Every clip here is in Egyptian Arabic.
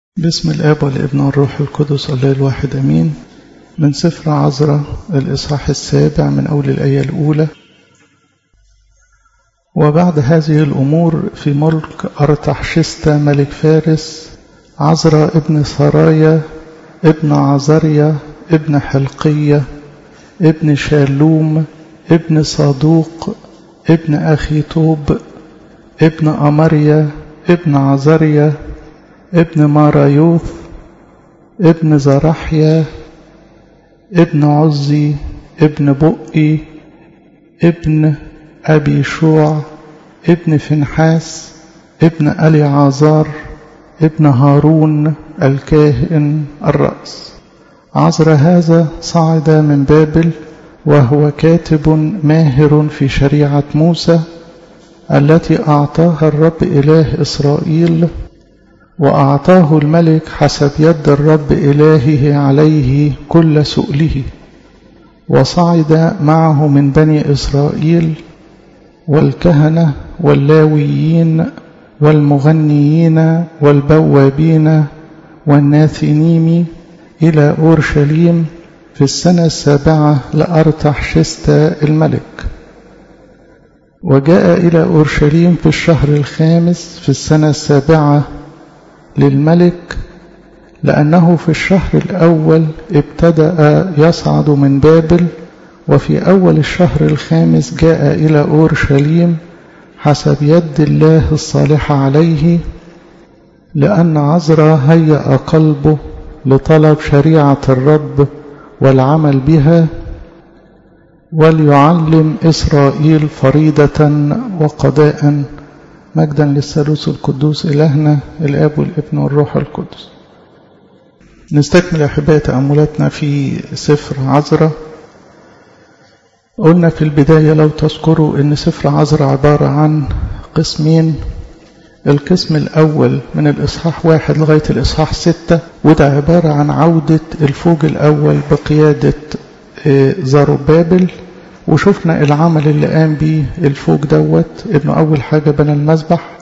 بسم الآب والابن والروح القدس الله الواحد أمين من سفر عزرة الإصحاح السابع من أول الآية الأولى وبعد هذه الأمور في ملك أرتحشستا ملك فارس عزرا ابن سرايا ابن عزريا ابن حلقية ابن شالوم ابن صادوق ابن أخي طوب ابن أمريا ابن عزريا ابن مارايوث ابن زرحيا ابن عزي ابن بؤي ابن أبي شوع ابن فنحاس ابن ألي عازار ابن هارون الكاهن الرأس عزر هذا صعد من بابل وهو كاتب ماهر في شريعة موسى التي أعطاها الرب إله إسرائيل وأعطاه الملك حسب يد الرب إلهه عليه كل سؤله وصعد معه من بني إسرائيل والكهنة واللاويين والمغنيين والبوابين والناثنيم إلى أورشليم في السنة السابعة لأرتحشستا الملك وجاء إلى أورشليم في الشهر الخامس في السنة السابعة للملك لأنه في الشهر الأول ابتدأ يصعد من بابل وفي أول الشهر الخامس جاء إلى أورشليم حسب يد الله الصالحة عليه لأن عزرا هيأ قلبه لطلب شريعة الرب والعمل بها وليعلم إسرائيل فريضة وقضاء مجدا للثالوث القدوس إلهنا الآب والابن والروح القدس نستكمل أحباء تأملاتنا في سفر عزرة قلنا في البداية لو تذكروا أن سفر عزرة عبارة عن قسمين القسم الأول من الإصحاح واحد لغاية الإصحاح ستة وده عبارة عن عودة الفوج الأول بقيادة زاروبابل وشفنا العمل اللي قام بيه الفوج دوت انه اول حاجة بنى المذبح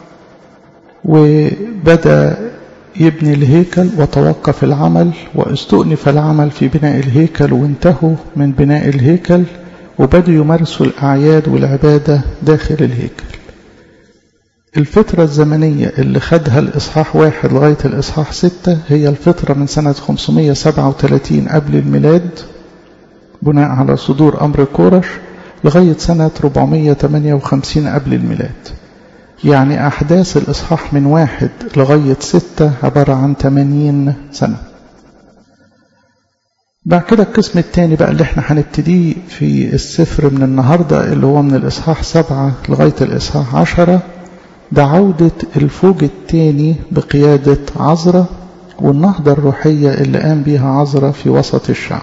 وبدأ يبني الهيكل وتوقف العمل واستؤنف العمل في بناء الهيكل وانتهوا من بناء الهيكل وبدأوا يمارسوا الأعياد والعبادة داخل الهيكل الفترة الزمنية اللي خدها الإصحاح واحد لغاية الإصحاح ستة هي الفترة من سنة 537 قبل الميلاد بناء على صدور أمر كورش لغاية سنة 458 قبل الميلاد يعني أحداث الإصحاح من واحد لغاية ستة عبارة عن 80 سنة بعد كده القسم الثاني بقى اللي احنا هنبتديه في السفر من النهاردة اللي هو من الإصحاح سبعة لغاية الإصحاح عشرة ده عودة الفوج الثاني بقيادة عزرة والنهضة الروحية اللي قام بيها عزرة في وسط الشعب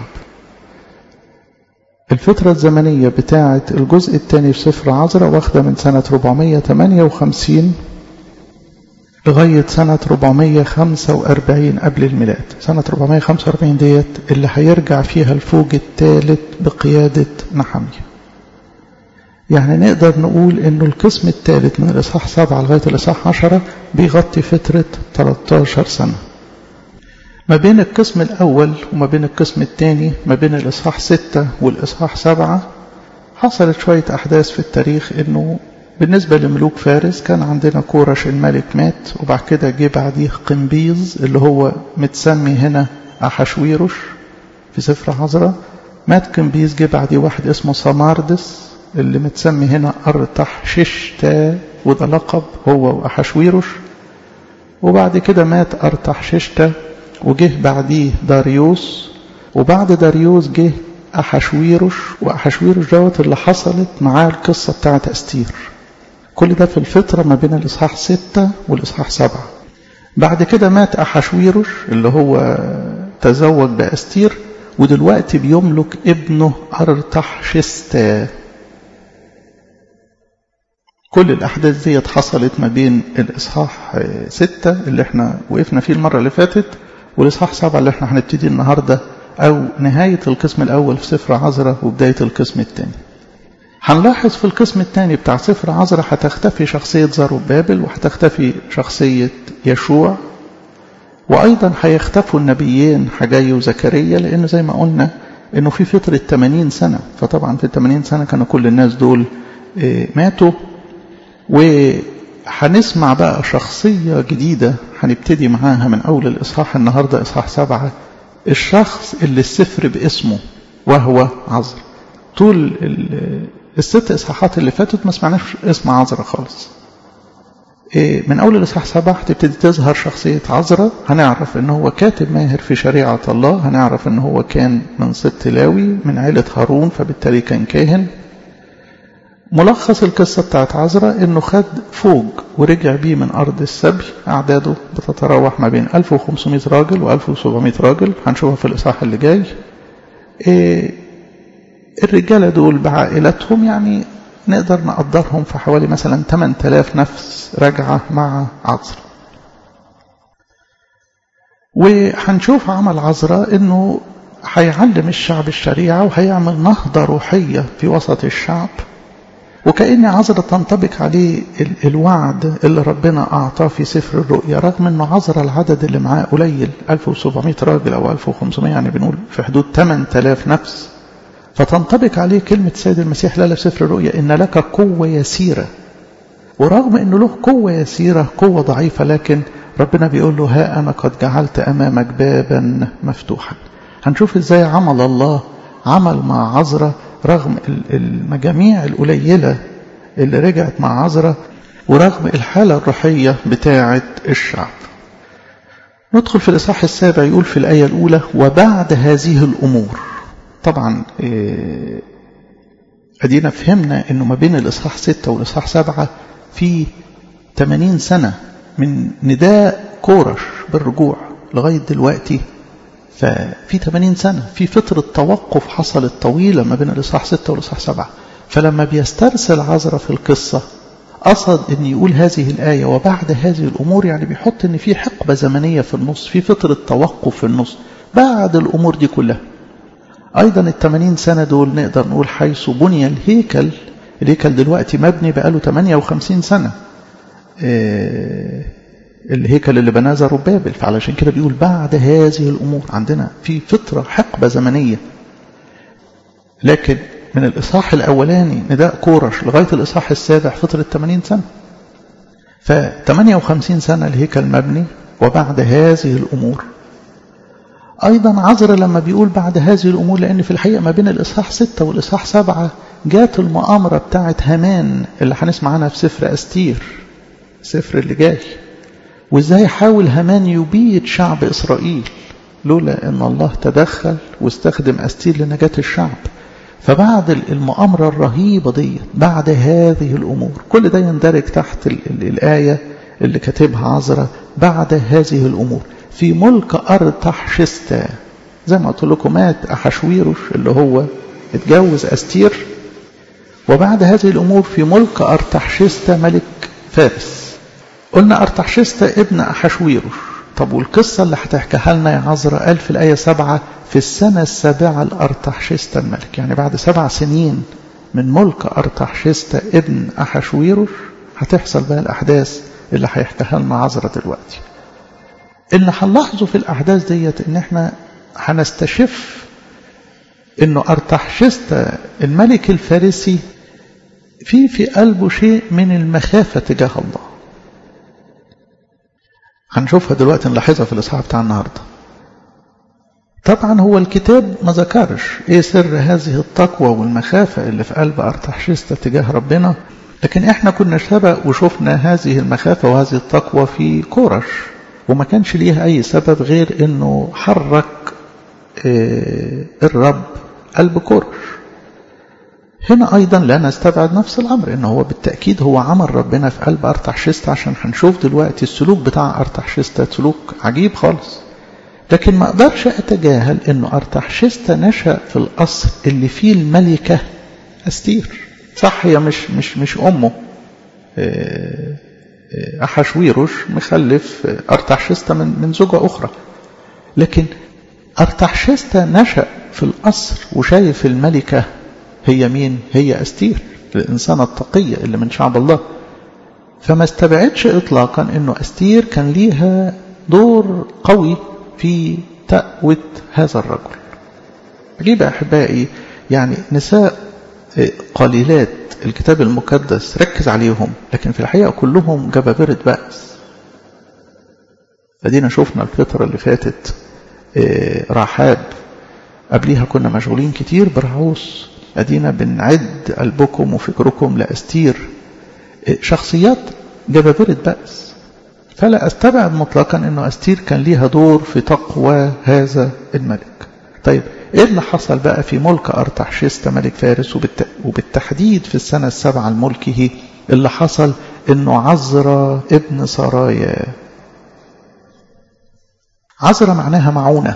الفترة الزمنية بتاعة الجزء الثاني في سفر عزرة واخدة من سنة 458 لغاية سنة 445 قبل الميلاد سنة 445 ديت اللي هيرجع فيها الفوج الثالث بقيادة نحمية يعني نقدر نقول انه القسم الثالث من الاصحاح 7 لغاية الاصحاح 10 بيغطي فترة 13 سنة ما بين القسم الأول وما بين القسم الثاني ما بين الإصحاح ستة والإصحاح سبعة حصلت شوية أحداث في التاريخ إنه بالنسبة لملوك فارس كان عندنا كورش الملك مات وبعد كده جه بعديه قنبيز اللي هو متسمي هنا أحشويروش في سفر عزرة مات قنبيز جه بعديه واحد اسمه سماردس اللي متسمي هنا أرتح ششتا وده لقب هو وأحشويروش وبعد كده مات أرتح ششتا وجه بعديه داريوس وبعد داريوس جه أحشويروش وأحشويروش دوت اللي حصلت معاه القصة بتاعت أستير كل ده في الفترة ما بين الإصحاح ستة والإصحاح سبعة بعد كده مات أحشويروش اللي هو تزوج بأستير ودلوقتي بيملك ابنه أرتحشستا كل الأحداث دي حصلت ما بين الإصحاح ستة اللي احنا وقفنا فيه المرة اللي فاتت والإصحاح سبعة اللي احنا هنبتدي النهاردة أو نهاية القسم الأول في سفر عزرة وبداية القسم الثاني هنلاحظ في القسم الثاني بتاع سفر عزرة هتختفي شخصية زاروبابل وهتختفي شخصية يشوع وأيضا هيختفوا النبيين حجي وزكريا لأنه زي ما قلنا إنه في فترة 80 سنة فطبعا في ال 80 سنة كانوا كل الناس دول ماتوا وهنسمع بقى شخصية جديدة هنبتدي معاها من أول الإصحاح النهاردة إصحاح سبعة الشخص اللي السفر باسمه وهو عذر طول الست إصحاحات اللي فاتت ما سمعناش اسم عذرا خالص من أول الإصحاح سبعة هتبتدي تظهر شخصية عذرا هنعرف إن هو كاتب ماهر في شريعة الله هنعرف إن هو كان من سبط لاوي من عيلة هارون فبالتالي كان كاهن ملخص القصة بتاعت عذرا إنه خد فوج ورجع بيه من أرض السبي أعداده بتتراوح ما بين 1500 راجل و 1700 راجل هنشوفها في الإصحاح اللي جاي إيه الرجالة دول بعائلتهم يعني نقدر نقدرهم في حوالي مثلا 8000 نفس راجعة مع عذرا وهنشوف عمل عذرا انه هيعلم الشعب الشريعة وهيعمل نهضة روحية في وسط الشعب وكأن عذرا تنطبق عليه الوعد اللي ربنا أعطاه في سفر الرؤيا رغم أنه عذرا العدد اللي معاه قليل 1700 راجل أو 1500 يعني بنقول في حدود 8000 نفس فتنطبق عليه كلمة سيد المسيح لا في سفر الرؤيا إن لك قوة يسيرة ورغم أنه له قوة يسيرة قوة ضعيفة لكن ربنا بيقول له ها أنا قد جعلت أمامك بابا مفتوحا هنشوف إزاي عمل الله عمل مع عذرا رغم المجاميع القليلة اللي رجعت مع عذرا ورغم الحالة الروحية بتاعة الشعب ندخل في الإصحاح السابع يقول في الآية الأولى وبعد هذه الأمور طبعا أدينا فهمنا أنه ما بين الإصحاح ستة والإصحاح سبعة في 80 سنة من نداء كورش بالرجوع لغاية دلوقتي ففي 80 سنة في فترة توقف حصلت طويلة ما بين الإصحاح 6 والإصحاح 7 فلما بيسترسل عذرا في القصة قصد أن يقول هذه الآية وبعد هذه الأمور يعني بيحط أن في حقبة زمنية في النص في فترة توقف في النص بعد الأمور دي كلها أيضا ال 80 سنة دول نقدر نقول حيث بني الهيكل الهيكل دلوقتي مبني بقاله 58 سنة إيه الهيكل اللي بناه زربابل فعلشان كده بيقول بعد هذه الأمور عندنا في فترة حقبة زمنية لكن من الإصحاح الأولاني نداء كورش لغاية الإصحاح السابع فترة 80 سنة ف 58 سنة الهيكل مبني وبعد هذه الأمور أيضا عذر لما بيقول بعد هذه الأمور لأن في الحقيقة ما بين الإصحاح 6 والإصحاح 7 جات المؤامرة بتاعت هامان اللي هنسمع عنها في سفر أستير السفر اللي جاي وازاي حاول هامان يبيد شعب إسرائيل لولا أن الله تدخل واستخدم أستير لنجاة الشعب فبعد المؤامرة الرهيبة دي بعد هذه الأمور كل ده يندرج تحت ال ال الآية اللي كاتبها عذرا بعد هذه الأمور في ملك أرتحشستا زي ما قلت لكم مات أحشويروش اللي هو اتجوز أستير وبعد هذه الأمور في ملك أرتحشستا ملك فارس قلنا أرتحشستا ابن أحشويروش طب والقصة اللي هتحكيها لنا يا عذرا قال في الآية سبعة في السنة السابعة لأرتحشستا الملك يعني بعد سبع سنين من ملك أرتحشستا ابن أحشويروش هتحصل بقى الأحداث اللي هيحكيها لنا عذرا دلوقتي اللي هنلاحظه في الأحداث ديت إن إحنا هنستشف إنه أرتحشستا الملك الفارسي في في قلبه شيء من المخافة تجاه الله هنشوفها دلوقتي نلاحظها في الإصحاح بتاع النهارده طبعا هو الكتاب ما ذكرش ايه سر هذه التقوى والمخافة اللي في قلب أرتحشستا تجاه ربنا لكن احنا كنا سبق وشفنا هذه المخافة وهذه التقوى في كورش وما كانش ليها أي سبب غير أنه حرك الرب قلب كورش هنا أيضا لا نستبعد نفس الأمر إنه هو بالتأكيد هو عمل ربنا في قلب أرتحشستا عشان هنشوف دلوقتي السلوك بتاع أرتحشستا سلوك عجيب خالص لكن ما أقدرش أتجاهل إنه أرتحشستا نشأ في القصر اللي فيه الملكة أستير صح هي مش مش مش أمه أحشويروش مخلف أرتحشستا من من زوجة أخرى لكن أرتحشستا نشأ في القصر وشايف الملكة هي مين؟ هي أستير الإنسانة التقية اللي من شعب الله فما استبعدش إطلاقا أنه أستير كان ليها دور قوي في تقوة هذا الرجل عجيب أحبائي يعني نساء قليلات الكتاب المقدس ركز عليهم لكن في الحقيقة كلهم جبابرة بأس ادينا شفنا الفترة اللي فاتت رحاب قبليها كنا مشغولين كتير برعوس ادينا بنعد قلبكم وفكركم لأستير شخصيات جبابرة بأس فلا أستبعد مطلقا أنه أستير كان ليها دور في تقوى هذا الملك طيب إيه اللي حصل بقى في ملك أرتحشست ملك فارس وبالتحديد في السنة السابعة لملكه اللي حصل أنه عزرا ابن سرايا عزرا معناها معونة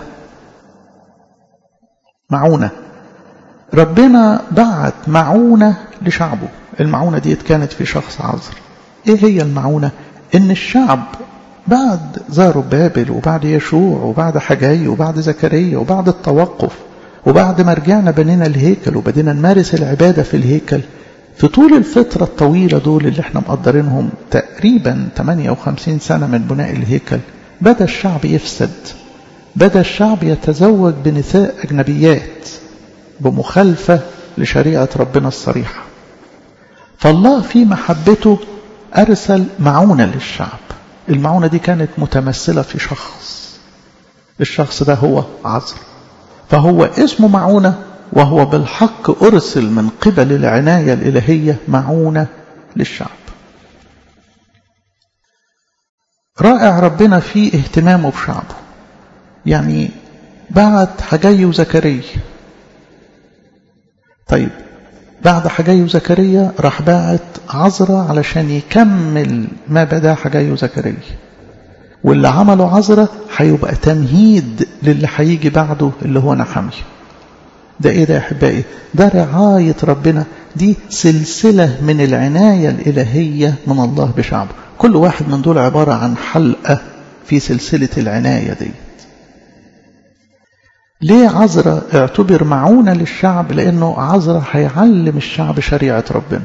معونة ربنا بعت معونة لشعبه المعونة دي كانت في شخص عزر ايه هي المعونة ان الشعب بعد زاروا بابل وبعد يشوع وبعد حجاي وبعد زكريا وبعد التوقف وبعد ما رجعنا بنينا الهيكل وبدينا نمارس العبادة في الهيكل في طول الفترة الطويلة دول اللي احنا مقدرينهم تقريبا 58 سنة من بناء الهيكل بدأ الشعب يفسد بدأ الشعب يتزوج بنساء أجنبيات بمخالفة لشريعة ربنا الصريحة فالله في محبته أرسل معونة للشعب المعونة دي كانت متمثلة في شخص الشخص ده هو عزر فهو اسمه معونة وهو بالحق أرسل من قبل العناية الإلهية معونة للشعب رائع ربنا في اهتمامه بشعبه يعني بعت حجي وزكريا طيب بعد حجي وزكريا راح باعت عزرا علشان يكمل ما بدا حجي وزكريا واللي عمله عزرا هيبقى تمهيد للي هيجي بعده اللي هو نحمي ده ايه ده يا احبائي ده رعاية ربنا دي سلسلة من العناية الإلهية من الله بشعبه كل واحد من دول عبارة عن حلقة في سلسلة العناية دي ليه عزرا اعتبر معونة للشعب لأنه عزرا هيعلم الشعب شريعة ربنا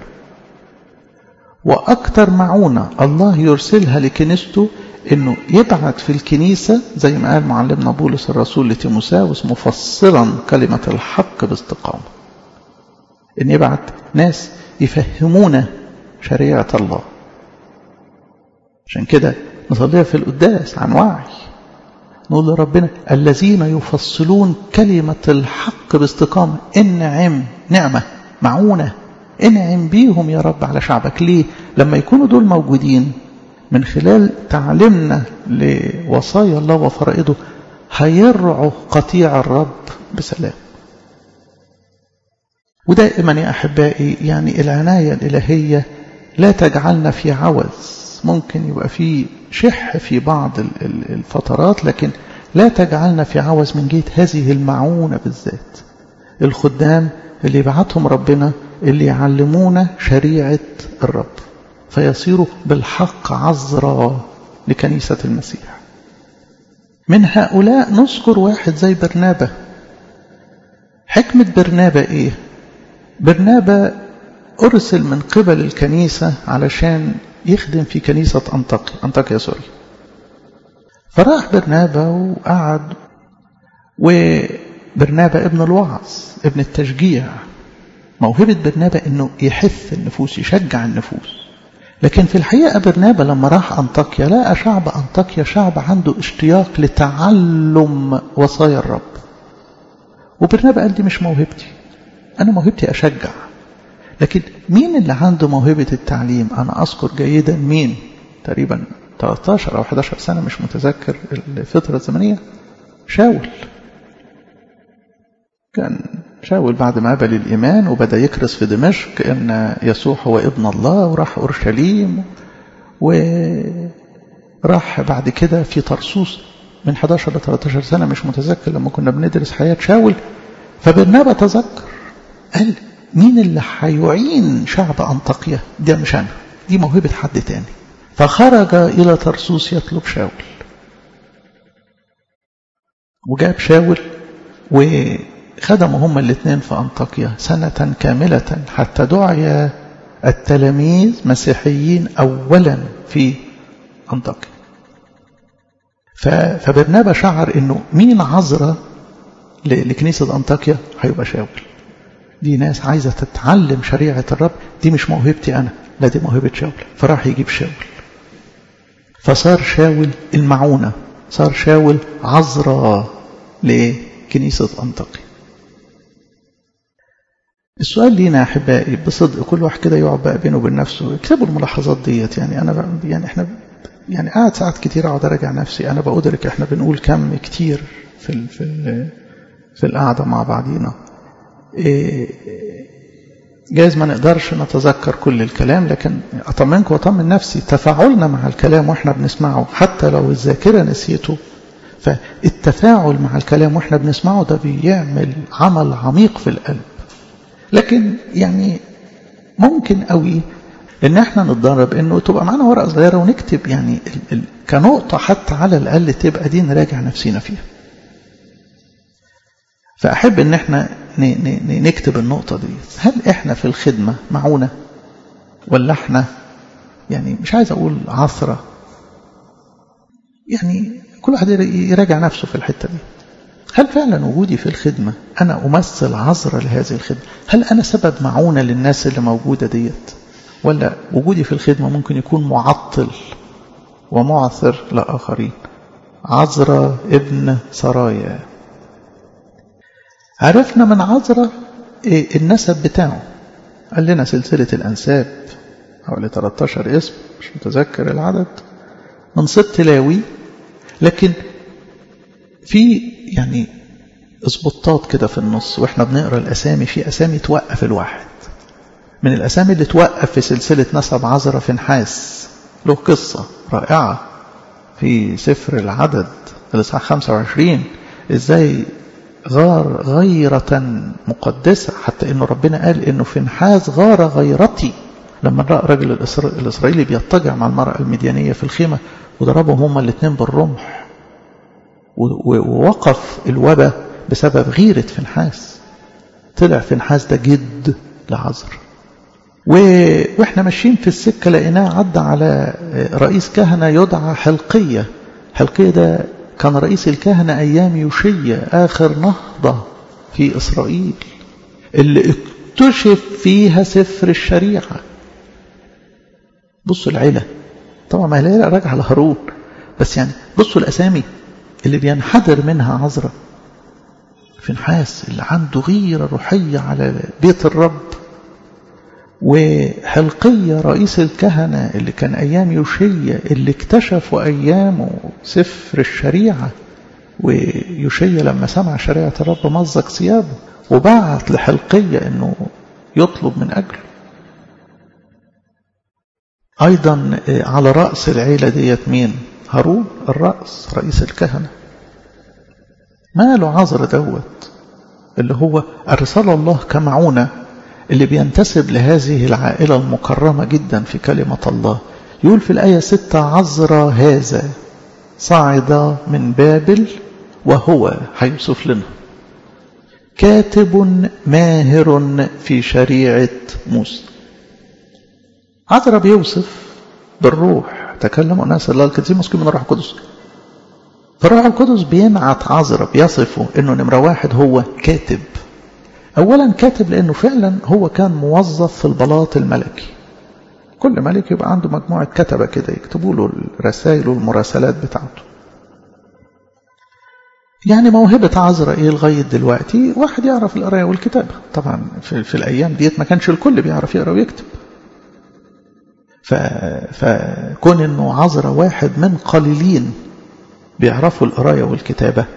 وأكثر معونة الله يرسلها لكنيسته انه يبعث في الكنيسة زي ما قال معلمنا بولس الرسول لتيموساوس مفسرا كلمة الحق باستقامة ان يبعث ناس يفهمونا شريعة الله عشان كده نصليها في القداس عن وعي نقول لربنا الذين يفصلون كلمة الحق باستقامة انعم نعمة معونة انعم بيهم يا رب على شعبك ليه لما يكونوا دول موجودين من خلال تعليمنا لوصايا الله وفرائضه هيرعوا قطيع الرب بسلام ودائما يا أحبائي يعني العناية الإلهية لا تجعلنا في عوز ممكن يبقى في شح في بعض الفترات لكن لا تجعلنا في عوز من جهة هذه المعونة بالذات الخدام اللي يبعتهم ربنا اللي يعلمونا شريعة الرب فيصيروا بالحق عذرا لكنيسة المسيح من هؤلاء نذكر واحد زي برنابة حكمة برنابة ايه برنابة أرسل من قبل الكنيسة علشان يخدم في كنيسة أنطاكيا أنطاكيا سوري فراح برنابة وقعد وبرنابة ابن الوعظ ابن التشجيع موهبة برنابة انه يحث النفوس يشجع النفوس لكن في الحقيقة برنابة لما راح أنطاكيا لقى شعب أنطاكيا شعب عنده اشتياق لتعلم وصايا الرب وبرنابة قال دي مش موهبتي أنا موهبتي أشجع لكن مين اللي عنده موهبة التعليم أنا أذكر جيدا مين تقريبا 13 أو 11 سنة مش متذكر الفترة الزمنية شاول كان شاول بعد ما قبل الإيمان وبدأ يكرس في دمشق أن يسوع هو ابن الله وراح أورشليم وراح بعد كده في طرسوس من 11 ل 13 سنة مش متذكر لما كنا بندرس حياة شاول فبرنابا تذكر قال مين اللي هيعين شعب أنطاكيا ده مش أنا دي موهبة حد تاني فخرج إلى طرسوس يطلب شاول وجاب شاول وخدموا هما الاثنين في أنطاكيا سنة كاملة حتى دعي التلاميذ مسيحيين أولا في أنطاكيا فبرنابا شعر انه مين عذرة لكنيسة انطاكيا هيبقى شاول دي ناس عايزة تتعلم شريعة الرب دي مش موهبتي انا لا دي موهبة شاول فراح يجيب شاول فصار شاول المعونة صار شاول عذرة لكنيسة أنطاكيا السؤال لينا يا احبائي بصدق كل واحد كده يقعد بقى بينه وبين نفسه اكتبوا الملاحظات ديت يعني انا يعني احنا يعني قاعد ساعات كتير اقعد اراجع نفسي انا بأدرك احنا بنقول كم كتير في ال في ال في القعده مع بعضينا إيه جايز ما نقدرش نتذكر كل الكلام لكن اطمنكم واطمن نفسي تفاعلنا مع الكلام واحنا بنسمعه حتى لو الذاكره نسيته فالتفاعل مع الكلام واحنا بنسمعه ده بيعمل عمل عميق في القلب لكن يعني ممكن قوي ان احنا نتدرب انه تبقى معانا ورقه صغيره ونكتب يعني ال ال كنقطه حتى على الاقل تبقى دي نراجع نفسينا فيها فاحب ان احنا نكتب النقطه دي هل احنا في الخدمه معونه ولا احنا يعني مش عايز اقول عثره يعني كل واحد يراجع نفسه في الحته دي هل فعلا وجودي في الخدمة أنا أمثل عذرة لهذه الخدمة هل أنا سبب معونة للناس اللي موجودة ديت ولا وجودي في الخدمة ممكن يكون معطل ومعثر لآخرين عذرة ابن سرايا عرفنا من عذرة إيه النسب بتاعه قال لنا سلسلة الأنساب حوالي 13 اسم مش متذكر العدد من سبط لاوي لكن في يعني اسبوطات كده في النص واحنا بنقرا الاسامي في اسامي توقف الواحد من الاسامي اللي توقف في سلسله نسب عذرة في نحاس له قصه رائعه في سفر العدد الاصحاح 25 ازاي غار غيرة مقدسة حتى انه ربنا قال انه في نحاس غار غيرتي لما رأى رجل الإسرائيلي بيضطجع مع المرأة المديانية في الخيمة وضربهم هما الاثنين بالرمح ووقف الوباء بسبب غيرة فنحاس طلع فنحاس ده جد لعذر واحنا ماشيين في السكة لقيناه عدى على رئيس كهنة يدعى حلقية حلقية ده كان رئيس الكهنة أيام يوشية آخر نهضة في إسرائيل اللي اكتشف فيها سفر الشريعة بصوا العيلة طبعا ما العيلة راجعة لهارون بس يعني بصوا الأسامي اللي بينحدر منها عذرة فنحاس اللي عنده غيرة روحية على بيت الرب وحلقية رئيس الكهنة اللي كان أيام يوشية اللي اكتشفوا أيامه سفر الشريعة ويوشية لما سمع شريعة الرب مزق ثيابه وبعت لحلقية أنه يطلب من أجله أيضا على رأس العيلة ديت مين هارون الرأس رئيس الكهنة ماله عذر دوت اللي هو أرسل الله كمعونة اللي بينتسب لهذه العائلة المكرمة جدا في كلمة الله يقول في الآية ستة عذر هذا صعد من بابل وهو هيوصف لنا كاتب ماهر في شريعة موسى عذرا بيوصف بالروح تكلم أناس الله الكثير مسكين من الروح القدس فالروح القدس بينعت عذرا بيصفه انه نمرة واحد هو كاتب اولا كاتب لانه فعلا هو كان موظف في البلاط الملكي كل ملك يبقى عنده مجموعة كتبة كده يكتبوا له الرسائل والمراسلات بتاعته يعني موهبة عذرا ايه لغاية دلوقتي واحد يعرف القراية والكتابة طبعا في, في الأيام ديت ما كانش الكل بيعرف يقرأ ويكتب فكون انه عذرا واحد من قليلين بيعرفوا القراية والكتابة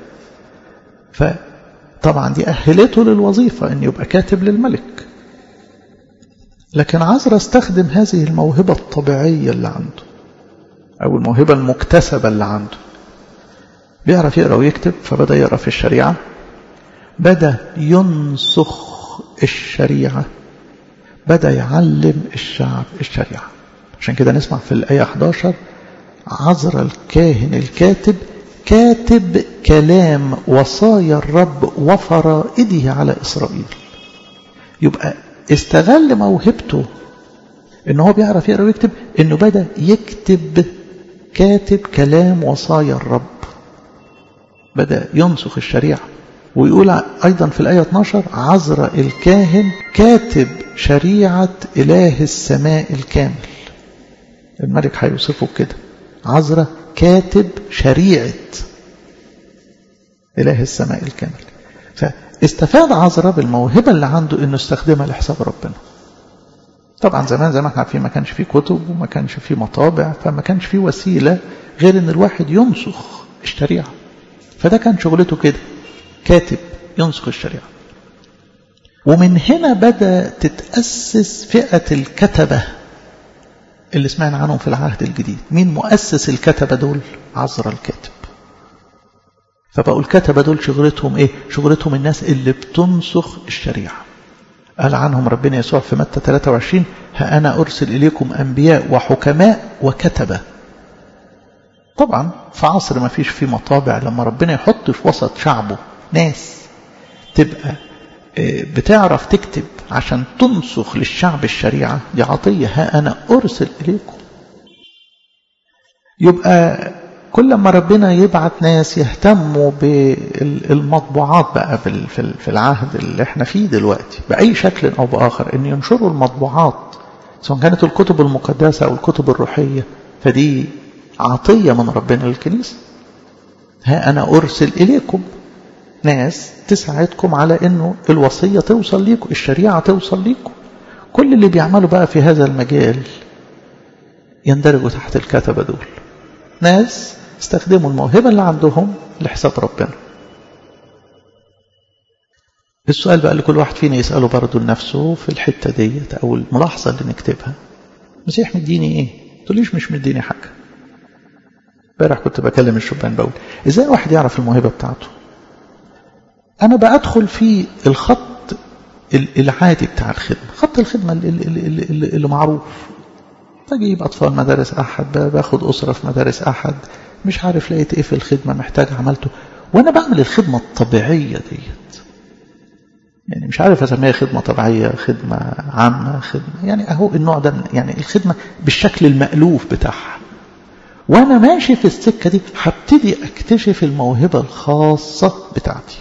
فطبعا دي أهلته للوظيفة أن يبقى كاتب للملك لكن عزرا استخدم هذه الموهبة الطبيعية اللي عنده أو الموهبة المكتسبة اللي عنده بيعرف يقرأ ويكتب فبدأ يقرأ في الشريعة بدأ ينسخ الشريعة بدأ يعلم الشعب الشريعة عشان كده نسمع في الآية 11 عذر الكاهن الكاتب كاتب كلام وصايا الرب وفرائده على إسرائيل يبقى استغل موهبته ان هو بيعرف يقرا ويكتب انه بدا يكتب كاتب كلام وصايا الرب بدأ ينسخ الشريعة ويقول أيضا في الآية 12 عذر الكاهن كاتب شريعة إله السماء الكامل الملك هيوصفه كده عذرة كاتب شريعة إله السماء الكامل فاستفاد عذرة بالموهبة اللي عنده إنه استخدمها لحساب ربنا طبعا زمان زي ما احنا عارفين ما كانش فيه كتب وما كانش فيه مطابع فما كانش فيه وسيلة غير ان الواحد ينسخ الشريعة فده كان شغلته كده كاتب ينسخ الشريعة ومن هنا بدأ تتأسس فئة الكتبة اللي سمعنا عنهم في العهد الجديد مين مؤسس الكتبة دول عذرا الكاتب فبقوا الكتبة دول شغلتهم ايه شغلتهم الناس اللي بتنسخ الشريعة قال عنهم ربنا يسوع في متى 23 ها أنا أرسل إليكم أنبياء وحكماء وكتبة طبعا في عصر ما فيش فيه مطابع لما ربنا يحط في وسط شعبه ناس تبقى بتعرف تكتب عشان تنسخ للشعب الشريعة دي عطية ها أنا أرسل إليكم يبقى كل ما ربنا يبعت ناس يهتموا بالمطبوعات بقى في العهد اللي احنا فيه دلوقتي بأي شكل أو بآخر أن ينشروا المطبوعات سواء كانت الكتب المقدسة أو الكتب الروحية فدي عطية من ربنا للكنيسة ها أنا أرسل إليكم ناس تساعدكم على أنه الوصية توصل لكم الشريعة توصل لكم كل اللي بيعملوا بقى في هذا المجال يندرجوا تحت الكتبة دول ناس استخدموا الموهبة اللي عندهم لحساب ربنا السؤال بقى اللي كل واحد فينا يسأله برضه لنفسه في الحتة ديت أو الملاحظة اللي نكتبها المسيح مديني إيه؟ تقوليش مش مديني حاجة امبارح كنت بكلم الشبان بقول ازاي الواحد يعرف الموهبة بتاعته انا بدخل في الخط العادي بتاع الخدمة خط الخدمة اللي, اللي, اللي, اللي معروف بجيب أطفال مدارس أحد باخد أسرة في مدارس أحد مش عارف لقيت إيه في الخدمة محتاج عملته وأنا بعمل الخدمة الطبيعية ديت يعني مش عارف أسميها خدمة طبيعية خدمة عامة خدمة يعني أهو النوع ده يعني الخدمة بالشكل المألوف بتاعها وأنا ماشي في السكة دي هبتدي أكتشف الموهبة الخاصة بتاعتي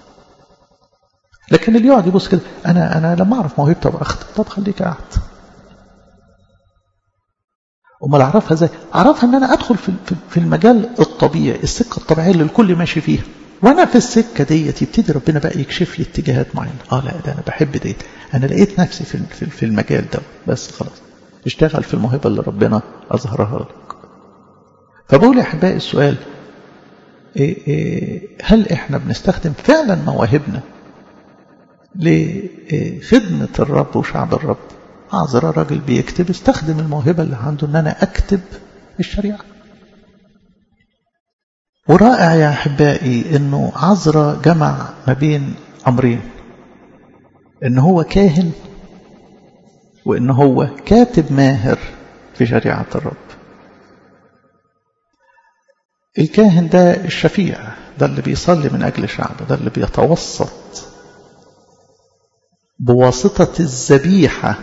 لكن اللي يقعد يبص كده أنا أنا لما أعرف موهبتي أبقى أخطب طب خليك قاعد امال اعرفها ازاي اعرفها ان انا ادخل في في المجال الطبيعي السكه الطبيعيه اللي الكل ماشي فيها وانا في السكه ديت يبتدي ربنا بقى يكشف لي اتجاهات معينه اه لا ده انا بحب ديت انا لقيت نفسي في في المجال ده بس خلاص اشتغل في الموهبه اللي ربنا اظهرها لك فبقول يا احبائي السؤال إيه إيه هل احنا بنستخدم فعلا مواهبنا لخدمه الرب وشعب الرب عذرا راجل بيكتب استخدم الموهبة اللي عنده ان انا اكتب الشريعة ورائع يا احبائي انه عذرا جمع ما بين امرين ان هو كاهن وان هو كاتب ماهر في شريعة الرب الكاهن ده الشفيع ده اللي بيصلي من اجل شعبه ده اللي بيتوسط بواسطة الذبيحة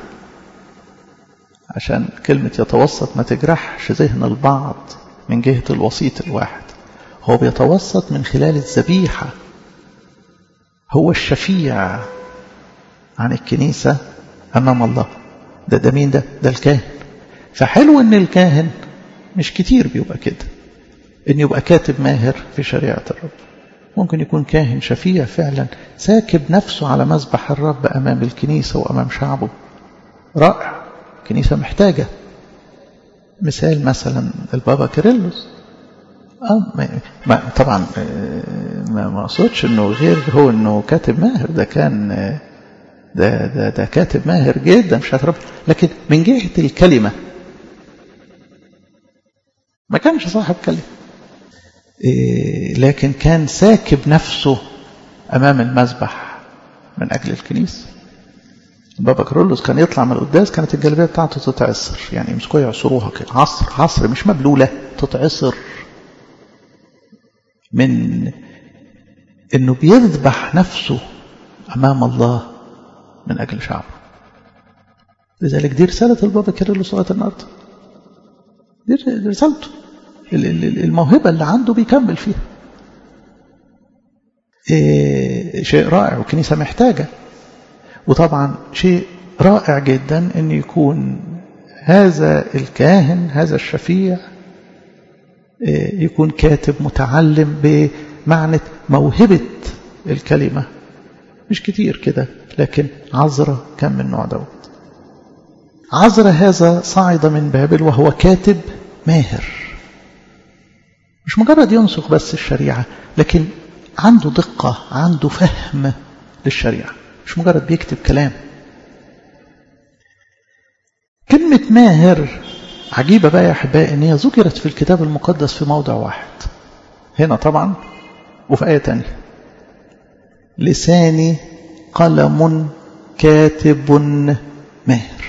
عشان كلمة يتوسط ما تجرحش ذهن البعض من جهة الوسيط الواحد هو بيتوسط من خلال الذبيحة هو الشفيع عن الكنيسة أمام الله ده ده مين ده ده الكاهن فحلو ان الكاهن مش كتير بيبقى كده ان يبقى كاتب ماهر في شريعة الرب ممكن يكون كاهن شفيع فعلا ساكب نفسه على مذبح الرب أمام الكنيسة وأمام شعبه رائع كنيسة محتاجة مثال مثلا البابا كيرلس آه ما ما طبعا ما ما اقصدش انه غير هو انه كاتب ماهر ده كان ده ده ده كاتب ماهر جدا مش هترب لكن من جهة الكلمة ما كانش صاحب كلمة إيه لكن كان ساكب نفسه أمام المذبح من أجل الكنيسة بابا كرولوس كان يطلع من القداس كانت الجلابيه بتاعته تتعصر يعني يمسكوها يعصروها كده عصر عصر مش مبلوله تتعصر من انه بيذبح نفسه امام الله من اجل شعبه لذلك دي رساله البابا كيرلس لغايه النهارده دي رسالته الموهبة اللي عنده بيكمل فيها إيه شيء رائع والكنيسة محتاجة وطبعا شيء رائع جدا أن يكون هذا الكاهن هذا الشفيع إيه يكون كاتب متعلم بمعنى موهبة الكلمة مش كتير كده لكن عذرة كان من النوع دوت عذرة هذا صعد من بابل وهو كاتب ماهر مش مجرد ينسخ بس الشريعة لكن عنده دقة عنده فهم للشريعة مش مجرد بيكتب كلام كلمة ماهر عجيبة بقى يا أحبائي إن هي ذكرت في الكتاب المقدس في موضع واحد هنا طبعا وفي آية تانية لساني قلم كاتب ماهر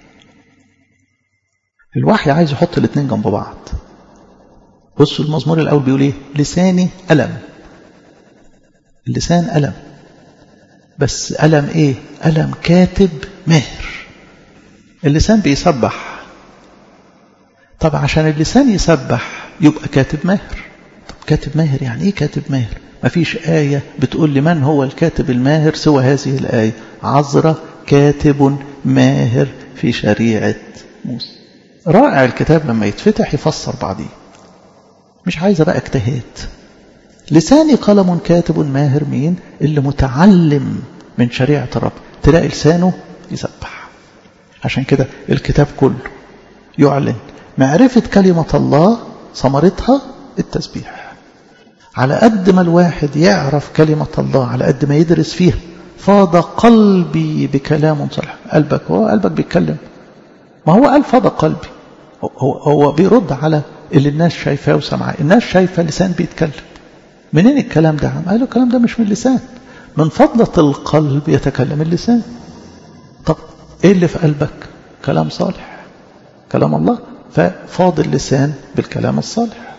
الوحي عايز يحط الاثنين جنب بعض بصوا المزمور الأول بيقول ايه لساني ألم اللسان ألم بس ألم ايه ألم كاتب ماهر اللسان بيسبح طب عشان اللسان يسبح يبقى كاتب ماهر طب كاتب ماهر يعني ايه كاتب ماهر مفيش آية بتقول لي من هو الكاتب الماهر سوى هذه الآية عذرة كاتب ماهر في شريعة موسى رائع الكتاب لما يتفتح يفسر بعضيه مش عايزة بقى اجتهاد لساني قلم كاتب ماهر مين اللي متعلم من شريعة الرب تلاقي لسانه يسبح عشان كده الكتاب كله يعلن معرفة كلمة الله ثمرتها التسبيح على قد ما الواحد يعرف كلمة الله على قد ما يدرس فيها فاض قلبي بكلام صالح قلبك هو قلبك بيتكلم ما هو قال فاض قلبي هو, هو بيرد على اللي الناس شايفاه وسمعاه الناس شايفة لسان بيتكلم منين الكلام ده عم قالوا الكلام ده مش من اللسان من فضلة القلب يتكلم اللسان طب ايه اللي في قلبك كلام صالح كلام الله ففاض اللسان بالكلام الصالح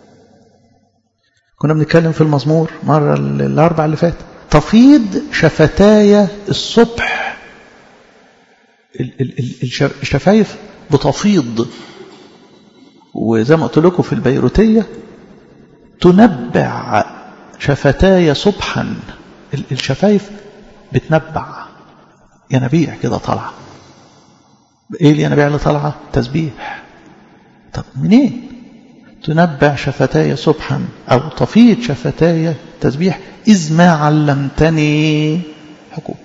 كنا بنتكلم في المزمور مرة الأربع اللي فات تفيض شفتاي الصبح الشفايف بتفيض وزي ما قلت لكم في البيروتية تنبع شفتاي صبحا الشفايف بتنبع ينابيع كده طالعة ايه الينابيع اللي طالعة تسبيح طب منين تنبع شفتاي صبحا او تفيض شفتاي تسبيح إذ ما علمتني حقوقك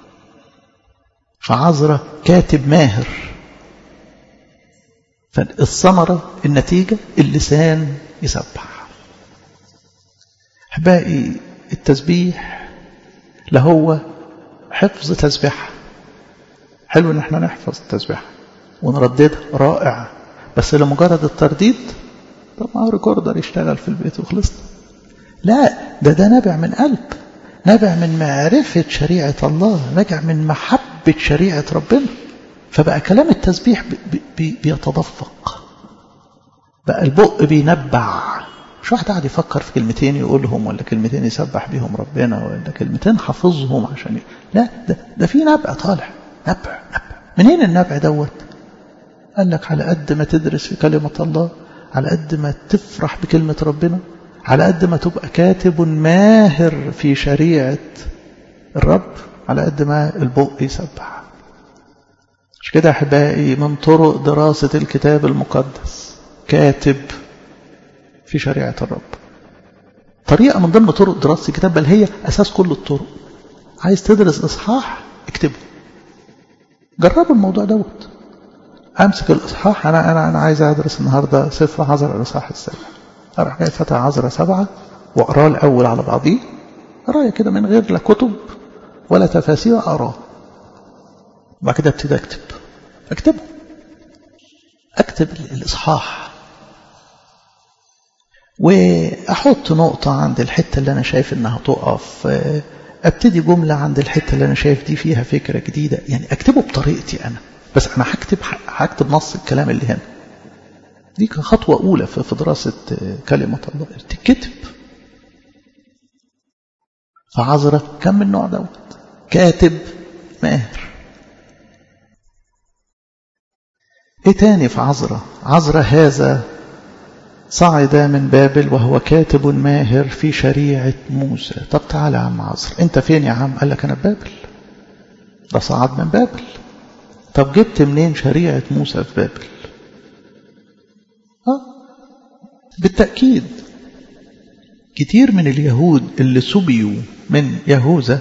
فعذرة كاتب ماهر فالثمرة النتيجة اللسان يسبح أحبائي التسبيح لهو حفظ تسبيح حلو ان احنا نحفظ التسبيح ونرددها رائع بس لمجرد الترديد طب ما هو ريكوردر يشتغل في البيت وخلصنا لا ده ده نابع من قلب نابع من معرفة شريعة الله نابع من محبة شريعة ربنا فبقى كلام التسبيح بي بي بيتدفق بقى البق بينبع مش واحد قاعد يفكر في كلمتين يقولهم ولا كلمتين يسبح بيهم ربنا ولا كلمتين حافظهم عشان ي... لا ده, ده في نبع طالع نبع نبع منين النبع دوت قال لك على قد ما تدرس في كلمة الله على قد ما تفرح بكلمة ربنا على قد ما تبقى كاتب ماهر في شريعة الرب على قد ما البق يسبح مش كده أحبائي من طرق دراسة الكتاب المقدس كاتب في شريعة الرب طريقة من ضمن طرق دراسة الكتاب بل هي أساس كل الطرق عايز تدرس إصحاح اكتبه جربوا الموضوع دوت أمسك الإصحاح أنا أنا أنا عايز أدرس النهاردة سفر عذر الإصحاح السابع أروح جاي فتح عذرة سبعة وأقراه الأول على بعضيه قراية كده من غير لا كتب ولا تفاسير أقراه وبعد كده ابتدي أكتب أكتبه أكتب الإصحاح وأحط نقطة عند الحتة اللي أنا شايف إنها تقف ابتدي جملة عند الحتة اللي أنا شايف دي فيها فكرة جديدة يعني أكتبه بطريقتي أنا بس أنا هكتب هكتب نص الكلام اللي هنا دي كان خطوة أولى في دراسة كلمة الله تكتب فعذرة كم من النوع دوت كاتب ماهر ايه تاني في عذرة عذرة هذا صعد من بابل وهو كاتب ماهر في شريعة موسى طب تعالى يا عم عصر انت فين يا عم قال لك انا في بابل ده صعد من بابل طب جبت منين شريعة موسى في بابل آه. بالتأكيد كتير من اليهود اللي سبيوا من يهوذا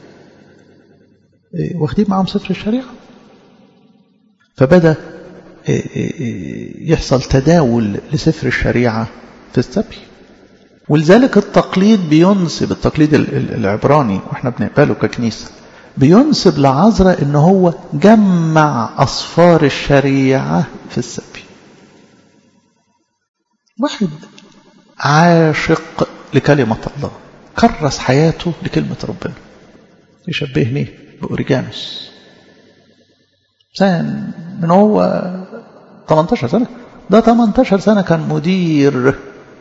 واخدين معاهم سفر الشريعة فبدأ يحصل تداول لسفر الشريعة في السبي ولذلك التقليد بينسب التقليد العبراني واحنا بنقبله ككنيسة بينسب لعذراء ان هو جمع اصفار الشريعة في السبي واحد عاشق لكلمة الله كرس حياته لكلمة ربنا يشبهني بأوريجانوس سان من هو 18 سنة ده 18 سنة كان مدير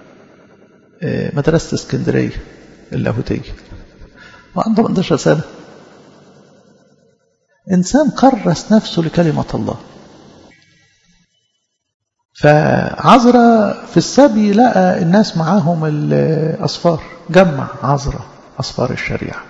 مدرسة اسكندرية اللاهوتية وعنده 18 سنة إنسان كرس نفسه لكلمة الله فعزرة في السبي لقى الناس معاهم الأصفار جمع عزرة أصفار الشريعة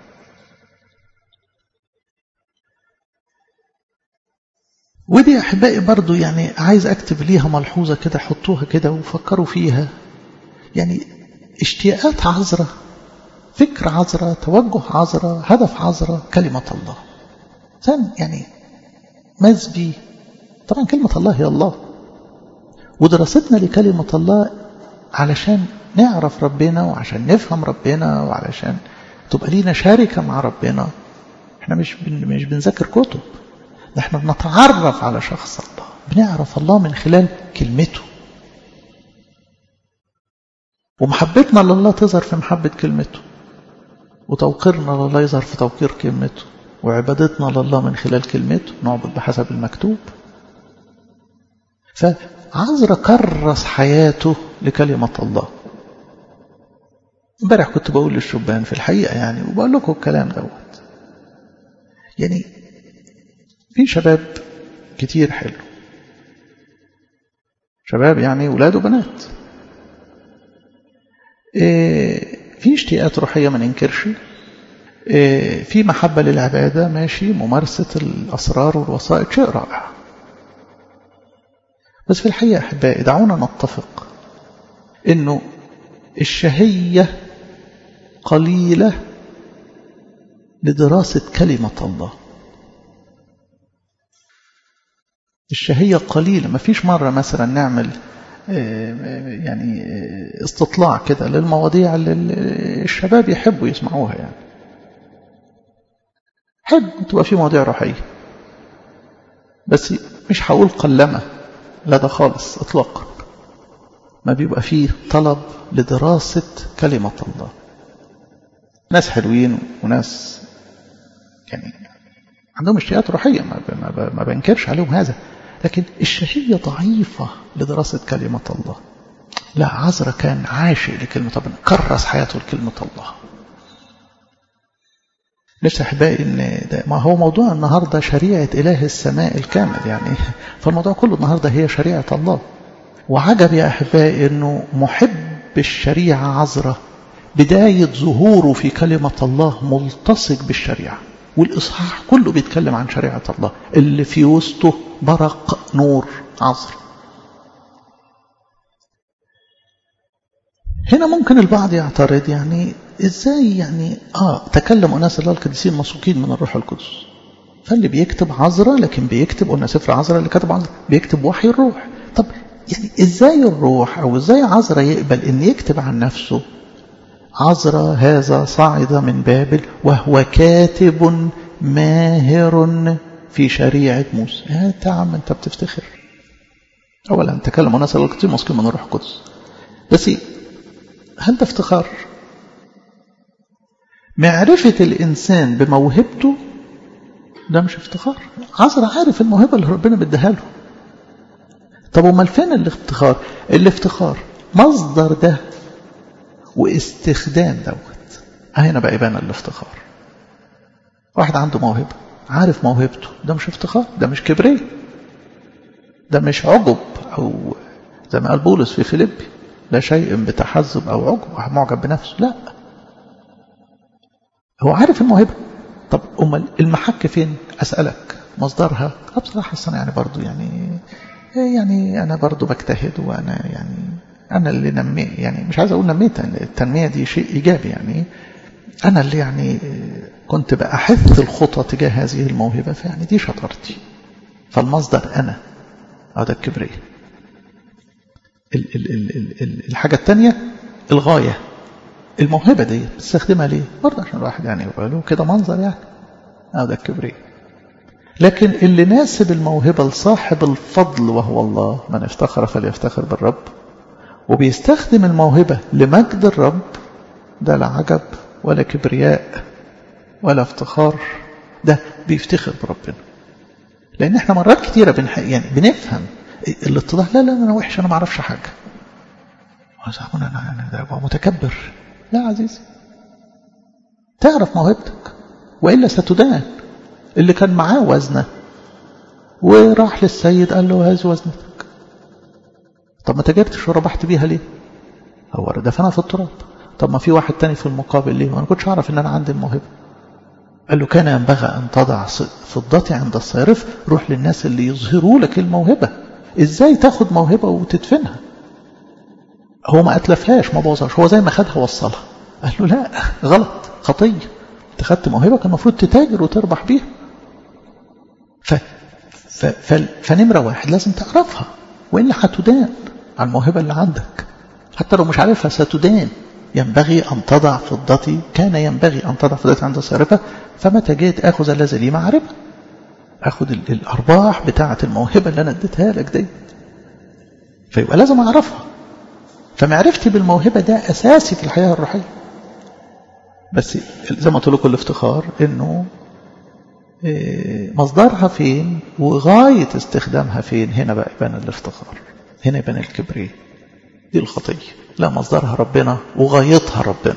ودي أحبائي برضو يعني عايز أكتب ليها ملحوظة كده حطوها كده وفكروا فيها يعني اشتياقات عذرة فكر عذرة توجه عذرة هدف عذرة كلمة الله ثاني يعني مزبي طبعا كلمة الله هي الله ودراستنا لكلمة الله علشان نعرف ربنا وعشان نفهم ربنا وعلشان تبقى لينا شاركة مع ربنا احنا مش بن مش بنذاكر كتب ده احنا بنتعرف على شخص الله بنعرف الله من خلال كلمته ومحبتنا لله تظهر في محبة كلمته وتوقيرنا لله يظهر في توقير كلمته وعبادتنا لله من خلال كلمته نعبد بحسب المكتوب فعذرا كرس حياته لكلمة الله امبارح كنت بقول للشبان في الحقيقة يعني وبقول لكم الكلام دوت يعني في شباب كتير حلو شباب يعني ولاد وبنات إيه في اشتياقات روحية ما ننكرش إيه في محبة للعبادة ماشي ممارسة الأسرار والوسائط شيء رائع بس في الحقيقة أحبائي دعونا نتفق إنه الشهية قليلة لدراسة كلمة الله الشهية قليلة ما فيش مرة مثلا نعمل يعني استطلاع كده للمواضيع اللي الشباب يحبوا يسمعوها يعني حب تبقى في مواضيع روحية بس مش هقول قلمة لا ده خالص اطلاقا ما بيبقى فيه طلب لدراسة كلمة الله ناس حلوين وناس يعني عندهم اشتياقات روحية ما, ما, ما بنكرش عليهم هذا لكن الشهية ضعيفة لدراسة كلمة الله لا عذرا كان عاشق لكلمة ربنا كرس حياته لكلمة الله نفسي أحبائي إن ما هو موضوع النهاردة شريعة إله السماء الكامل يعني فالموضوع كله النهاردة هي شريعة الله وعجب يا أحبائي إنه محب الشريعة عذرا بداية ظهوره في كلمة الله ملتصق بالشريعة والإصحاح كله بيتكلم عن شريعة الله اللي في وسطه برق نور عصر هنا ممكن البعض يعترض يعني ازاي يعني اه تكلم اناس الله القديسين مسوقين من الروح القدس فاللي بيكتب عذرة لكن بيكتب قلنا سفر عذرة اللي كتب عذرة بيكتب وحي الروح طب يعني ازاي الروح او ازاي عذرة يقبل ان يكتب عن نفسه عذرا هذا صعد من بابل وهو كاتب ماهر في شريعة موسى انت يا عم انت بتفتخر اولا تكلم ناس الكتير مسكين من الروح القدس بس هل ده افتخار معرفة الإنسان بموهبته ده مش افتخار عذرا عارف الموهبة اللي ربنا بديها له طب امال فين الافتخار الافتخار مصدر ده واستخدام دوت هنا بقى يبان الافتخار واحد عنده موهبة عارف موهبته ده مش افتخار ده مش كبرية ده مش عجب أو زي ما قال بولس في فيليبي لا شيء بتحزب أو عجب معجب بنفسه لا هو عارف الموهبة طب أمال المحك فين أسألك مصدرها بصراحة أصلا يعني برضو يعني يعني أنا برضو بجتهد وأنا يعني أنا اللي نمي يعني مش عايز أقول نميت التنمية دي شيء إيجابي يعني أنا اللي يعني كنت بأحث الخطى تجاه هذه الموهبة فيعني دي شطارتي فالمصدر أنا هذا الكبرياء ال ال ال ال الحاجة الثانية الغاية الموهبة دي بتستخدمها ليه برضه عشان الواحد يعني يبقى له كده منظر يعني هذا الكبرياء لكن اللي ناسب الموهبة لصاحب الفضل وهو الله من افتخر فليفتخر بالرب وبيستخدم الموهبة لمجد الرب ده لا عجب ولا كبرياء ولا افتخار ده بيفتخر بربنا لان احنا مرات كتيره بنح... يعني بنفهم الاتضاع لا لا انا وحش انا ما اعرفش حاجه انا انا ده متكبر لا عزيزي تعرف موهبتك والا ستدان اللي كان معاه وزنه وراح للسيد قال له هذه وزنتك طب ما تجرتش وربحت بيها ليه هو دفنها في التراب طب ما في واحد تاني في المقابل ليه وانا كنتش اعرف ان انا عندي الموهبه قال له كان ينبغي أن تضع فضتي عند الصيرف روح للناس اللي يظهروا لك الموهبة إزاي تاخد موهبة وتدفنها هو ما أتلفهاش ما بوظهاش هو زي ما خدها وصلها قال له لا غلط خطية انت خدت موهبة كان المفروض تتاجر وتربح بيها ف... ف... ف... فنمرة واحد لازم تعرفها وإلا هتدان على الموهبة اللي عندك حتى لو مش عارفها ستدان ينبغي أن تضع فضتي كان ينبغي أن تضع فضتي عند الصارفة فمتى جيت أخذ الذي لي معرفة أخذ الأرباح بتاعة الموهبة اللي أنا اديتها لك دي فيبقى لازم أعرفها فمعرفتي بالموهبة ده أساسي في الحياة الروحية بس زي ما قلت لكم الافتخار إنه مصدرها فين وغاية استخدامها فين هنا بقى يبان الافتخار هنا يبان الكبرياء دي الخطية لا مصدرها ربنا وغايتها ربنا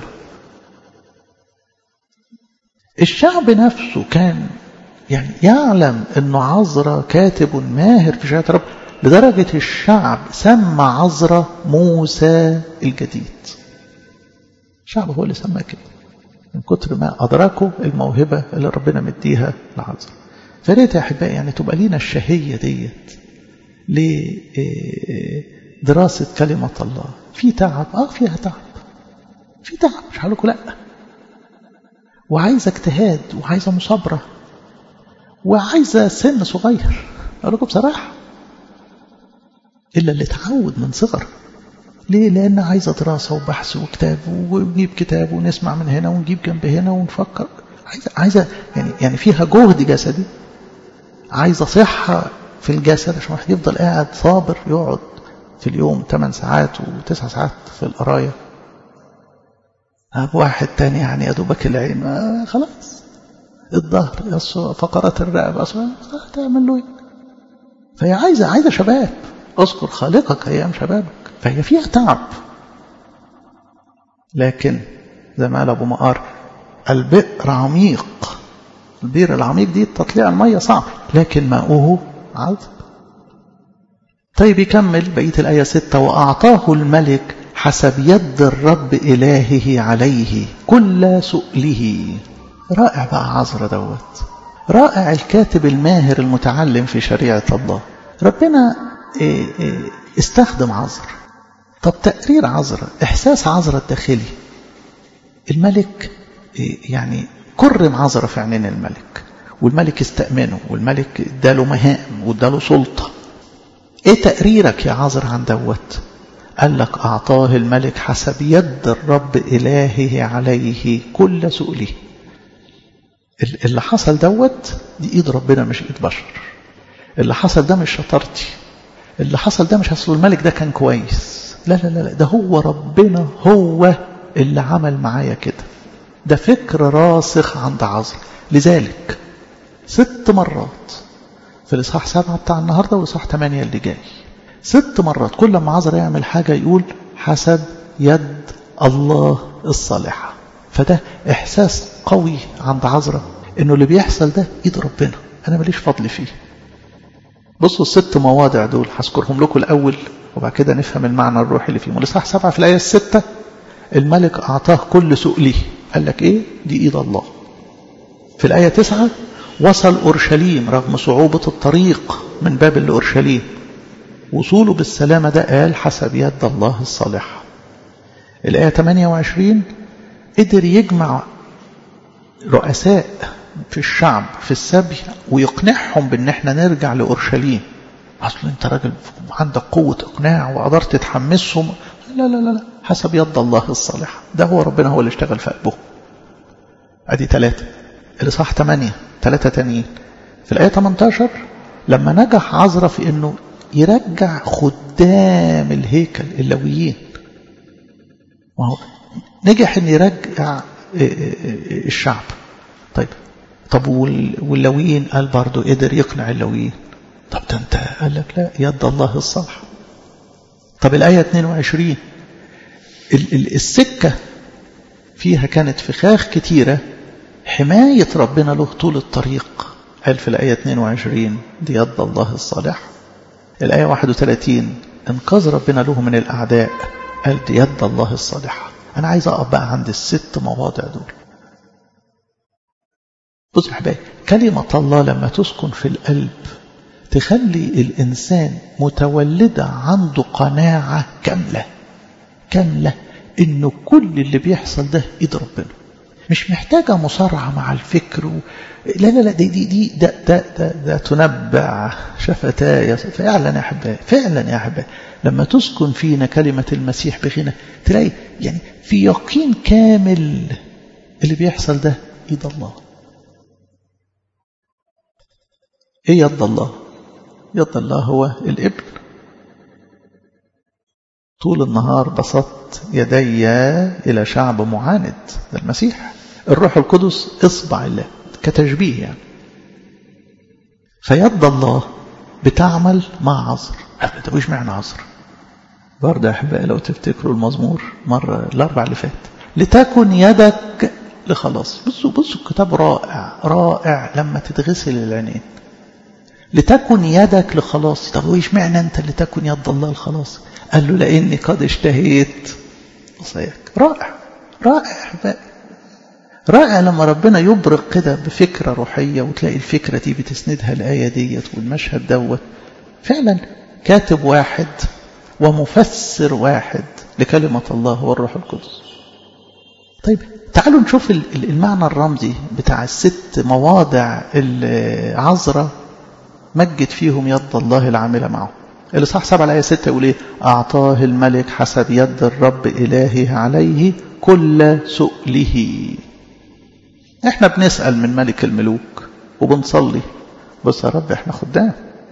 الشعب نفسه كان يعني يعلم انه عذرا كاتب ماهر في شهادة رب لدرجة الشعب سمى عذرا موسى الجديد الشعب هو اللي سماه كده من كتر ما أدركوا الموهبة اللي ربنا مديها لعذرا فريت يا أحبائي يعني تبقى لينا الشهية ديت لدراسة كلمة الله في تعب اه فيها تعب في تعب مش هقول لكم لا وعايزه اجتهاد وعايزه مصابره وعايزه سن صغير اقول لكم بصراحه الا اللي اتعود من صغر ليه لان عايزه دراسه وبحث وكتاب ونجيب كتاب ونسمع من هنا ونجيب جنب هنا ونفكر عايزه عايزه يعني يعني فيها جهد جسدي عايزه صحه في الجسد عشان الواحد يفضل قاعد صابر يقعد في اليوم 8 ساعات و9 ساعات في القراية أب واحد تاني يعني يا دوبك العين آه خلاص الظهر فقرات الرقبة تعمل له ايه فهي عايزة عايزة شباب اذكر خالقك أيام شبابك فهي فيها تعب لكن زي ما قال أبو مقار البئر عميق البئر العميق دي تطليع المية صعب لكن ماؤه عذب طيب يكمل بقية الآية ستة وأعطاه الملك حسب يد الرب إلهه عليه كل سؤله رائع بقى عذرة دوت رائع الكاتب الماهر المتعلم في شريعة الله ربنا استخدم عذر طب تقرير عذرة إحساس عذرة الداخلي الملك يعني كرم عذرة في عينين الملك والملك استأمنه والملك اداله مهام واداله سلطة ايه تقريرك يا عذر عن دوت قال لك أعطاه الملك حسب يد الرب إلهه عليه كل سؤله اللي حصل دوت دي إيد ربنا مش إيد بشر اللي حصل ده مش شطارتي اللي حصل ده مش أصل الملك ده كان كويس لا لا لا ده هو ربنا هو اللي عمل معايا كده ده فكر راسخ عند عذر لذلك ست مرات في الإصحاح سبعة بتاع النهاردة والإصحاح ثمانية اللي جاي ست مرات كل ما عذر يعمل حاجة يقول حسب يد الله الصالحة فده إحساس قوي عند عذرة إنه اللي بيحصل ده إيد ربنا أنا ماليش فضل فيه بصوا الست مواضع دول هذكرهم لكم الأول وبعد كده نفهم المعنى الروحي اللي فيه والإصحاح سبعة في الآية الستة الملك أعطاه كل سؤله قال لك إيه دي إيد الله في الآية تسعة وصل أورشليم رغم صعوبة الطريق من بابل لأورشليم وصوله بالسلامة ده قال حسب يد الله الصالحة الآية 28 قدر يجمع رؤساء في الشعب في السبي ويقنعهم بان احنا نرجع لأورشليم اصل انت راجل عندك قوة اقناع وقدرت تحمسهم لا لا لا لا حسب يد الله الصالحة ده هو ربنا هو اللي اشتغل في قلبه ادي ثلاثة الاصحاح 8 ثلاثة تانيين في الآية 18 لما نجح عزرا في انه يرجع خدام الهيكل اللويين ما هو نجح ان يرجع الشعب طيب طب واللويين قال برضه قدر يقنع اللويين طب ده انت قال لك لا يد الله الصالحة طب الآية 22 السكة فيها كانت فخاخ كتيرة حماية ربنا له طول الطريق قال في الآية 22 دي يد الله الصالحة الآية 31 انقاذ ربنا له من الأعداء قال دي يد الله الصالحة أنا عايز أقف بقى عند الست مواضع دول بص حبايبي كلمة الله لما تسكن في القلب تخلي الإنسان متولدة عنده قناعة كاملة كاملة إنه كل اللي بيحصل ده إيد ربنا مش محتاجة مصارعة مع الفكر و... لا لا لا دي دي دي ده ده ده, ده تنبع شفتاي فعلا يا أحبائي فعلا يا أحبائي لما تسكن فينا كلمة المسيح بغنى تلاقي يعني في يقين كامل اللي بيحصل ده إيد الله إيه يد الله يد الله هو الابن طول النهار بسطت يدي إلى شعب معاند ده المسيح الروح القدس اصبع الله كتشبيه يعني فيد الله بتعمل مع عذر طب وش معنى عذر برضه يا احبائي لو تفتكروا المزمور مره الاربع اللي فات لتكن يدك لخلاص بصوا بصوا الكتاب رائع رائع لما تتغسل العينين لتكن يدك لخلاص طب وإيش معنى أنت لتكن يد الله الخلاص قال له لأني قد اشتهيت وصيك رائع رائع أحبائي رائع لما ربنا يبرق كده بفكرة روحية وتلاقي الفكرة دي بتسندها الآية ديت والمشهد دوت فعلا كاتب واحد ومفسر واحد لكلمة الله هو الروح القدس طيب تعالوا نشوف المعنى الرمزي بتاع الست مواضع العذراء مجد فيهم يد الله العاملة معه الإصحاح 7 الآية 6 يقول إيه أعطاه الملك حسب يد الرب إلهه عليه كل سؤله إحنا بنسأل من ملك الملوك وبنصلي بس يا رب إحنا خدام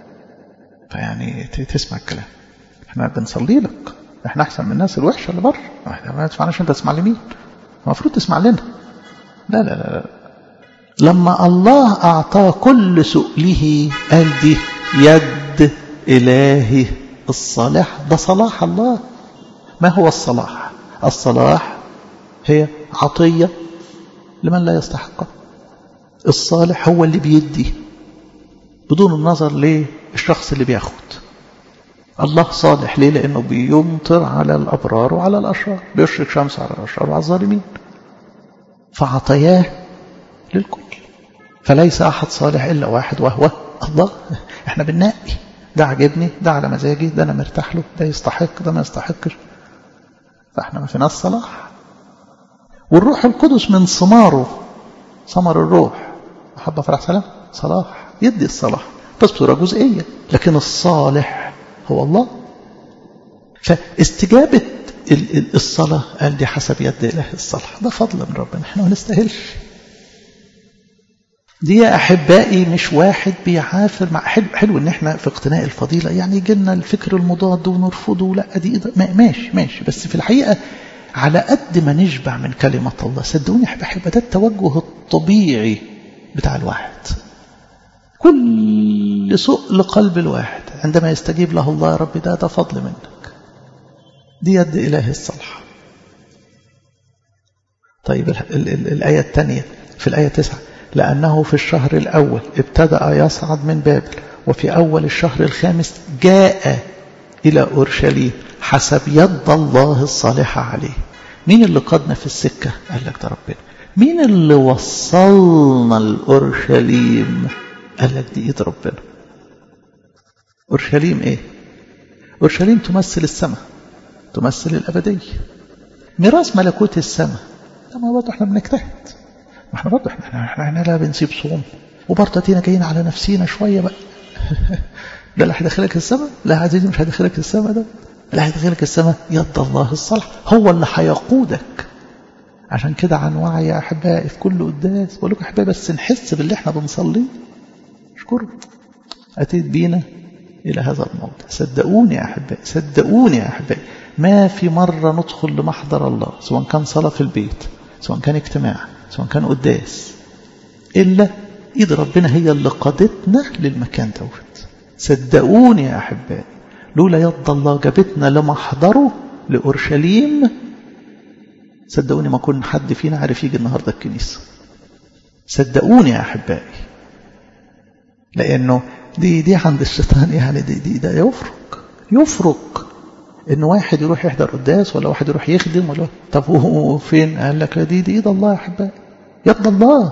فيعني تسمع الكلام إحنا بنصلي لك إحنا أحسن من الناس الوحشة اللي بره إحنا ما تسمعناش أنت تسمع لمين المفروض تسمع لنا لا لا لا, لا. لما الله أعطاه كل سؤله قال دي يد إلهي الصالح ده صلاح الله ما هو الصلاح الصلاح هي عطية لمن لا يستحقها الصالح هو اللي بيدي بدون النظر للشخص اللي بياخد الله صالح ليه لأنه بيمطر على الأبرار وعلى الأشرار بيشرق شمس على الأشرار وعلى الظالمين فعطياه للكل فليس أحد صالح إلا واحد وهو الله احنا بننقي ده عجبني ده على مزاجي ده أنا مرتاح له ده يستحق ده ما يستحقش فاحنا ما فيناش صلاح والروح القدس من ثماره ثمر الروح محبة فرح سلام صلاح يدي الصلاح بس بصورة جزئية لكن الصالح هو الله فاستجابة الصلاة قال دي حسب يد إله الصالح ده فضل من ربنا احنا ما نستاهلش دي يا أحبائي مش واحد بيعافر مع حلو, حلو إن إحنا في اقتناء الفضيلة يعني يجي لنا الفكر المضاد ونرفضه لا دي ماشي ماشي بس في الحقيقة على قد ما نشبع من كلمة الله صدقوني يا أحبائي ده التوجه الطبيعي بتاع الواحد كل سؤل قلب الواحد عندما يستجيب له الله يا رب ده ده فضل منك دي يد إله الصالحة طيب ال ال ال الآية الثانية في الآية 9 لأنه في الشهر الأول ابتدأ يصعد من بابل وفي أول الشهر الخامس جاء إلى أورشليم حسب يد الله الصالحة عليه مين اللي قادنا في السكة قال لك ده ربنا مين اللي وصلنا لأورشليم قال لك دي إيد ربنا أورشليم إيه أورشليم تمثل السماء تمثل الأبدية ميراث ملكوت السماء ما برضه احنا بنجتهد ما احنا برضه احنا احنا, احنا لا بنسيب صوم وبرضه ادينا جايين على نفسينا شويه بقى ده اللي هيدخلك السماء لا يا عزيزي مش هيدخلك السماء ده اللي هيدخلك السماء يد الله الصالح هو اللي هيقودك عشان كده عن وعي يا احبائي في كل قداس بقول لكم احبائي بس نحس باللي احنا بنصليه اشكره اتيت بينا الى هذا الموضع صدقوني يا احبائي صدقوني يا احبائي ما في مره ندخل لمحضر الله سواء كان صلاه في البيت سواء كان اجتماع سواء كان قداس الا ايد ربنا هي اللي قادتنا للمكان دوت صدقوني يا احبائي لولا يد الله جابتنا لمحضره لاورشليم صدقوني ما كن حد فينا عارف يجي النهارده الكنيسه صدقوني يا احبائي لانه دي دي عند الشيطان يعني دي, دي ده يفرق يفرق ان واحد يروح يحضر قداس ولا واحد يروح يخدم ولا طب هو فين قال لك دي دي ايد الله يا احبائي يد الله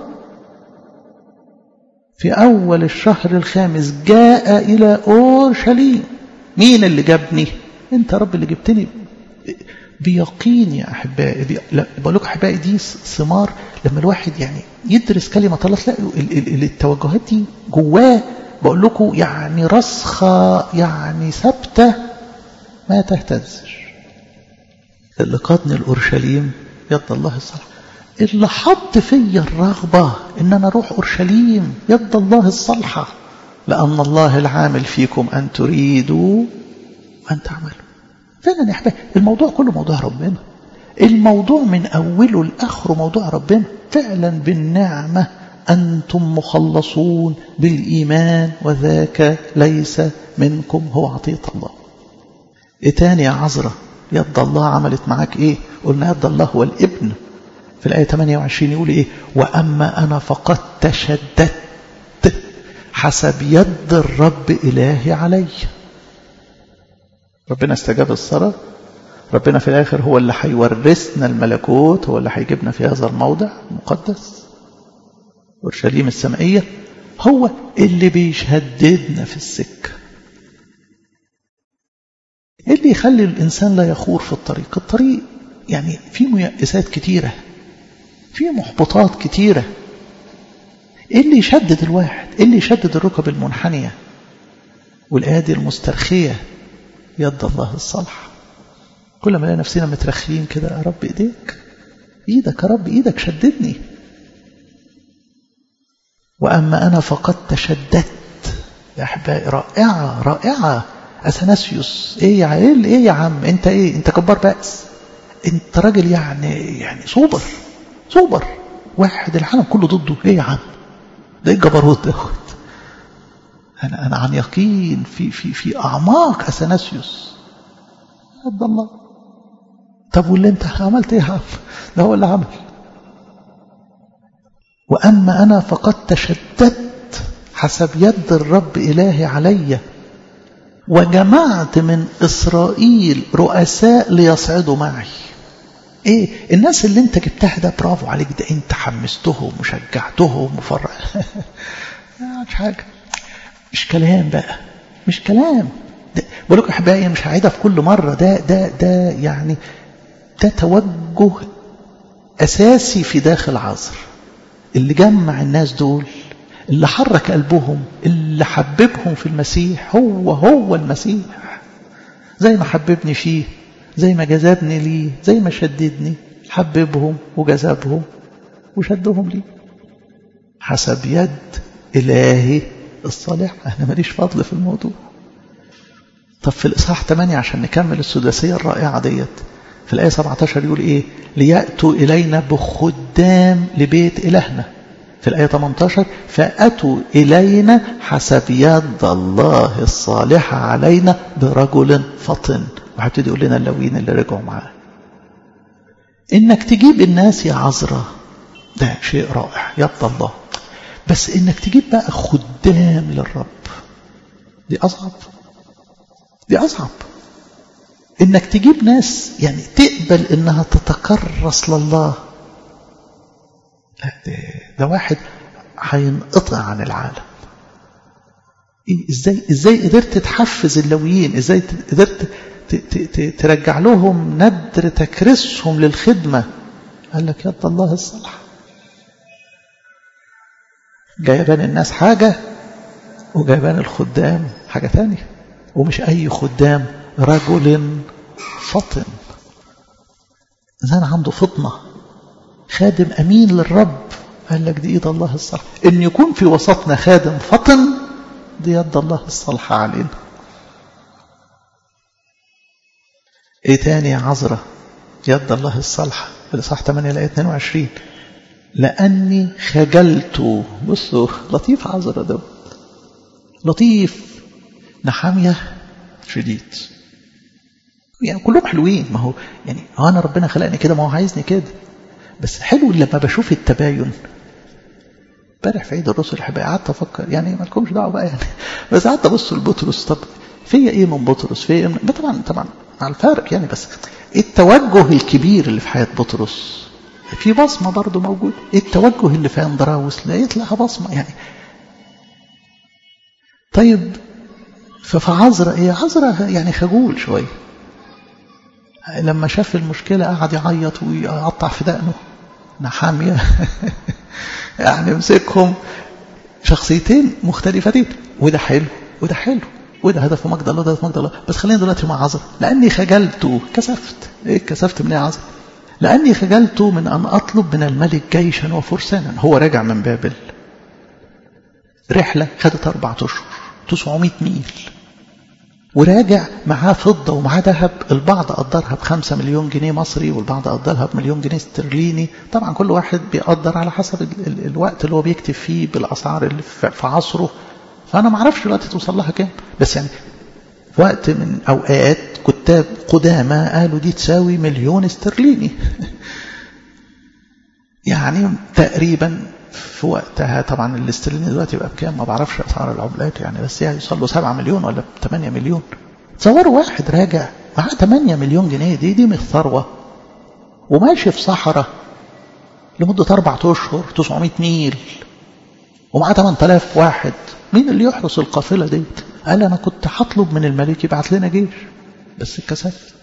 في اول الشهر الخامس جاء الى اورشليم مين اللي جابني انت رب اللي جبتني بيقين يا احبائي بي... لا بقول لكم احبائي دي ثمار لما الواحد يعني يدرس كلمه الله تلاقي التوجهات دي جواه بقول لكم يعني رسخه يعني ثابته ما تهتزش اللي قادني الاورشليم يد الله الصالح اللي حط فيا الرغبه ان انا اروح اورشليم يد الله الصالحه لان الله العامل فيكم ان تريدوا ان تعملوا فعلا يا احبابي الموضوع كله موضوع ربنا الموضوع من اوله لاخره موضوع ربنا فعلا بالنعمه انتم مخلصون بالايمان وذاك ليس منكم هو عطيه الله ايه تاني يا عذراء يد الله عملت معاك ايه قلنا يد الله هو الابن في الآية 28 يقول إيه وأما أنا فقد تشددت حسب يد الرب إلهي علي ربنا استجاب الصلاة ربنا في الآخر هو اللي هيورثنا الملكوت هو اللي هيجيبنا في هذا الموضع المقدس أورشليم السمائية هو اللي بيشددنا في السكة ايه اللي يخلي الإنسان لا يخور في الطريق الطريق يعني في ميأسات كتيرة في محبطات كتيرة ايه اللي يشدد الواحد ايه اللي يشدد الركب المنحنية والآدي المسترخية يد الله الصالحة كل ما نلاقي نفسنا مترخيين كده يا رب ايديك ايدك يا رب ايدك شددني واما انا فقد تشددت يا احبائي رائعه رائعه اثناسيوس ايه يا ايه ايه يا عم انت ايه انت كبار بأس انت راجل يعني يعني سوبر سوبر واحد العالم كله ضده ايه يا عم ده ايه الجبروت دوت انا انا عن يقين في في في اعماق اثناسيوس يد الله طب واللي انت عملت ايه يا عم ده هو اللي عمل واما انا فقد تشددت حسب يد الرب الهي علي وجمعت من اسرائيل رؤساء ليصعدوا معي ايه الناس اللي انت جبتها ده برافو عليك ده انت حمستهم وشجعتهم وفرح مش حاجه مش كلام بقى مش كلام بقول لكم احبائي مش هعيدها في كل مره ده ده ده يعني ده توجه اساسي في داخل عصر اللي جمع الناس دول اللي حرك قلبهم اللي حببهم في المسيح هو هو المسيح زي ما حببني فيه زي ما جذبني ليه زي ما شددني حببهم وجذبهم وشدهم ليه حسب يد إلهي الصالح أنا ماليش فضل في الموضوع طب في الإصحاح 8 عشان نكمل السداسية الرائعة ديت في الآية 17 يقول إيه ليأتوا إلينا بخدام لبيت إلهنا في الآية 18 فأتوا إلينا حسب يد الله الصالحة علينا برجل فطن وهبتدي يقول لنا اللوين اللي رجعوا معاه إنك تجيب الناس يا عذراء ده شيء رائع يد الله بس إنك تجيب بقى خدام للرب دي أصعب دي أصعب انك تجيب ناس يعني تقبل انها تتكرس لله لا ده, ده واحد هينقطع عن العالم إيه ازاي ازاي قدرت تحفز اللويين ازاي قدرت ترجع لهم ندر تكريسهم للخدمه قال لك يد الله الصالحه جايبان الناس حاجه وجايبان الخدام حاجه ثانيه ومش اي خدام رجل فطن إنسان عنده فطنة خادم أمين للرب قال لك دي إيد الله الصالحة إن يكون في وسطنا خادم فطن دي يد الله الصالحة علينا إيه تاني يا عذرة يد الله الصالحة في الإصحاح 8 الآية 22 لأني خجلت بصوا لطيف عذرة ده لطيف نحامية شديد يعني كلهم حلوين ما هو يعني هو انا ربنا خلقني كده ما هو عايزني كده بس حلو لما بشوف التباين امبارح في عيد الرسل الحبايب قعدت افكر يعني ما لكمش دعوه بقى يعني بس قعدت ابص لبطرس طب فيا ايه من بطرس فيا ايه من طبعا طبعا مع الفارق يعني بس التوجه الكبير اللي في حياه بطرس في بصمه برضه موجود التوجه اللي في اندراوس لقيت لها بصمه يعني طيب ففي عذرة ايه عذرة يعني خجول شويه لما شاف المشكلة قعد يعيط ويقطع في دقنه نحامية يعني مسكهم شخصيتين مختلفتين وده حلو وده حلو وده هدف مجد الله ده هدف مجد الله بس خلينا دلوقتي مع عذر لأني خجلت كسفت إيه كسفت من إيه عذر لأني خجلت من أن أطلب من الملك جيشا وفرسانا هو راجع من بابل رحلة خدت أربعة أشهر 900 ميل وراجع معاه فضة ومعاه ذهب البعض قدرها بخمسة مليون جنيه مصري والبعض قدرها بمليون جنيه استرليني طبعا كل واحد بيقدر على حسب ال ال الوقت اللي هو بيكتب فيه بالأسعار اللي في عصره فأنا ما اعرفش دلوقتي توصل لها كام بس يعني في وقت من أوقات كتاب قدامى قالوا دي تساوي مليون استرليني يعني تقريبا في وقتها طبعا الاسترليني دلوقتي يبقى بكام ما بعرفش اسعار العملات يعني بس يعني يوصل له 7 مليون ولا 8 مليون تصوروا واحد راجع معاه 8 مليون جنيه دي دي مش ثروه وماشي في صحراء لمدة أربعة أشهر 900 ميل ومعاه 8000 واحد مين اللي يحرس القافلة دي قال أنا كنت هطلب من الملك يبعت لنا جيش بس اتكسفت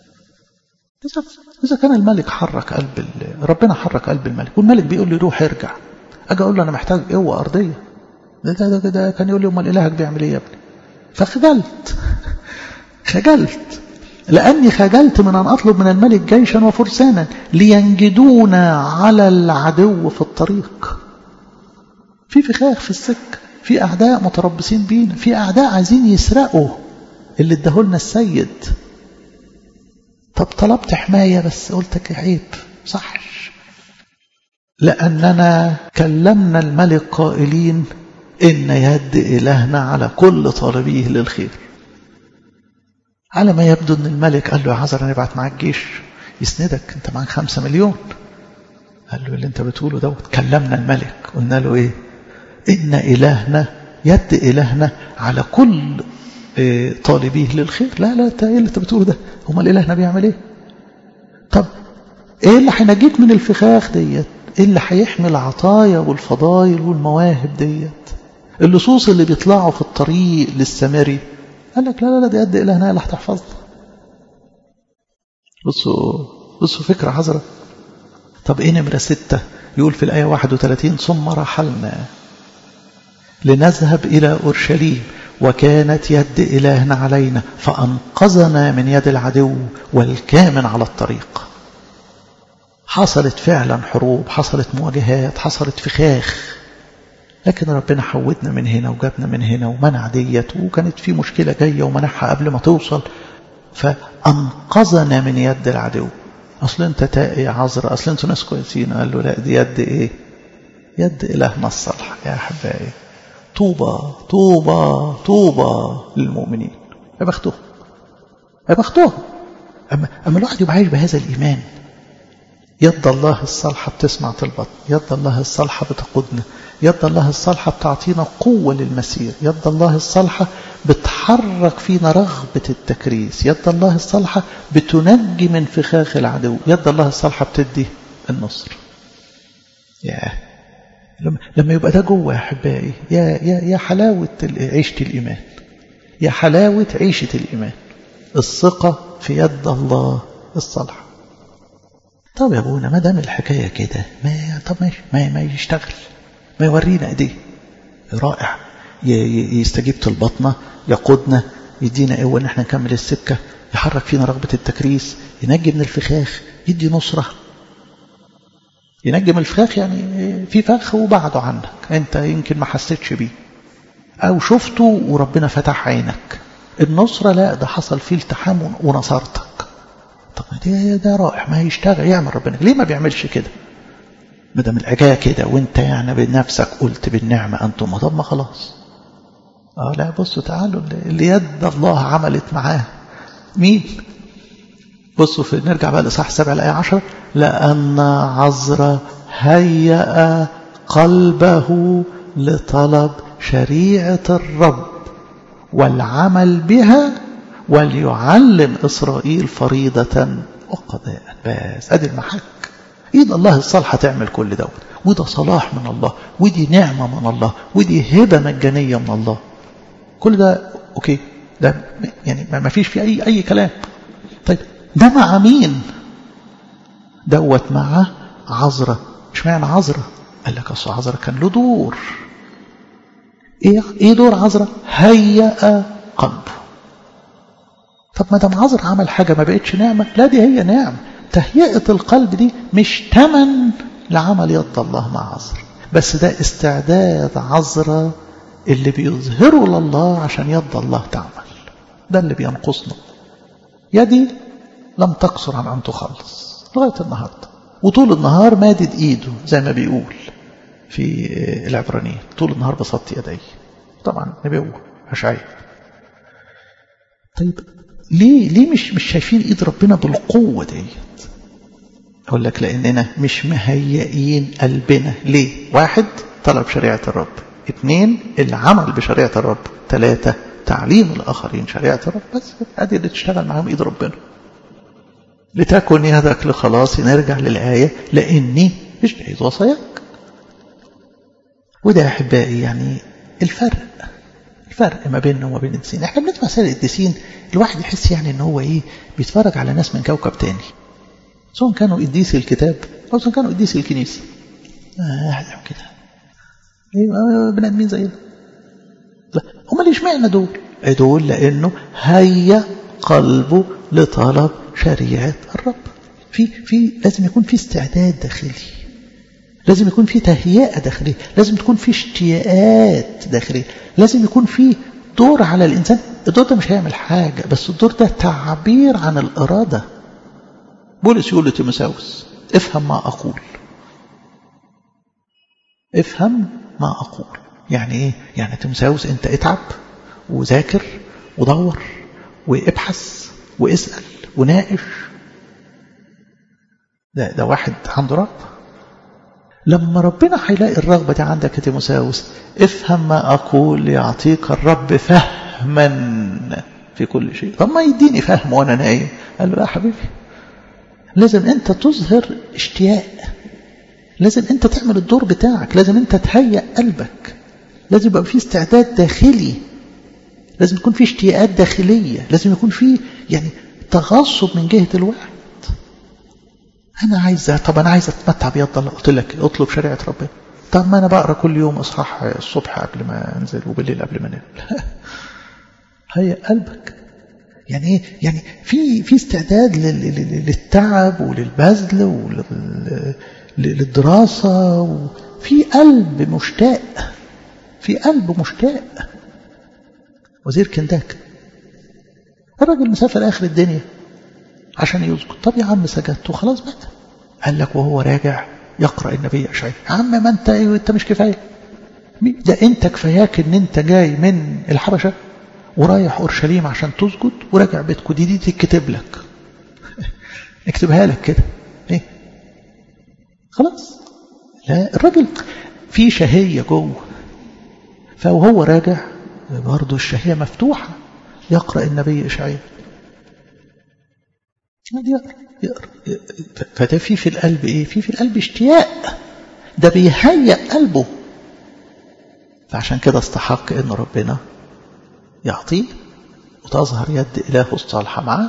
إذا كان الملك حرك قلب ربنا حرك قلب الملك والملك بيقول لي روح ارجع أجي أقول له أنا محتاج قوة أرضية ده, ده, ده, ده كان يقول لي أمال إلهك بيعمل إيه يا ابني فخجلت خجلت لأني خجلت من أن أطلب من الملك جيشا وفرسانا لينجدونا على العدو في الطريق في فخاخ في السكة في أعداء متربصين بينا في أعداء عايزين يسرقوا اللي اداهولنا السيد طب طلبت حماية بس قلت عيب صحش لأننا كلمنا الملك قائلين إن يد إلهنا على كل طالبيه للخير على ما يبدو أن الملك قال له يا عذر نبعت معاك جيش يسندك أنت معاك خمسة مليون قال له اللي أنت بتقوله دوت كلمنا الملك قلنا له إيه إن إلهنا يد إلهنا على كل إيه طالبيه للخير لا لا إيه اللي أنت بتقوله ده هما الإلهنا بيعمل إيه طب إيه اللي هينجيك من الفخاخ ديت إيه اللي هيحمي العطايا والفضايل والمواهب ديت اللصوص اللي بيطلعوا في الطريق للسامري قال لك لا لا لا دي قد إلهنا اللي هتحفظنا بصوا بصوا فكرة حذرة طب إيه نمرة ستة يقول في الآية 31 ثم رحلنا لنذهب إلى أورشليم وكانت يد إلهنا علينا فأنقذنا من يد العدو والكامن على الطريق حصلت فعلا حروب حصلت مواجهات حصلت فخاخ لكن ربنا حودنا من هنا وجابنا من هنا ومنع ديت وكانت في مشكلة جاية ومنعها قبل ما توصل فأنقذنا من يد العدو أصل أنت تائي عذرة أصل أنتوا ناس كويسين قال له لا دي يد إيه يد إلهنا الصالحة يا أحبائي طوبى طوبى طوبى للمؤمنين يا بختهم يا بختهم أما, أما الواحد يبقى عايش بهذا الإيمان يد الله الصالحة بتسمع طلبات يد الله الصالحة بتقودنا يد الله الصالحة بتعطينا قوة للمسير يد الله الصالحة بتحرك فينا رغبة التكريس يد الله الصالحة بتنجي من فخاخ العدو يد الله الصالحة بتدي النصر يا لما يبقى ده جوه يا احبائي يا يا يا حلاوه عيشه الايمان يا حلاوه عيشه الايمان الثقه في يد الله الصالحه طب يا ابونا ما دام الحكايه كده ما طب ماشي ما, ما يشتغل ما يورينا ايديه رائع يستجيب طلباتنا يقودنا يدينا قوه ان احنا نكمل السكه يحرك فينا رغبه التكريس ينجي من الفخاخ يدي نصره ينجي من الفخاخ يعني في فخ وبعده عنك انت يمكن ما حسيتش بيه او شفته وربنا فتح عينك النصرة لا ده حصل فيه التحام ونصرتك طب ده, ده رائع ما يشتغل يعمل ربنا ليه ما بيعملش كده ما دام الحكايه كده وانت يعني بنفسك قلت بالنعمة انتم طب ما خلاص اه لا بصوا تعالوا اللي يد الله عملت معاه مين بصوا في نرجع بقى لصح سبع الآية عشر لأن عزر هيأ قلبه لطلب شريعة الرب والعمل بها وليعلم إسرائيل فريضة وقضاء بس أدي المحك إيد الله الصالحة تعمل كل دوت وده صلاح من الله ودي نعمة من الله ودي هبة مجانية من الله كل ده أوكي ده يعني ما فيش فيه أي أي كلام طيب ده مع مين دوت مع عذرة مش معنى عذرة قال لك اصل عذرة كان له دور ايه ايه دور عذرة هيأ قلبه طب ما دام عذرة عمل حاجة ما بقتش نعمة لا دي هي نعمة تهيئة القلب دي مش تمن لعمل يد الله مع عذرة بس ده استعداد عذرة اللي بيظهره لله عشان يد الله تعمل ده اللي بينقصنا يدي لم تقصر عن أن تخلص لغاية النهاردة وطول النهار مادد إيده زي ما بيقول في العبرانية طول النهار بسطت يدي طبعا نبوة أشعية طيب ليه ليه مش مش شايفين ايد ربنا بالقوه ديت اقول لك لاننا مش مهيئين قلبنا ليه واحد طلب شريعه الرب اثنين العمل بشريعه الرب ثلاثه تعليم الاخرين شريعه الرب بس ادي اللي تشتغل معاهم ايد ربنا لتكن يدك لخلاصي نرجع للايه لاني مش جايز وصاياك وده يا احبائي يعني الفرق الفرق ما بيننا وما بين الدسين احنا بنسمع سير الدسين الواحد يحس يعني ان هو ايه بيتفرج على ناس من كوكب تاني سواء كانوا قديسي الكتاب او سواء كانوا قديسي الكنيسه آه كده ايه بني ادمين زينا لا هم اللي اشمعنى دول دول لانه هيا قلبه لطلب شريعه الرب في في لازم يكون في استعداد داخلي لازم يكون في تهيئة داخلية لازم تكون في اشتياقات داخلية لازم يكون في دور على الإنسان الدور ده مش هيعمل حاجة بس الدور ده تعبير عن الإرادة بولس يقول لتيموساوس افهم ما أقول افهم ما أقول يعني إيه؟ يعني تيموساوس أنت اتعب وذاكر ودور وابحث واسأل وناقش ده, ده واحد عنده رب لما ربنا هيلاقي الرغبة دي عندك يا تيموساوس افهم ما أقول يعطيك الرب فهما في كل شيء طب ما يديني فهم وأنا نايم قال له لا حبيبي لازم أنت تظهر اشتياق لازم أنت تعمل الدور بتاعك لازم أنت تهيأ قلبك لازم يبقى في استعداد داخلي لازم يكون في اشتياقات داخلية لازم يكون في يعني تغصب من جهة الواحد أنا عايز طب أنا عايز أتمتع بيد الله قلت لك اطلب شريعة ربنا طب ما أنا بقرأ كل يوم إصحاح الصبح قبل ما أنزل وبالليل قبل ما أنام هيا قلبك يعني إيه يعني في في استعداد للتعب وللبذل وللدراسة وفي قلب مشتاق في قلب مشتاق وزير كنداك الراجل مسافر آخر الدنيا عشان يسجد طب يا عم سجدت وخلاص بقى قال لك وهو راجع يقرأ النبي أشعياء يا عم ما انت انت مش كفاية ده انت كفاياك ان انت جاي من الحبشة ورايح أورشليم عشان تسجد وراجع بيتكم دي دي تكتب لك اكتبها لك كده ايه خلاص لا الراجل في شهية جوه فوهو راجع برضه الشهية مفتوحة يقرأ النبي إشعياء يقرأ يقرأ فده في في القلب إيه؟ في في القلب اشتياق ده بيهيأ قلبه فعشان كده استحق إن ربنا يعطيه وتظهر يد إله الصالحة معاه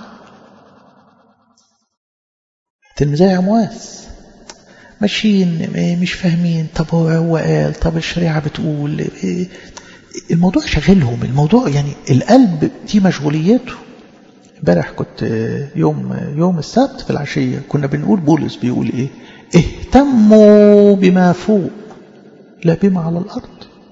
تلميذي عمواس ماشيين مش فاهمين طب هو هو قال طب الشريعة بتقول الموضوع شغلهم الموضوع يعني القلب دي مشغوليته امبارح كنت يوم يوم السبت في العشية كنا بنقول بولس بيقول ايه اهتموا بما فوق لا بما على الأرض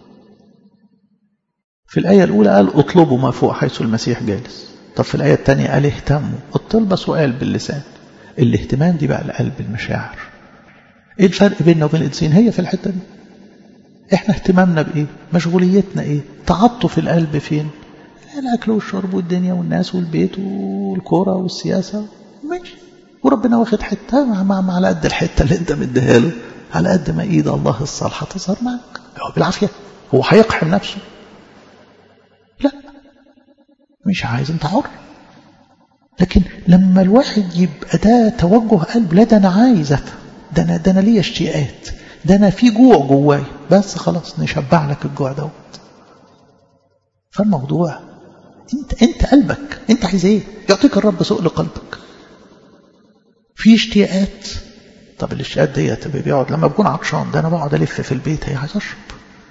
في الآية الأولى قال اطلبوا ما فوق حيث المسيح جالس طب في الآية الثانية قال اهتموا الطلبة سؤال باللسان الاهتمام دي بقى القلب المشاعر ايه الفرق بيننا وبين الانسان هي في الحته دي احنا اهتمامنا بايه مشغوليتنا ايه تعاطف القلب فين الاكل والشرب والدنيا والناس والبيت والكوره والسياسه ماشي وربنا واخد حته مع, مع, مع على قد الحته اللي انت مديها له على قد ما ايد الله الصالحه تظهر معك هو بالعافيه هو هيقحم نفسه لا مش عايز انت حر لكن لما الواحد يبقى ده توجه قلب لا ده انا عايز افهم ده انا ده انا ليا اشتياقات ده انا في جوع جوايا بس خلاص نشبع لك الجوع دوت فالموضوع انت انت قلبك انت عايز ايه يعطيك الرب سؤل قلبك في اشتياقات طب الاشتياقات ديت بيقعد لما بكون عطشان ده انا بقعد الف في البيت هي عايز اشرب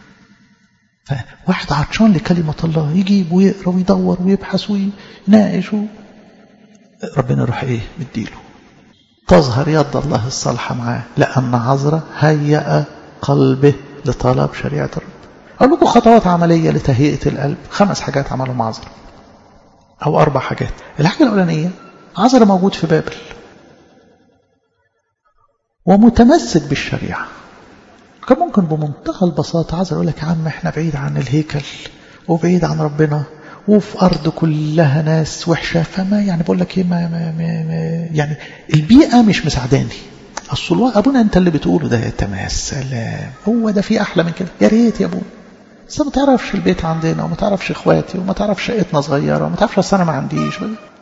فواحد عطشان لكلمة الله يجيب ويقرا ويدور ويبحث ويناقش ربنا يروح ايه مديله تظهر يد الله الصالحة معاه لأن عذرة هيأ قلبه لطلب شريعة الرب أقول لكم خطوات عملية لتهيئة القلب خمس حاجات عملهم عذرة أو أربع حاجات الحاجة الأولانية عذرة موجود في بابل ومتمسك بالشريعة كان ممكن بمنتهى البساطة عذرة يقول لك يا عم احنا بعيد عن الهيكل وبعيد عن ربنا وفي أرض كلها ناس وحشة فما يعني بقول لك إيه ما, ما, ما, ما يعني البيئة مش مساعداني أصل أبونا أنت اللي بتقوله ده تمام سلام هو ده في أحلى من كده يا ريت يا أبونا بس ما تعرفش البيت عندنا وما تعرفش إخواتي وما تعرفش شقتنا صغيرة وما تعرفش أصل أنا ما عنديش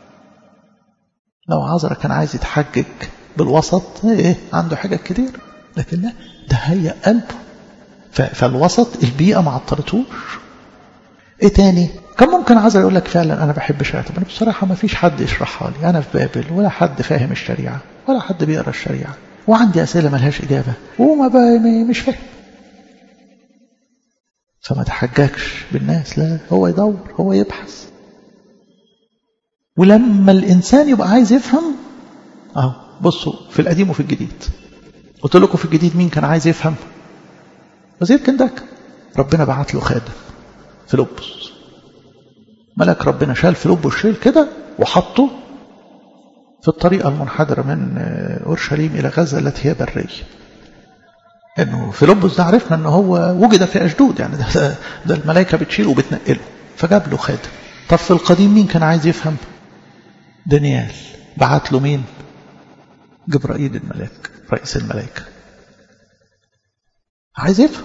لو عذرا كان عايز يتحجج بالوسط إيه عنده حاجات كتير لكن لا ده هي قلبه فالوسط البيئة ما عطلتوش ايه تاني كان ممكن عذر يقول لك فعلا انا بحب الشريعه طب انا بصراحه ما فيش حد يشرحها لي انا في بابل ولا حد فاهم الشريعه ولا حد بيقرا الشريعه وعندي اسئله ملهاش اجابه وما مش فاهم فما تحججش بالناس لا هو يدور هو يبحث ولما الانسان يبقى عايز يفهم اهو بصوا في القديم وفي الجديد قلت لكم في الجديد مين كان عايز يفهم وزير كندك ربنا بعت له خادم فيلبس ملك ربنا شال فيلبس الشيل كده وحطه في الطريقة المنحدرة من أورشليم إلى غزة التي هي برية إنه فيلبس ده عرفنا إن هو وجد في أشدود يعني ده, ده الملائكة بتشيله وبتنقله فجاب له خادم طب في القديم مين كان عايز يفهم دانيال بعت له مين جبرائيل الملاك رئيس الملائكة عايز يفهم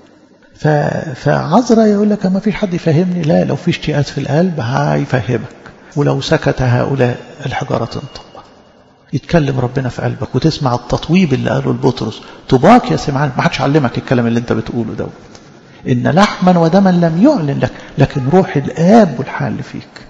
فعذرا يقول لك ما فيش حد يفهمني لا لو في اشتياقات في القلب هيفهمك ولو سكت هؤلاء الحجارة تنطق يتكلم ربنا في قلبك وتسمع التطويب اللي قاله البطرس طباك يا سمعان ما حدش علمك الكلام اللي انت بتقوله دوت إن لحما ودما لم يعلن لك لكن روح الآب والحال فيك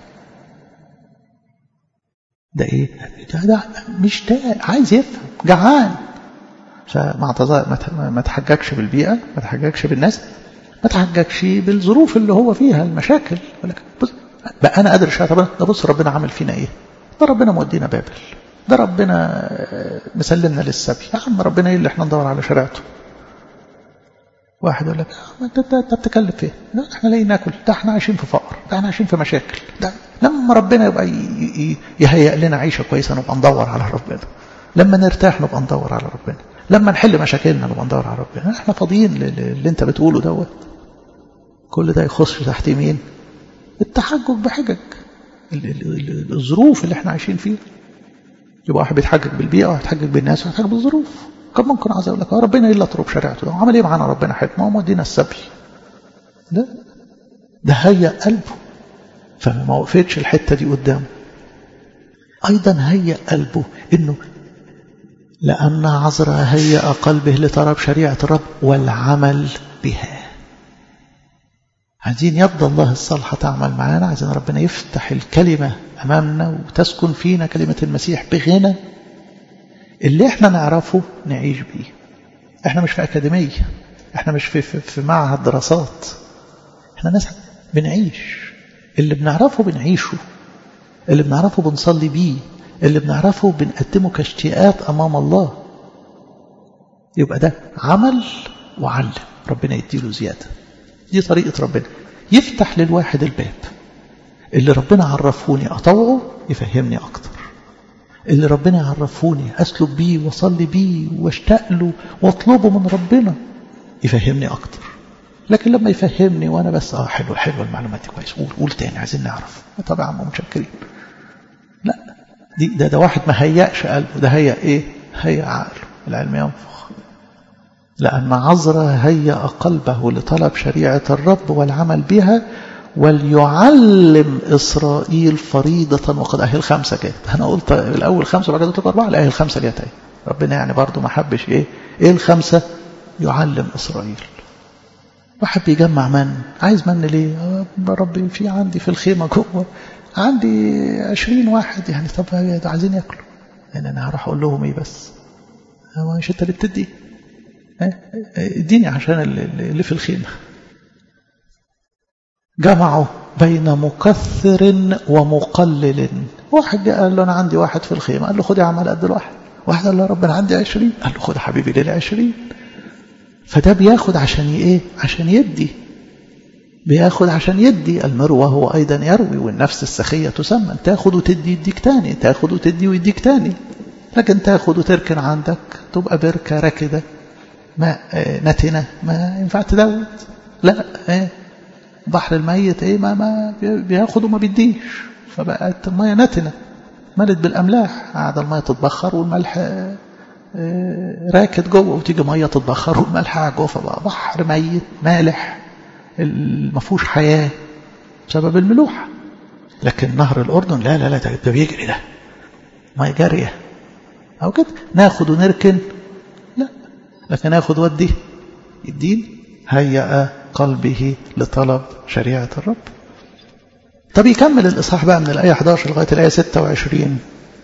ده ايه ده, ده مش ده عايز يفهم جعان فما ما تحججش بالبيئة ما تحججش بالناس ما تحججش بالظروف اللي هو فيها المشاكل بص بقى أنا قادر شاء طب ده بص ربنا عمل فينا إيه ده ربنا مودينا بابل ده ربنا مسلمنا للسبي يا عم ربنا ايه اللي احنا ندور على شريعته واحد يقول لك انت انت بتكلف فين؟ لا احنا لاقيين ناكل ده احنا عايشين في فقر ده احنا عايشين في مشاكل ده لما ربنا يبقى يهيئ لنا عيشه كويسه نبقى ندور على ربنا لما نرتاح نبقى ندور على ربنا لما نحل مشاكلنا نبقى ندور على ربنا احنا فاضيين اللي انت بتقوله دوت كل ده يخش تحت مين التحجج بحجج الظروف اللي احنا عايشين فيها يبقى واحد بيتحجج بالبيئة واحد بيتحجج بالناس واحد بيتحجج بالظروف كان ممكن عايز اقول لك ربنا ايه اللي اطلب شريعته ده عمل ايه معانا ربنا حكمه هو مودينا السبي لا ده هيأ قلبه فما وقفتش الحته دي قدامه ايضا هيأ قلبه انه لأن عذرا هيأ قلبه لطلب شريعة الرب والعمل بها عايزين يد الله الصالحة تعمل معانا عايزين ربنا يفتح الكلمة أمامنا وتسكن فينا كلمة المسيح بغنى اللي احنا نعرفه نعيش بيه احنا مش في أكاديمية احنا مش في, في, في معهد دراسات احنا ناس بنعيش اللي بنعرفه بنعيشه اللي بنعرفه بنصلي بيه اللي بنعرفه بنقدمه كاشتياقات أمام الله يبقى ده عمل وعلم ربنا يديله زيادة دي طريقة ربنا يفتح للواحد الباب اللي ربنا عرفوني أطوعه يفهمني أكتر اللي ربنا عرفوني أسلك بيه وأصلي بيه واشتاق له واطلبه من ربنا يفهمني أكتر لكن لما يفهمني وأنا بس آه حلو حلو المعلومات دي كويس قول قول تاني عايزين نعرف طبعا متشكرين لا دي ده, ده واحد ما هيأش قلبه ده هيأ إيه هيأ عقله العلم ينفخ لأن عذرا هيأ قلبه لطلب شريعة الرب والعمل بها وليعلم إسرائيل فريضة وقد أهل خمسة جات أنا قلت الأول خمسة وبعد كده أربعة لا أهل خمسة جات أهي ربنا يعني برضه ما حبش إيه إيه الخمسة يعلم إسرائيل واحد بيجمع من عايز من ليه ربي في عندي في الخيمة جوه عندي عشرين واحد يعني طب عايزين ياكلوا يعني أنا هروح أقول لهم إيه بس مش أنت اللي بتدي اديني عشان اللي في الخيمة جمعوا بين مكثر ومقلل واحد جاء قال له أنا عندي واحد في الخيمة قال له خد يا عم على قد الواحد واحد قال له رب أنا عندي عشرين قال له خد حبيبي ليه عشرين فده بياخد عشان ايه عشان يدي بياخد عشان يدي المروة هو أيضا يروي والنفس السخية تسمى تاخد وتدي يديك تاني تاخد وتدي ويديك تاني لكن تاخد وتركن عندك تبقى بركة راكدة ما نتنة ما ينفع تدوت لا ايه بحر الميت ايه ما, ما بياخد وما بيديش فبقت المية نتنة ملت بالأملاح قاعدة المية تتبخر والملح راكد جوه وتيجي مية تتبخر والملح قاعد جوه فبقى بحر ميت مالح ما فيهوش حياة بسبب الملوحة لكن نهر الأردن لا لا لا ده بيجري ده مية جارية أو كده ناخد ونركن لا لكن ناخد ودي الدين هيأ قلبه لطلب شريعة الرب طب يكمل الإصحاح بقى من الآية 11 لغاية الآية 26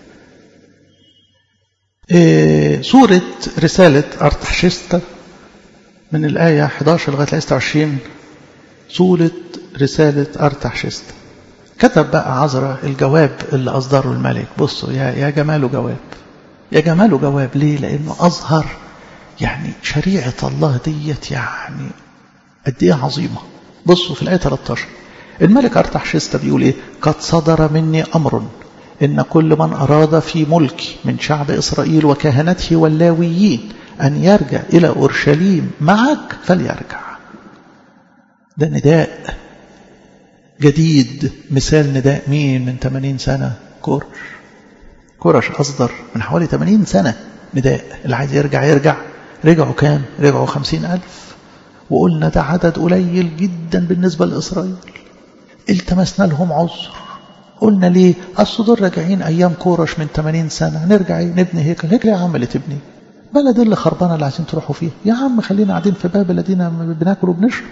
إيه سورة رسالة أرتحشستا من الآية 11 لغاية الآية 26 سورة رسالة أرتحشستا كتب بقى عذرا الجواب اللي أصدره الملك بصوا يا يا جماله جواب يا جماله جواب ليه لأنه أظهر يعني شريعة الله ديت يعني قد إيه عظيمة بصوا في الآية 13 الملك أرتحشستا بيقول إيه قد صدر مني أمر إن كل من أراد في ملكي من شعب إسرائيل وكهنته واللاويين أن يرجع إلى أورشليم معك فليرجع ده نداء جديد مثال نداء مين من 80 سنة كورش كورش أصدر من حوالي 80 سنة نداء اللي عايز يرجع يرجع رجعوا كام رجعوا خمسين ألف وقلنا ده عدد قليل جدا بالنسبة لإسرائيل التمسنا لهم عذر قلنا ليه أصل دول راجعين أيام كورش من 80 سنة نرجع نبني هيكل هيكل يا عم اللي تبني بلد اللي خربانة اللي عايزين تروحوا فيها يا عم خلينا قاعدين في باب الذين بناكل وبنشرب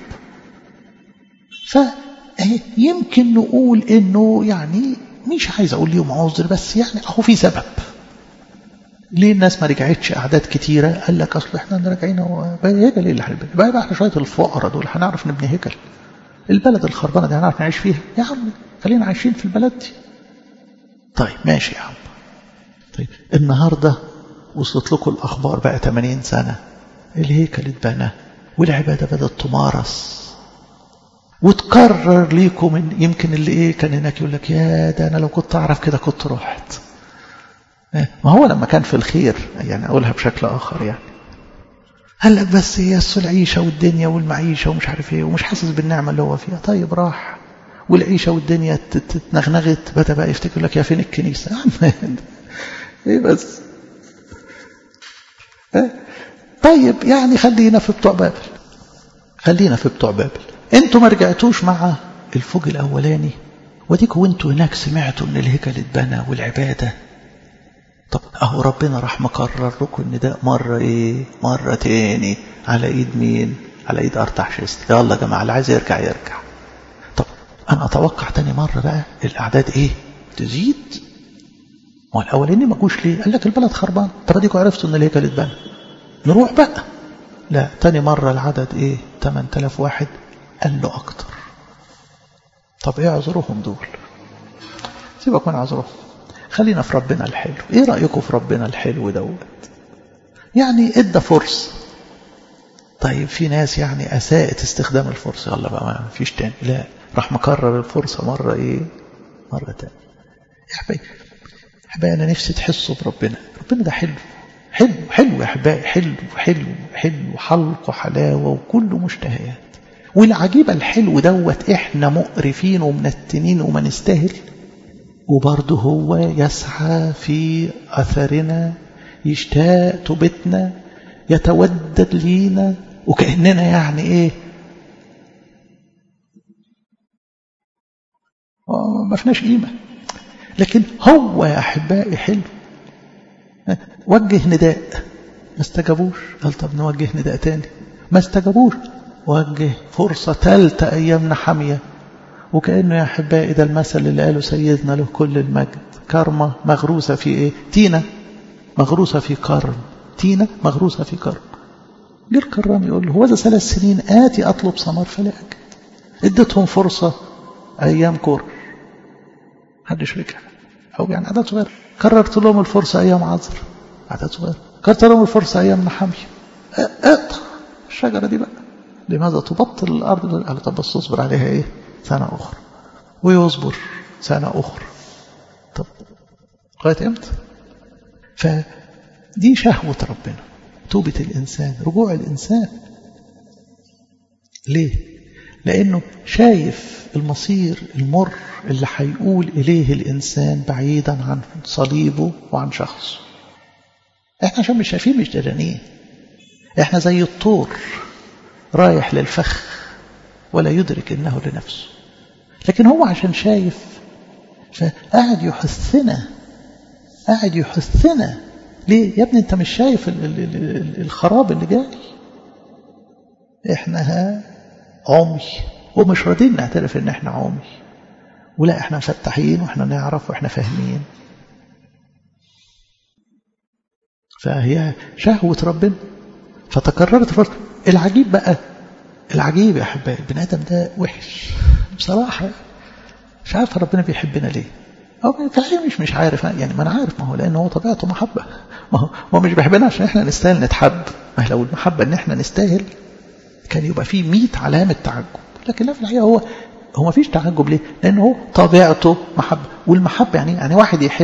فيمكن نقول انه يعني مش عايز اقول ليهم عذر بس يعني اهو في سبب ليه الناس ما رجعتش اعداد كتيره قال لك اصل احنا راجعين هيكل ايه اللي هنبني بقى احنا شويه الفقراء دول هنعرف نبني هيكل البلد الخربانه دي هنعرف نعيش فيها يا عم خلينا عايشين في البلد دي طيب ماشي يا عم طيب النهارده وصلت لكم الاخبار بقى 80 سنه الهيكل اتبنى والعباده بدات تمارس وتكرر ليكم من يمكن اللي ايه كان هناك يقول لك يا ده انا لو كنت اعرف كده كنت رحت ما هو لما كان في الخير يعني اقولها بشكل اخر يعني قال لك بس هي العيشه والدنيا والمعيشه ومش عارف ايه ومش حاسس بالنعمه اللي هو فيها طيب راح والعيشه والدنيا اتنغنغت بدا بقى يفتكر لك يا فين الكنيسه ايه بس طيب يعني خلينا في بتوع بابل خلينا في بتوع بابل انتوا ما رجعتوش مع الفوج الاولاني وديكوا وانتوا هناك سمعتوا ان الهيكل اتبنى والعباده طب اهو ربنا راح مقرر لكم ان ده مره ايه مره تاني على ايد مين على ايد ارتحشست يلا يا جماعه اللي عايز يرجع يرجع طب انا اتوقع تاني مره بقى الاعداد ايه تزيد ما الاولاني ما جوش ليه قال لك البلد خربان طب اديكوا عرفتوا ان الهيكل اتبنى نروح بقى لا تاني مرة العدد ايه 8000 واحد قال له اكتر طب ايه عذرهم دول سيبك من عذرهم خلينا في ربنا الحلو ايه رأيكم في ربنا الحلو دوت يعني ادى فرصة طيب في ناس يعني اساءت استخدام الفرصة يلا بقى ما فيش تاني لا راح مكرر الفرصة مرة ايه مرة تاني يا حبايبي حبايبي انا نفسي تحسوا بربنا ربنا ده حلو حلو حلو يا احبائي حلو حلو حلو حلق وحلاوه وكله مشتهيات والعجيب الحلو دوت احنا مقرفين ومنتنين وما نستاهل وبرضه هو يسعى في اثرنا يشتاق توبتنا يتودد لينا وكاننا يعني ايه ما فيناش قيمه لكن هو يا احبائي حلو وجه نداء ما استجابوش قال طب نوجه نداء تاني ما استجابوش وجه فرصة ثالثة أيامنا حامية وكأنه يا أحبائي ده المثل اللي قاله سيدنا له كل المجد كرمة مغروسة في إيه تينة مغروسة في كرم تينة مغروسة في كرم جه الكرام يقول له هو ده ثلاث سنين آتي أطلب ثمر فلا أجد اديتهم فرصة أيام كور محدش رجع أو يعني عدد صغير كررت لهم الفرصة أيام عصر عدد صغير كررت لهم الفرصة أيام نحمي اقطع الشجرة دي بقى لماذا تبطل الأرض قال طب بس تصبر عليها إيه سنة أخرى ويصبر سنة أخرى طب لغاية إمتى فدي شهوة ربنا توبة الإنسان رجوع الإنسان ليه لأنه شايف المصير المر اللي هيقول إليه الإنسان بعيدا عن صليبه وعن شخصه احنا عشان مش شايفين مش درانين احنا زي الطور رايح للفخ ولا يدرك انه لنفسه لكن هو عشان شايف فقاعد يحثنا قاعد يحثنا ليه يا ابني انت مش شايف ال ال ال الخراب اللي جاي احنا ها عمي ومش راضيين نعترف ان احنا عمي ولا احنا مفتحين واحنا نعرف واحنا فاهمين فهي شهوة ربنا فتكررت فرصة العجيب بقى العجيب يا أحبائي البني آدم ده وحش بصراحة مش عارف ربنا بيحبنا ليه أو فعلا مش مش عارف يعني ما أنا عارف ما هو لأن هو طبيعته محبة ما هو, ما هو مش بيحبنا عشان إحنا نستاهل نتحب ما لو المحبة إن إحنا نستاهل كان يبقى فيه 100 علامة تعجب لكن لا في الحقيقة هو هو ما فيش تعجب ليه؟ لأن هو طبيعته محبة والمحبة يعني يعني واحد يحب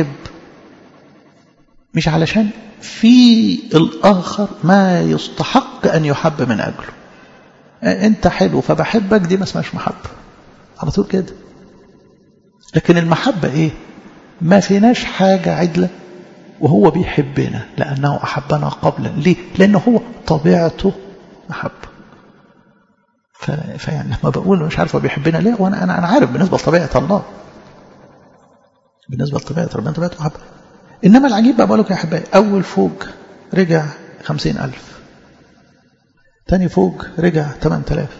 مش علشان في الآخر ما يستحق أن يحب من أجله أنت حلو فبحبك دي ما اسمهاش محبة على طول كده لكن المحبة إيه ما فيناش حاجة عدلة وهو بيحبنا لأنه أحبنا قبلا ليه لأنه هو طبيعته محبة فيعني لما بقول مش عارف هو بيحبنا ليه وانا انا انا عارف بالنسبه لطبيعه الله بالنسبه لطبيعه ربنا طبيعته محبه انما العجيب بقى بقول لك يا احبائي اول فوج رجع خمسين ألف تاني فوج رجع 8000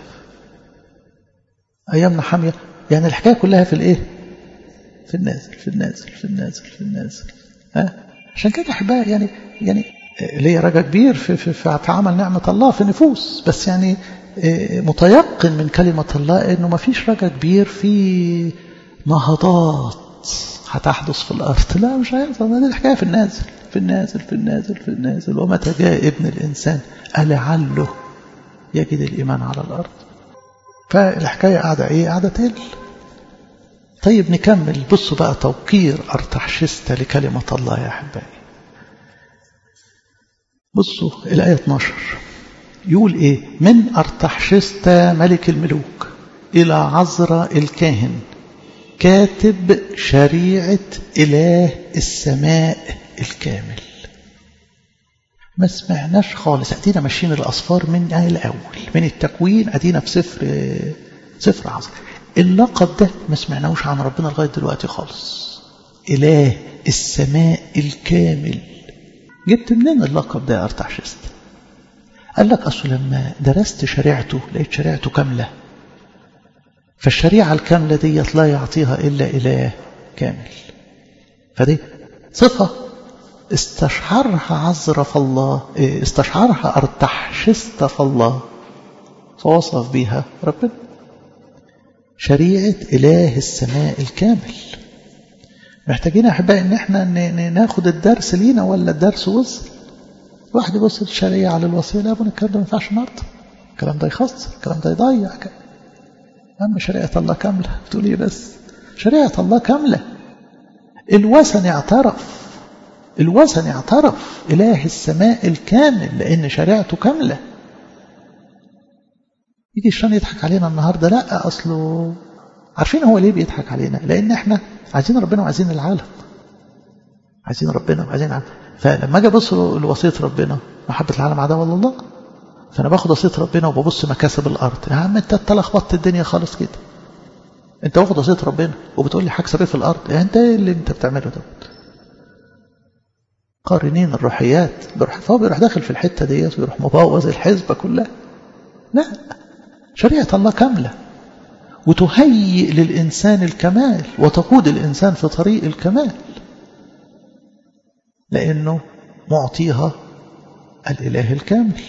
أيامنا حامية يعني الحكاية كلها في الإيه في النازل في النازل في النازل في النازل ها عشان كده أحبائي يعني يعني ليه رجا كبير في, في, في, في عمل نعمة الله في النفوس بس يعني متيقن من كلمة الله أنه ما فيش رجا كبير في نهضات هتحدث في الأرض لا مش هيحصل دي الحكاية في النازل في النازل في النازل في النازل ومتى جاء ابن الإنسان ألعله يجد الإيمان على الأرض فالحكاية قاعدة إيه قاعدة تقل طيب نكمل بصوا بقى توقير أرتحشست لكلمة الله يا أحبائي بصوا الآية 12 يقول إيه من أرتحشست ملك الملوك إلى عزرا الكاهن كاتب شريعة إله السماء الكامل ما سمعناش خالص ادينا ماشيين الاصفار من الاول من التكوين ادينا في سفر سفر عصر اللقب ده ما سمعناهوش عن ربنا لغايه دلوقتي خالص اله السماء الكامل جبت منين اللقب ده يا ارتعشست قال لك اصل لما درست شريعته لقيت شريعته كامله فالشريعه الكامله ديت لا يعطيها الا اله كامل فدي صفه استشعرها عذرف الله استشعرها ارتحشست فالله فوصف بها ربنا شريعة إله السماء الكامل محتاجين يا أحبائي إن إحنا ناخد الدرس لينا ولا الدرس وصل واحد يبص الشريعة للوصية لا أبونا الكلام ده ما ينفعش النهارده الكلام ده يخسر الكلام ده يضيع أما شريعة الله كاملة بتقول إيه بس شريعة الله كاملة الوثن اعترف الوثن اعترف إله السماء الكامل لأن شريعته كاملة يجي الشيطان يضحك علينا النهاردة لا أصله عارفين هو ليه بيضحك علينا لأن احنا عايزين ربنا وعايزين العالم عايزين ربنا وعايزين العالم فلما اجي ابص لوصيه ربنا محبه العالم عداوه لله فانا باخد وصيه ربنا وببص مكاسب الارض يا عم انت انت لخبطت الدنيا خالص كده انت واخد وصيه ربنا وبتقول لي هكسب ايه في الارض يعني انت ايه اللي انت بتعمله ده قارنين الروحيات بيروح فهو بيروح داخل في الحته ديت ويروح مبوظ الحزبه كلها لا شريعه الله كامله وتهيئ للإنسان الكمال وتقود الإنسان في طريق الكمال لأنه معطيها الإله الكامل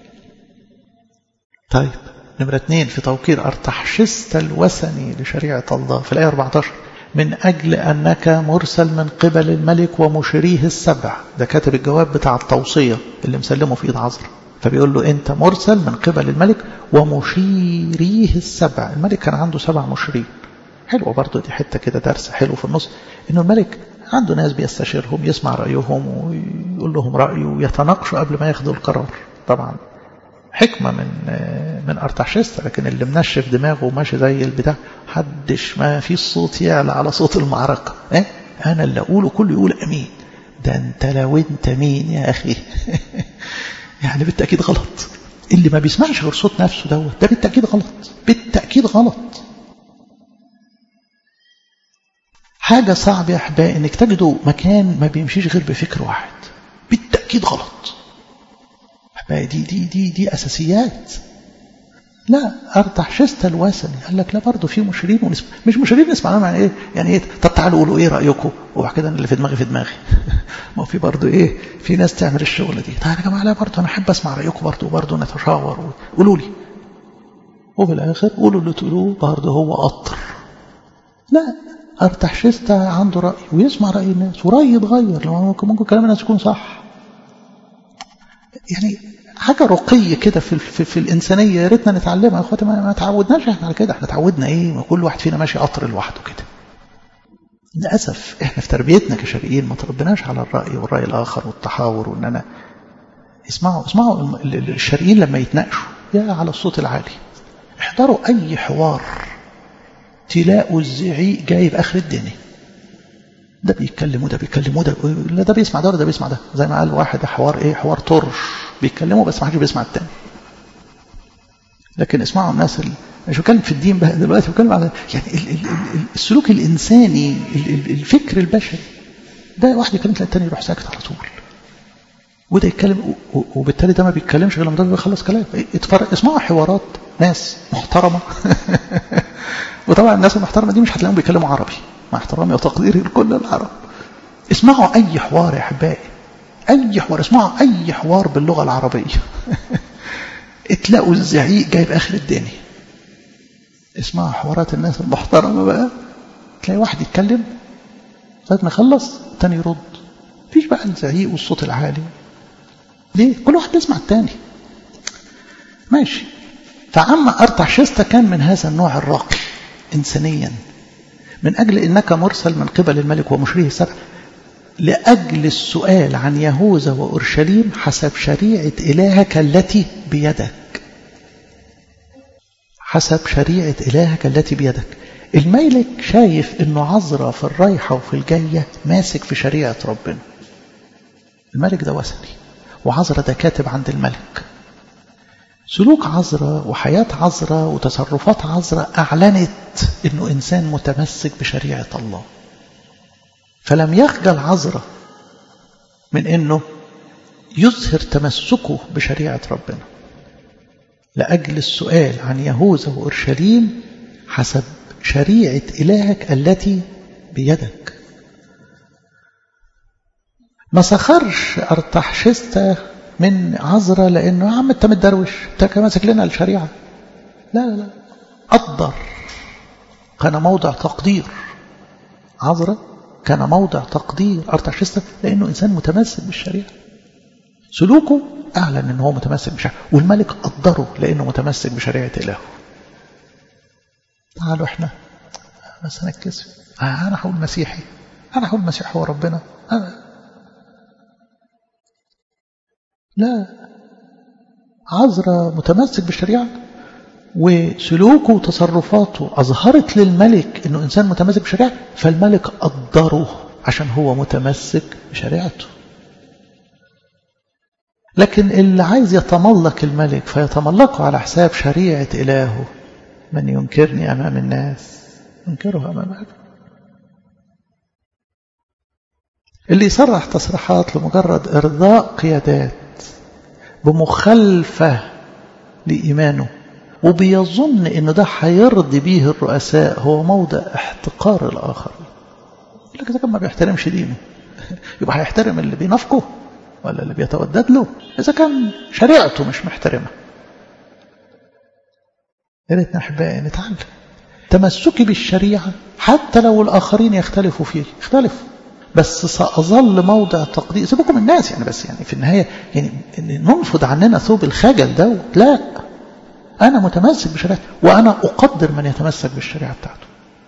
طيب نمرة اثنين في توقير أرتحشست الوثني لشريعة الله في الآية 14 من أجل أنك مرسل من قبل الملك ومشريه السبع ده كاتب الجواب بتاع التوصية اللي مسلمه في إيد عذرا فبيقول له أنت مرسل من قبل الملك ومشيريه السبع الملك كان عنده سبع مشيرين حلوة برضه دي حتة كده درس حلو في النص إنه الملك عنده ناس بيستشيرهم يسمع رأيهم ويقول لهم رأيه ويتناقشوا قبل ما ياخدوا القرار طبعا حكمة من من أرتحشست لكن اللي منشف دماغه وماشي زي البتاع حدش ما في الصوت يعلى على صوت المعركة إيه؟ أنا اللي أقوله كله يقول أمين ده أنت لو أنت مين يا أخي يعني بالتأكيد غلط اللي ما بيسمعش غير صوت نفسه دوت ده بالتأكيد غلط بالتأكيد غلط حاجة صعبة يا أحبائي إنك تجدوا مكان ما بيمشيش غير بفكر واحد بالتأكيد غلط أحبائي دي دي دي دي أساسيات لا أرتحشست الوثني قال لك لا برضه في مشيرين ونسمع مش مشيرين نسمع لهم يعني إيه يعني إيه طب تعالوا قولوا إيه رأيكم وبعد كده اللي في دماغي في دماغي ما في برضه إيه في ناس تعمل الشغلة دي طيب يا جماعة لا برضه أنا أحب أسمع رأيكم برضه وبرضه نتشاور قولوا لي وفي الآخر قولوا اللي تقولوه برضه هو قطر لا أرتحشست عنده رأي ويسمع رأي الناس ورأي يتغير لما ممكن, ممكن كلام الناس يكون صح يعني حاجة رقية كده في, في, في الإنسانية يا ريتنا نتعلمها يا أخواتي ما, ما تعودناش احنا على كده احنا تعودنا إيه ما كل واحد فينا ماشي قطر لوحده كده للأسف احنا في تربيتنا كشرقيين ما تربناش على الرأي والرأي الآخر والتحاور وإن أنا اسمعوا اسمعوا الشرقيين لما يتناقشوا يا على الصوت العالي احضروا أي حوار تلاقوا الزعيق جايب آخر الدنيا ده بيتكلم وده بيتكلم وده لا ده بيسمع ده ولا ده بيسمع ده زي ما قال واحد حوار ايه حوار طرش بيتكلموا بس ما حدش بيسمع التاني لكن اسمعوا الناس اللي مش بتكلم في الدين بقى دلوقتي بتكلم على يعني ال ال ال السلوك الانساني ال الفكر البشري ده واحد يتكلم تلاقي التاني يروح ساكت على طول وده يتكلم وبالتالي ده ما بيتكلمش غير لما ده بيخلص كلام اتفرج اسمعوا حوارات ناس محترمه وطبعا الناس المحترمه دي مش هتلاقيهم بيتكلموا عربي مع احترامي وتقديري لكل العرب اسمعوا اي حوار يا احبائي اي حوار اسمعوا اي حوار باللغه العربيه تلاقوا الزعيق جايب اخر الدنيا اسمعوا حوارات الناس المحترمه بقى تلاقي واحد يتكلم لغايه ما يخلص الثاني يرد مفيش بقى الزعيق والصوت العالي ليه كل واحد بيسمع الثاني ماشي فعم أرتحشست كان من هذا النوع الراقي إنسانيا من أجل إنك مرسل من قبل الملك ومشريه السبع لأجل السؤال عن يهوذا وأورشليم حسب شريعة إلهك التي بيدك حسب شريعة إلهك التي بيدك الملك شايف إنه عذرة في الرايحة وفي الجاية ماسك في شريعة ربنا الملك ده وثني وعذرا ده كاتب عند الملك سلوك عذرا وحياة عذرا وتصرفات عذرا أعلنت أنه إنسان متمسك بشريعة الله فلم يخجل عذرا من أنه يظهر تمسكه بشريعة ربنا لأجل السؤال عن يهوذا وأورشليم حسب شريعة إلهك التي بيدك ما سخرش أرتحشستا من عذرة لأنه يا عم أنت متدروش أنت كمان ماسك لنا الشريعة لا لا لا قدر كان موضع تقدير عذرة كان موضع تقدير أرتحشستا لأنه إنسان متمسك بالشريعة سلوكه أعلن أنه هو متمسك بشريعة والملك قدره لأنه متمسك بشريعة إلهه تعالوا احنا بس نكسب أنا هقول مسيحي أنا هقول مسيح هو ربنا أنا لا عذرا متمسك بالشريعة وسلوكه وتصرفاته أظهرت للملك أنه إنسان متمسك بالشريعة فالملك قدره عشان هو متمسك بشريعته لكن اللي عايز يتملق الملك فيتملقه على حساب شريعة إلهه من ينكرني أمام الناس ينكره أمام أبي اللي يصرح تصريحات لمجرد إرضاء قيادات بمخالفة لإيمانه وبيظن إن ده هيرضي به الرؤساء هو موضع احتقار الآخر لكن إذا كان ما بيحترمش دينه يبقى هيحترم اللي بينافقه ولا اللي بيتودد له إذا كان شريعته مش محترمة يا ريتنا أحبائي نتعلم تمسكي بالشريعة حتى لو الآخرين يختلفوا فيه اختلفوا بس سأظل موضع تقدير سيبكم من الناس يعني بس يعني في النهاية يعني ننفض عننا ثوب الخجل دوت لا أنا متمسك بشريعتي وأنا أقدر من يتمسك بالشريعة بتاعته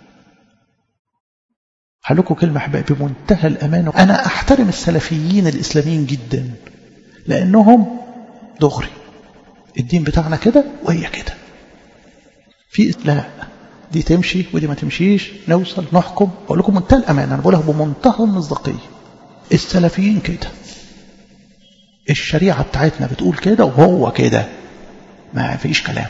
هلكم كلمة أحبائي بمنتهى الأمان أنا أحترم السلفيين الإسلاميين جدا لأنهم دغري الدين بتاعنا كده وهي كده في لا دي تمشي ودي ما تمشيش نوصل نحكم بقول لكم منتهى الأمان أنا بقولها بمنتهى المصداقية السلفيين كده الشريعة بتاعتنا بتقول كده وهو كده ما فيش كلام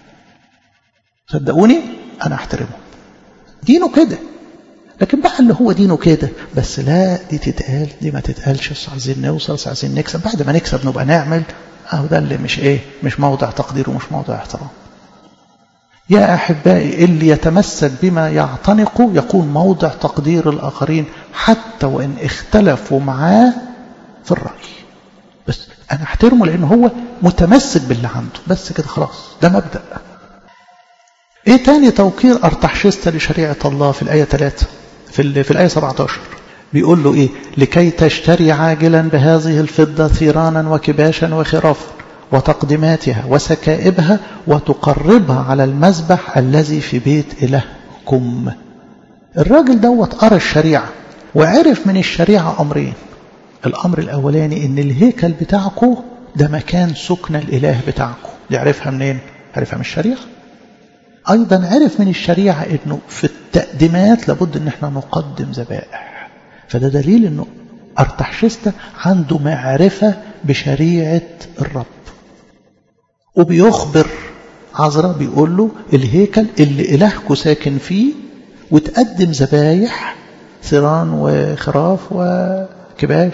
صدقوني أنا أحترمه دينه كده لكن بقى اللي هو دينه كده بس لا دي تتقال دي ما تتقالش بس عايزين نوصل عايزين نكسب بعد ما نكسب نبقى نعمل اهو ده اللي مش ايه مش موضع تقدير ومش موضع احترام يا أحبائي اللي يتمسك بما يعتنق يكون موضع تقدير الآخرين حتى وإن اختلفوا معاه في الرأي بس أنا أحترمه لأنه هو متمسك باللي عنده بس كده خلاص ده مبدأ إيه تاني توقير أرتحشست لشريعة الله في الآية 3 في, في الآية 17 بيقول له إيه لكي تشتري عاجلا بهذه الفضة ثيرانا وكباشا وخرافا وتقدماتها وسكائبها وتقربها على المذبح الذي في بيت إلهكم الراجل دوت قرأ الشريعة وعرف من الشريعة أمرين الأمر الأولاني إن الهيكل بتاعكم ده مكان سكن الإله بتاعكم دي عرفها منين؟ عرفها من الشريعة أيضا عرف من الشريعة إنه في التقديمات لابد إن احنا نقدم ذبائح فده دليل إنه أرتحشستة عنده معرفة بشريعة الرب وبيخبر عذرا بيقول له الهيكل اللي إلهكم ساكن فيه وتقدم ذبايح ثيران وخراف وكباش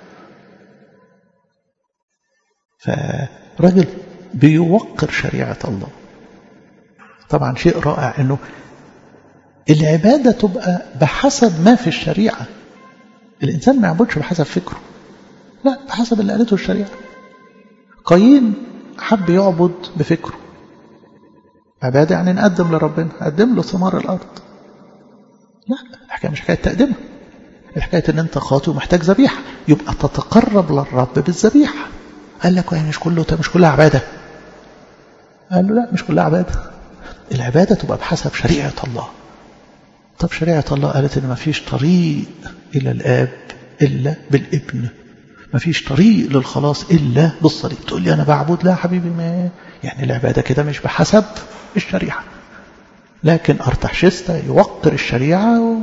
فراجل بيوقر شريعة الله طبعا شيء رائع انه العبادة تبقى بحسب ما في الشريعة الإنسان ما يعبدش بحسب فكره لا بحسب اللي قالته الشريعة قايين حب يعبد بفكره عبادة يعني نقدم لربنا قدم له ثمار الأرض لا الحكاية مش حكاية تقدمها الحكاية ان انت خاطئ ومحتاج ذبيحة يبقى تتقرب للرب بالذبيحة قال لك مش كله مش كلها عبادة قال له لا مش كلها عبادة العبادة تبقى بحسب شريعة الله طب شريعة الله قالت ان ما فيش طريق إلى الآب إلا بالابن ما فيش طريق للخلاص إلا بالصليب تقول لي أنا بعبد لا حبيبي ما يعني العبادة كده مش بحسب الشريعة لكن أرتحشستا يوقر الشريعة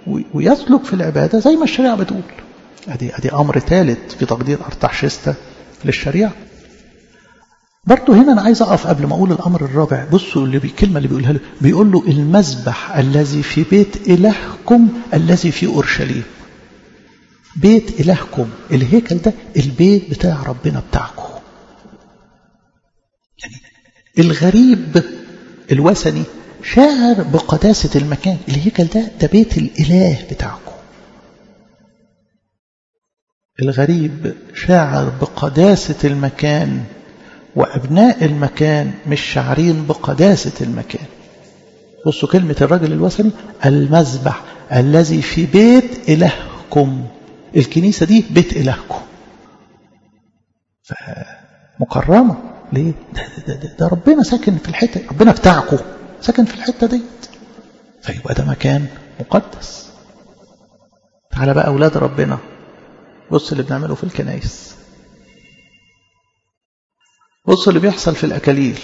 ويسلك في العبادة زي ما الشريعة بتقول أدي, أدي أمر ثالث في تقدير أرتحشستا للشريعة برضه هنا أنا عايز أقف قبل ما أقول الأمر الرابع بصوا اللي الكلمة اللي بيقولها له بيقول له المذبح الذي في بيت إلهكم الذي في أورشليم بيت إلهكم الهيكل ده البيت بتاع ربنا بتاعكم يعني الغريب الوثني شاعر بقداسة المكان الهيكل ده ده بيت الإله بتاعكم الغريب شاعر بقداسة المكان وأبناء المكان مش شاعرين بقداسة المكان بصوا كلمة الرجل الوثني المذبح الذي في بيت إلهكم الكنيسة دي بيت إلهكم فمكرمة ليه؟ ده, ده, ده, ده ربنا ساكن في الحتة ربنا بتاعكم ساكن في الحتة دي فيبقى ده مكان مقدس تعالى بقى أولاد ربنا بص اللي بنعمله في الكنايس بص اللي بيحصل في الأكاليل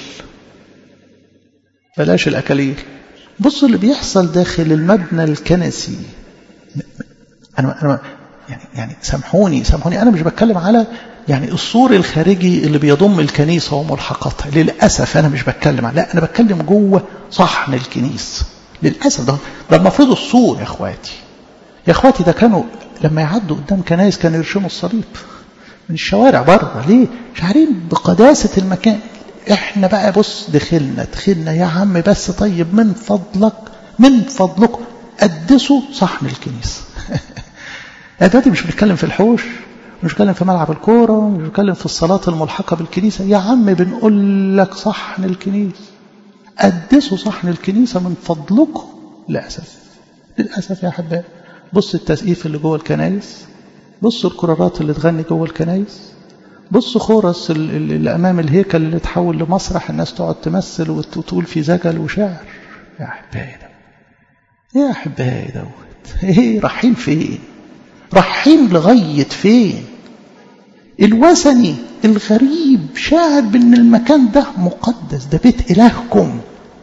بلاش الأكاليل بص اللي بيحصل داخل المبنى الكنسي أنا أنا يعني يعني سامحوني سامحوني أنا مش بتكلم على يعني السور الخارجي اللي بيضم الكنيسة وملحقاتها للأسف أنا مش بتكلم على لا أنا بتكلم جوه صحن الكنيسة للأسف ده ده المفروض السور يا إخواتي يا إخواتي ده كانوا لما يعدوا قدام كنايس كانوا يرشموا الصليب من الشوارع بره ليه شعرين بقداسة المكان احنا بقى بص دخلنا دخلنا يا عم بس طيب من فضلك من فضلكم قدسوا صحن الكنيسة دلوقتي مش بنتكلم في الحوش مش بنتكلم في ملعب الكورة مش بنتكلم في الصلاة الملحقة بالكنيسة يا عم بنقول لك صحن الكنيسة قدسوا صحن الكنيسة من فضلكم للأسف للأسف يا أحبائي بص التسقيف اللي جوه الكنايس بصوا الكرارات اللي تغني جوه الكنايس بصوا خورس اللي أمام الهيكل اللي تحول لمسرح الناس تقعد تمثل وتقول في زجل وشعر يا أحبائي ده يا أحبائي دوت إيه رايحين فين رايحين لغاية فين الوثني الغريب شاعر بأن المكان ده مقدس ده بيت إلهكم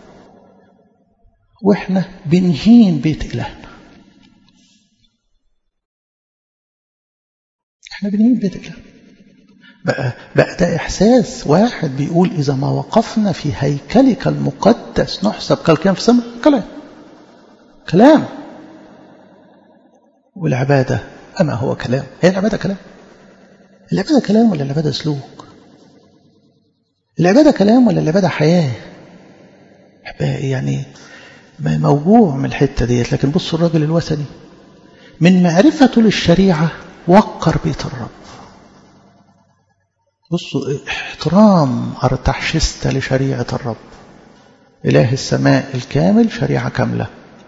وإحنا بنهين بيت إلهنا احنا بنهين بيت الله بقى, بقى ده إحساس واحد بيقول إذا ما وقفنا في هيكلك المقدس نحسب كالكلام في السماء كلام كلام والعبادة أما هو كلام هي العبادة كلام العبادة كلام ولا العبادة سلوك العبادة كلام ولا العبادة حياة يعني موجوع من الحتة ديت لكن بصوا الراجل الوثني من معرفته للشريعة وقر بيت الرب بصوا احترام أرتحشست لشريعة الرب إله السماء الكامل شريعة كاملة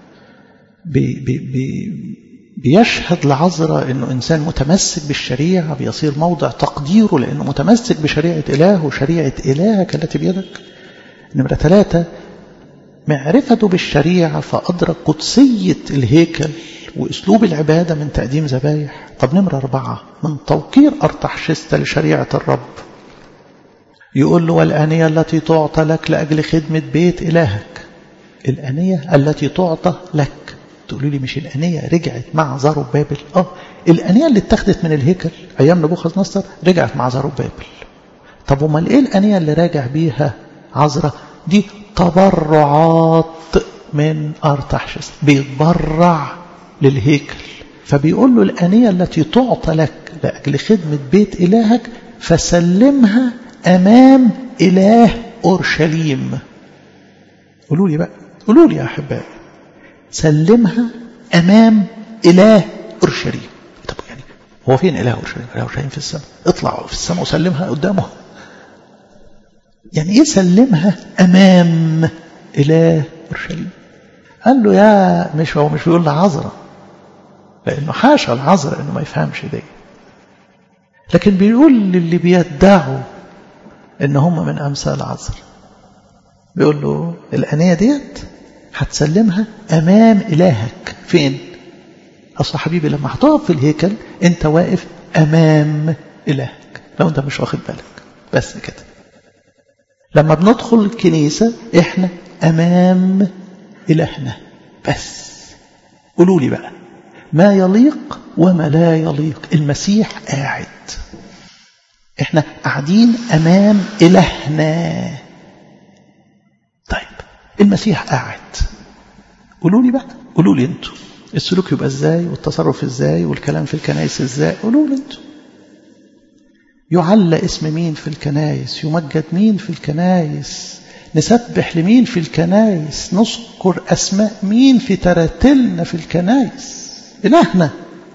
بي بي بي بيشهد لعذرة أنه إنسان متمسك بالشريعة بيصير موضع تقديره لأنه متمسك بشريعة إله وشريعة إلهك التي بيدك نمرة ثلاثة معرفته بالشريعة فأدرك قدسية الهيكل وأسلوب العبادة من تقديم ذبايح طب نمرة أربعة من توقير أرتحشست لشريعة الرب يقول له والآنية التي تعطى لك لأجل خدمة بيت إلهك الآنية التي تعطى لك تقولوا لي مش الآنية رجعت مع زارو بابل آه الآنية اللي اتخذت من الهيكل أيام نبوخذ نصر رجعت مع زارو بابل طب امال ايه الآنية اللي راجع بيها عذرة دي تبرعات من أرتحشست بيتبرع للهيكل فبيقول له الآنية التي تعطى لك لأجل خدمة بيت إلهك فسلمها أمام إله أورشليم قولوا لي بقى قولوا لي يا أحبائي سلمها أمام إله أورشليم طب يعني هو فين إله أورشليم إله أورشليم في السماء اطلع في السماء وسلمها قدامه يعني إيه سلمها أمام إله أورشليم قال له يا مش هو مش بيقول لعذرة لأنه حاشا العذرة إنه ما يفهمش دي لكن بيقول للي بيدعوا إن هم من أمثال عذر بيقول له الأنية ديت هتسلمها أمام إلهك فين أصل حبيبي لما هتقف في الهيكل أنت واقف أمام إلهك لو أنت مش واخد بالك بس كده لما بندخل الكنيسة إحنا أمام إلهنا بس قولوا لي بقى ما يليق وما لا يليق المسيح قاعد احنا قاعدين امام الهنا طيب المسيح قاعد قولوا لي بقى قولوا لي انتوا السلوك يبقى ازاي والتصرف ازاي والكلام في الكنائس ازاي قولوا لي انتوا يعلى اسم مين في الكنائس يمجد مين في الكنائس نسبح لمين في الكنائس نذكر اسماء مين في تراتلنا في الكنائس الهنا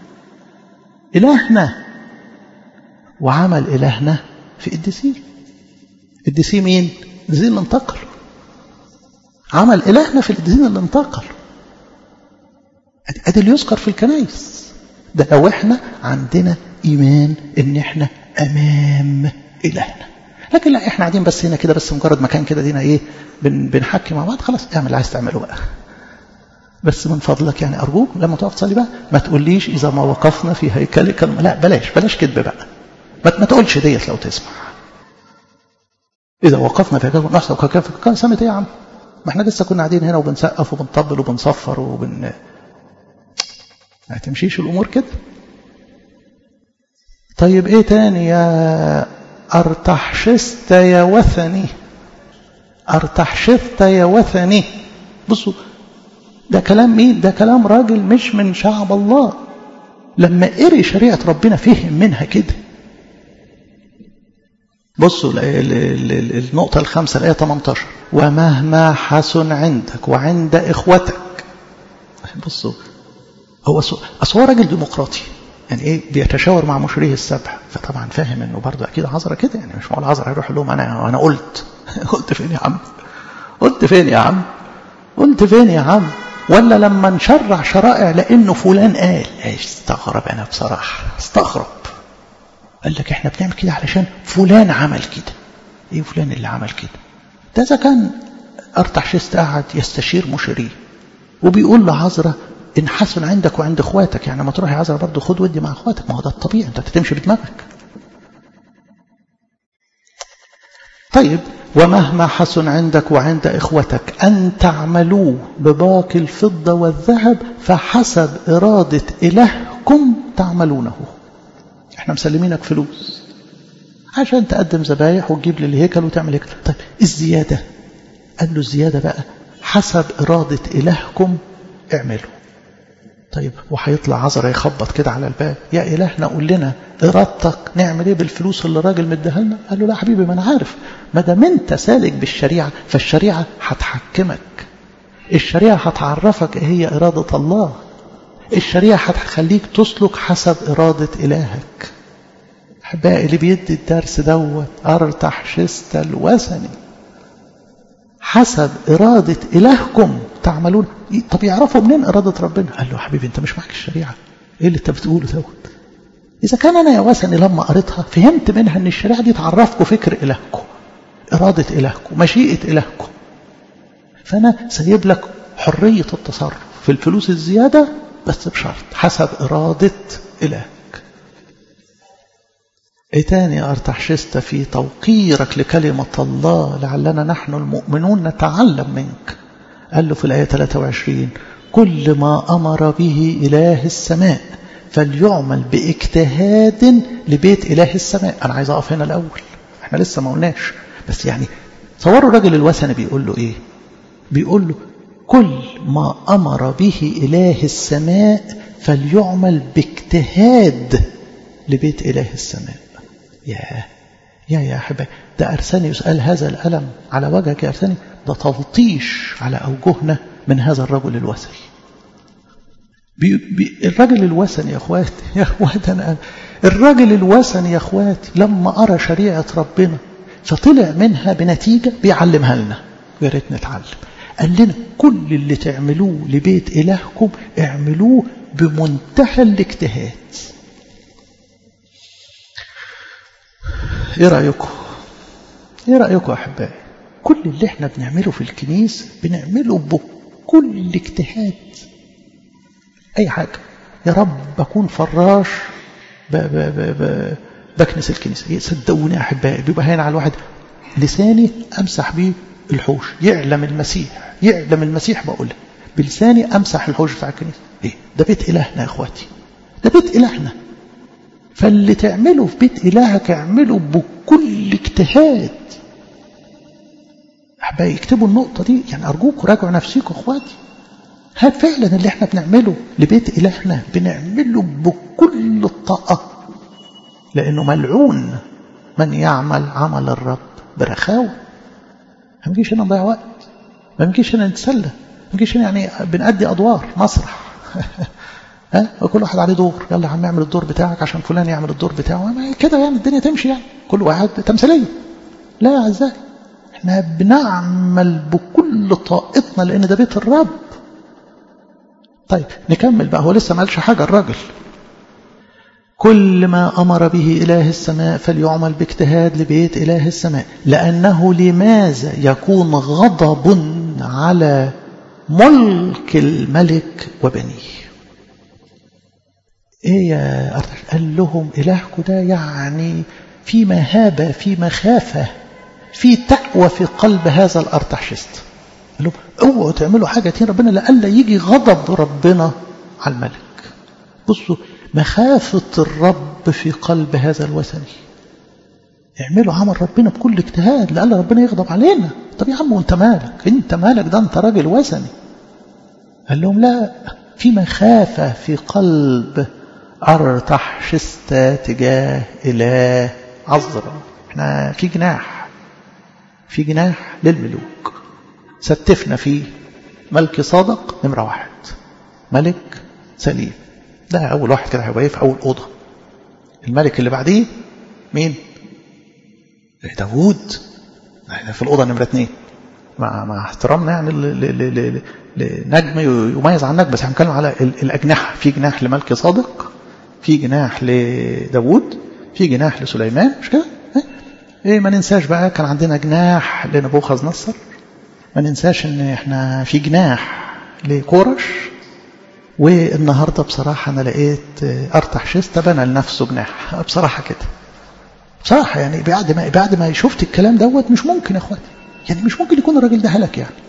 الهنا وعمل الهنا في قديسين قديسين مين القديسين اللي انتقلوا عمل الهنا في القديسين اللي انتقلوا ادي اللي يذكر في الكنائس ده لو احنا عندنا ايمان ان احنا امام الهنا لكن لا احنا قاعدين بس هنا كده بس مجرد مكان كده دينا ايه بن بنحكي مع بعض خلاص اعمل اللي عايز تعمله بقى بس من فضلك يعني ارجوك لما تقف تصلي بقى ما تقوليش اذا ما وقفنا في هيكلك لا بلاش بلاش كذب بقى ما تقولش ديت لو تسمع اذا وقفنا في هيكلك نحصل كان سمت ايه يا عم ما احنا لسه كنا قاعدين هنا وبنسقف وبنطبل وبنصفر وبن ما تمشيش الامور كده طيب ايه تاني يا ارتحشست يا وثني ارتحشست يا وثني بصوا ده كلام مين ده كلام راجل مش من شعب الله لما قري شريعة ربنا فهم منها كده بصوا النقطة الخامسة الآية 18 ومهما حسن عندك وعند إخوتك بصوا هو أصل هو راجل ديمقراطي يعني ايه بيتشاور مع مشريه السبع فطبعا فاهم انه برضه اكيد عذرا كده يعني مش معقول عذرا هيروح لهم انا انا قلت قلت فين يا عم قلت فين يا عم قلت فين يا عم ولا لما نشرع شرائع لانه فلان قال ايش استغرب انا بصراحه استغرب قال لك احنا بنعمل كده علشان فلان عمل كده ايه فلان اللي عمل كده ده اذا كان ارتحشست قاعد يستشير مشيريه وبيقول لعذرا ان حسن عندك وعند اخواتك يعني ما تروح يا عذرا برضه خد ودي مع اخواتك ما هو ده الطبيعي انت تمشي بدماغك طيب ومهما حسن عندك وعند إخوتك أن تعملوا بباقي الفضة والذهب فحسب إرادة إلهكم تعملونه احنا مسلمينك فلوس عشان تقدم ذبايح وتجيب للهيكل وتعمل هيكل طيب الزيادة قال له الزيادة بقى حسب إرادة إلهكم اعملوا طيب وهيطلع عذرا يخبط كده على الباب يا إلهنا قول لنا إرادتك نعمل إيه بالفلوس اللي الراجل مديها لنا قال له لا حبيبي ما أنا عارف ما دام أنت سالك بالشريعة فالشريعة هتحكمك الشريعة هتعرفك إيه هي إرادة الله الشريعة هتخليك تسلك حسب إرادة إلهك أحبائي اللي بيدي الدرس دوت أرتح شست الوثني حسب إرادة إلهكم تعملون طب يعرفوا منين إرادة ربنا قال له حبيبي أنت مش معك الشريعة إيه اللي أنت بتقوله دوت إذا كان أنا يا وثني لما قريتها فهمت منها أن الشريعة دي تعرفكم فكر إلهكم إرادة إلهكم مشيئة إلهكم فأنا سيب لك حرية التصرف في الفلوس الزيادة بس بشرط حسب إرادة إلهك إيه تاني أرتحشست في توقيرك لكلمة الله لعلنا نحن المؤمنون نتعلم منك قال له في الآية 23 كل ما أمر به إله السماء فليعمل باجتهاد لبيت إله السماء أنا عايز أقف هنا الأول احنا لسه ما قلناش بس يعني تصوروا الراجل الوثني بيقول له إيه بيقول له كل ما أمر به إله السماء فليعمل باجتهاد لبيت إله السماء يا يا يا أحبائي ده أرسانيوس قال هذا الألم على وجهك يا أرساني ده تلطيش على أوجهنا من هذا الرجل الوثني بي بي الرجل الوثني يا أخواتي يا أخواتي أنا الرجل الوثني يا أخواتي لما أرى شريعة ربنا فطلع منها بنتيجة بيعلمها لنا يا ريت نتعلم قال لنا كل اللي تعملوه لبيت إلهكم اعملوه بمنتهى الاجتهاد ايه رأيكم ايه رأيكم يا أحبائي كل اللي احنا بنعمله في الكنيسة بنعمله بكل اجتهاد أي حاجة يا رب بكون فراش ب ب ب ب بكنس الكنيسة صدقوني يا أحبائي بيبقى هين على الواحد لساني أمسح بيه الحوش يعلم المسيح يعلم المسيح بقولها بلساني أمسح الحوش بتاع الكنيسة إيه ده بيت إلهنا يا إخواتي ده بيت إلهنا فاللي تعمله في بيت إلهك اعمله بكل اجتهاد أحبائي اكتبوا النقطة دي يعني أرجوكم راجعوا نفسيكم أخواتي هل فعلا اللي احنا بنعمله لبيت إلهنا بنعمله بكل الطاقة لأنه ملعون من يعمل عمل الرب برخاوة ما نجيش هنا نضيع وقت ما نجيش هنا نتسلى ما نجيش هنا يعني بنأدي أدوار مسرح ها وكل واحد عليه دور يلا يا عم اعمل الدور بتاعك عشان فلان يعمل الدور بتاعه كده يعني الدنيا تمشي يعني كل واحد تمثيليه لا يا اعزائي احنا بنعمل بكل طاقتنا لان ده بيت الرب طيب نكمل بقى هو لسه ما قالش حاجه الراجل كل ما امر به اله السماء فليعمل باجتهاد لبيت اله السماء لانه لماذا يكون غضب على ملك الملك وبنيه ايه يا أرتش قال لهم إلهكم ده يعني في مهابة في مخافة في تقوى في قلب هذا الأرتحشست قال لهم اوعوا تعملوا حاجة تين ربنا لألا يجي غضب ربنا على الملك بصوا مخافة الرب في قلب هذا الوثني اعملوا عمل ربنا بكل اجتهاد لألا ربنا يغضب علينا طب يا عم وانت مالك انت مالك ده انت راجل وثني قال لهم لا في مخافة في قلب أرتحشست تجاه إله عذرا احنا في جناح في جناح للملوك ستفنا فيه ملك صادق نمرة واحد ملك سليم ده أول واحد كده هيبقى في أول أوضة الملك اللي بعديه مين داوود احنا في الأوضة نمرة اتنين مع مع احترامنا يعني لنجم يميز عن نجم بس احنا بنتكلم على الأجنحة في جناح لملك صادق في جناح لداوود في جناح لسليمان مش كده ايه ما ننساش بقى كان عندنا جناح لنبوخذ نصر ما ننساش ان احنا في جناح لكورش والنهارده بصراحة أنا لقيت أرتح شيستا بنى لنفسه جناح بصراحة كده بصراحة يعني بعد ما بعد ما شفت الكلام دوت مش ممكن يا اخواتي يعني مش ممكن يكون الراجل ده هلك يعني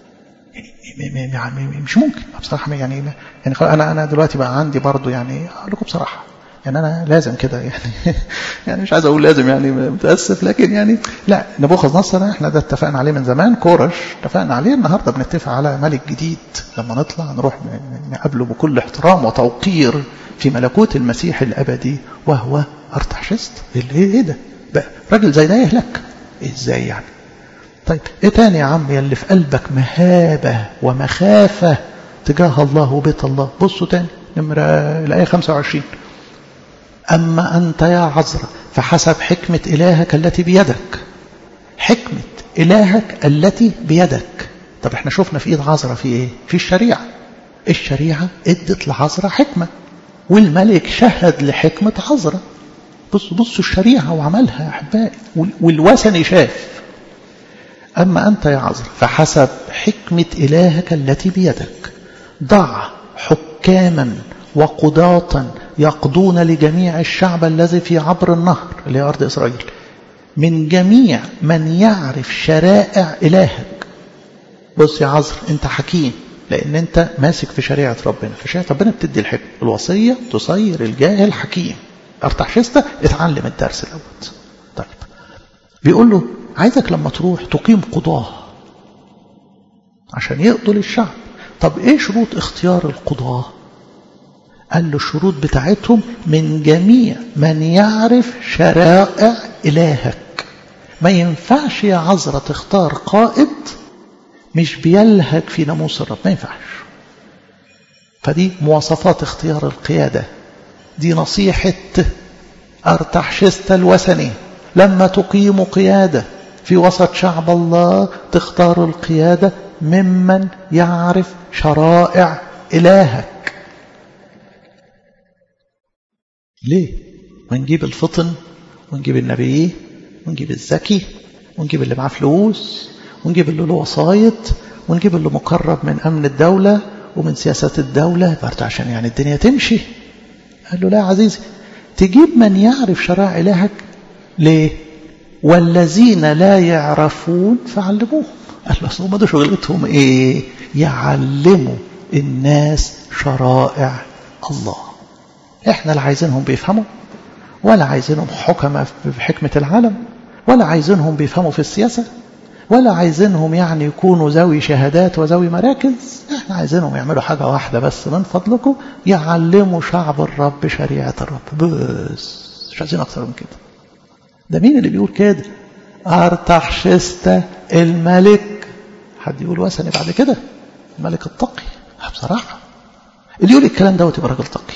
يعني مش ممكن بصراحة يعني يعني أنا أنا دلوقتي بقى عندي برضه يعني أقول لكم بصراحة يعني أنا لازم كده يعني يعني مش عايز أقول لازم يعني متأسف لكن يعني لا نبوخذ نصر احنا ده اتفقنا عليه من زمان كورش اتفقنا عليه النهارده بنتفق على ملك جديد لما نطلع نروح نقابله بكل احترام وتوقير في ملكوت المسيح الأبدي وهو أرتحشست ايه ده بقى راجل زي ده يهلك ازاي يعني طيب ايه تاني يا عم يا اللي في قلبك مهابة ومخافة تجاه الله وبيت الله بصوا تاني نمرة الآية 25 أما أنت يا عذرا فحسب حكمة إلهك التي بيدك حكمة إلهك التي بيدك طب احنا شفنا في إيد عذرا في إيه في الشريعة الشريعة ادت لعذرا حكمة والملك شهد لحكمة عذرا بصوا بصوا الشريعة وعملها يا أحبائي والوثني شاف أما أنت يا عذر فحسب حكمة إلهك التي بيدك ضع حكاما وقضاة يقضون لجميع الشعب الذي في عبر النهر اللي هي أرض إسرائيل من جميع من يعرف شرائع إلهك بص يا عذر أنت حكيم لأن أنت ماسك في شريعة ربنا فشريعة ربنا بتدي الحكمة الوصية تصير الجاهل حكيم أرتحشستة اتعلم الدرس الأول طيب بيقول له عايزك لما تروح تقيم قضاة عشان يقضوا للشعب طب ايه شروط اختيار القضاة قال له الشروط بتاعتهم من جميع من يعرف شرائع إلهك ما ينفعش يا عذرة تختار قائد مش بيلهج في ناموس الرب ما ينفعش فدي مواصفات اختيار القيادة دي نصيحة أرتحشست الوثني لما تقيم قيادة في وسط شعب الله تختار القيادة ممن يعرف شرائع إلهك ليه؟ ونجيب الفطن ونجيب النبي ونجيب الذكي ونجيب اللي معاه فلوس ونجيب اللي له وسايط ونجيب اللي مقرب من أمن الدولة ومن سياسات الدولة برضه عشان يعني الدنيا تمشي قال له لا يا عزيزي تجيب من يعرف شرائع إلهك ليه؟ والذين لا يعرفون فعلموهم قال له هم ده شغلتهم ايه يعلموا الناس شرائع الله احنا اللي عايزينهم بيفهموا ولا عايزينهم حكمة بحكمة العالم ولا عايزينهم بيفهموا في السياسة ولا عايزينهم يعني يكونوا ذوي شهادات وذوي مراكز احنا عايزينهم يعملوا حاجة واحدة بس من فضلكم يعلموا شعب الرب شريعة الرب بس مش عايزين أكتر من كده ده مين اللي بيقول كده أرتحشست الملك حد يقول وثني بعد كده الملك التقي بصراحة اللي يقول الكلام دوت يبقى راجل تقي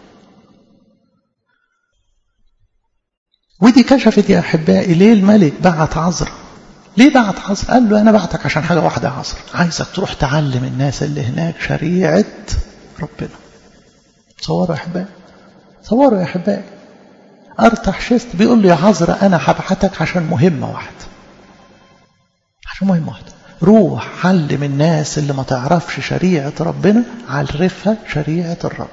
ودي كشفت يا أحبائي ليه الملك بعت عذرا ليه بعت عذرا قال له أنا بعتك عشان حاجة واحدة يا عذرا عايزك تروح تعلم الناس اللي هناك شريعة ربنا تصوروا يا أحبائي تصوروا يا أحبائي أرتحشست بيقول له يا عذرا أنا هبعتك عشان مهمة واحدة عشان مهمة واحدة روح علم الناس اللي ما تعرفش شريعة ربنا عرفها شريعة الرب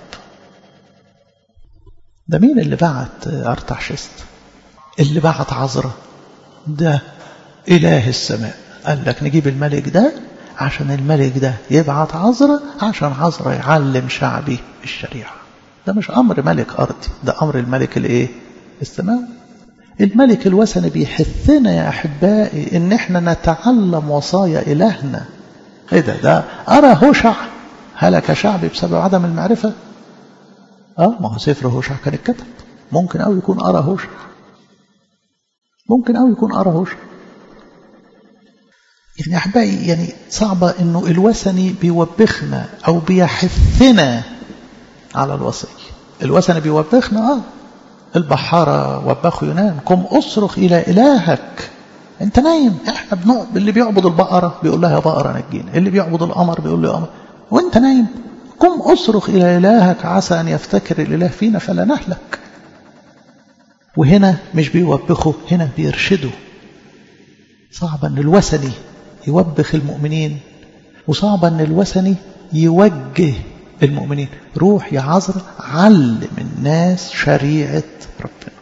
ده مين اللي بعت أرتحشست اللي بعت عذرا ده إله السماء قال لك نجيب الملك ده عشان الملك ده يبعت عذرا عشان عذرا يعلم شعبي الشريعة ده مش أمر ملك أرضي ده أمر الملك الإيه السماوي الملك الوثني بيحثنا يا أحبائي إن إحنا نتعلم وصايا إلهنا إيه ده ده أرى هوشع هلك شعبي بسبب عدم المعرفة آه ما هو سفر هوشع كان اتكتب ممكن أو يكون أرى هوشع ممكن أو يكون أرى هوشع يعني أحبائي يعني صعبة إنه الوثني بيوبخنا أو بيحثنا على الوصية الوثني بيوبخنا آه البحارة وبخوا ينام قم أصرخ إلى إلهك أنت نايم إحنا بنوع اللي بيعبد البقرة بيقول لها يا بقرة نجينا اللي بيعبد القمر بيقول له يا قمر وأنت نايم قم أصرخ إلى إلهك عسى أن يفتكر الإله فينا فلا نهلك وهنا مش بيوبخوا هنا بيرشدوا صعب أن الوثني يوبخ المؤمنين وصعب أن الوثني يوجه المؤمنين روح يا عذر علم الناس شريعة ربنا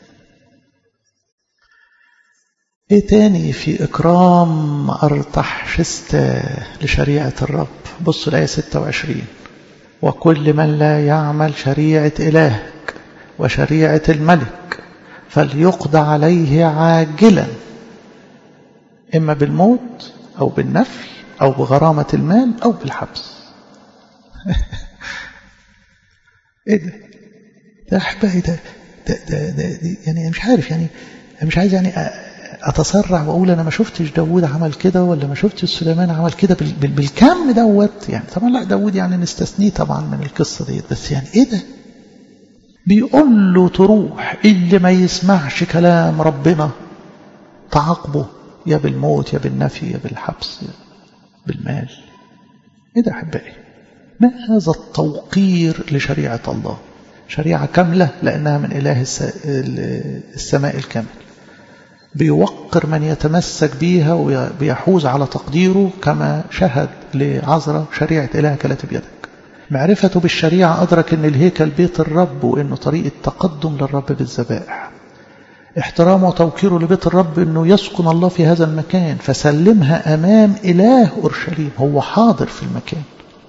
ايه تاني في اكرام ارتحشست لشريعة الرب بصوا الآية 26 وكل من لا يعمل شريعة إلهك وشريعة الملك فليقضى عليه عاجلا إما بالموت أو بالنفي أو بغرامة المال أو بالحبس ايه ده ده احبائي ده ده, ده, ده يعني مش عارف يعني مش عايز يعني اتسرع واقول انا ما شفتش داوود عمل كده ولا ما شفتش سليمان عمل كده بالكم دوت يعني طبعا لا داوود يعني نستثنيه طبعا من القصه دي بس يعني ايه ده بيقول له تروح اللي ما يسمعش كلام ربنا تعاقبه يا بالموت يا بالنفي يا بالحبس يا بالمال ايه ده احبائي ما هذا التوقير لشريعة الله شريعة كاملة لأنها من إله السماء الكامل بيوقر من يتمسك بيها وبيحوز على تقديره كما شهد لعذرة شريعة إلهك لا بيدك معرفته بالشريعة أدرك أن الهيكل بيت الرب وأنه طريقة تقدم للرب بالذبائح احترامه وتوقيره لبيت الرب أنه يسكن الله في هذا المكان فسلمها أمام إله أورشليم هو حاضر في المكان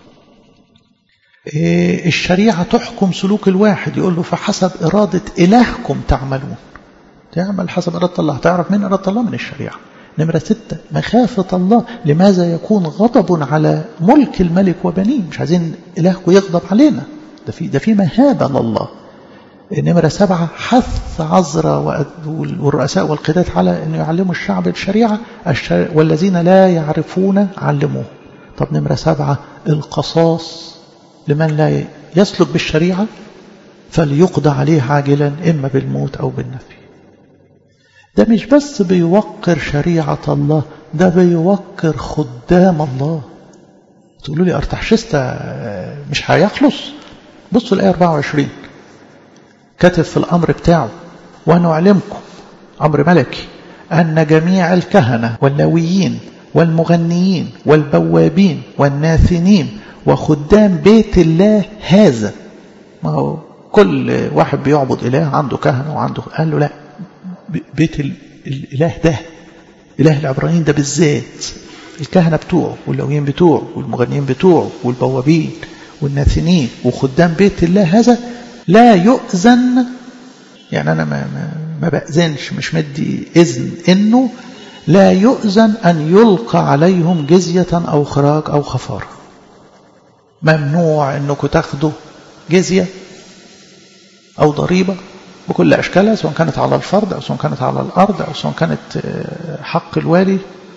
الشريعة تحكم سلوك الواحد يقول له فحسب إرادة إلهكم تعملون تعمل حسب إرادة الله تعرف من إرادة الله من الشريعة نمرة ستة مخافة الله لماذا يكون غضب على ملك الملك وبنيه مش عايزين إلهكم يغضب علينا ده في ده في مهابة لله نمرة سبعة حث عذرة والرؤساء والقادات على أن يعلموا الشعب الشريعة والذين لا يعرفون علموه طب نمرة سبعة القصاص لمن لا يسلك بالشريعة فليقضى عليه عاجلا إما بالموت أو بالنفي ده مش بس بيوقر شريعة الله ده بيوقر خدام الله تقولوا لي أرتحشست مش هيخلص بصوا الآية 24 كتب في الأمر بتاعه ونعلمكم أمر ملكي أن جميع الكهنة واللويين والمغنيين والبوابين والناثنين وخدام بيت الله هذا ما هو كل واحد بيعبد إله عنده كهنة وعنده قال له لا بيت الإله ده إله العبرانيين ده بالذات الكهنة بتوعه واللويين بتوعه والمغنيين بتوعه والبوابين والناثنين وخدام بيت الله هذا لا يؤذن يعني أنا ما, ما, ما بأذنش مش مدي إذن إنه لا يؤذن أن يلقى عليهم جزية أو خراج أو خفارة ممنوع أنكم تاخدوا جزية أو ضريبة بكل أشكالها سواء كانت على الفرد أو سواء كانت على الأرض أو سواء كانت حق الوالي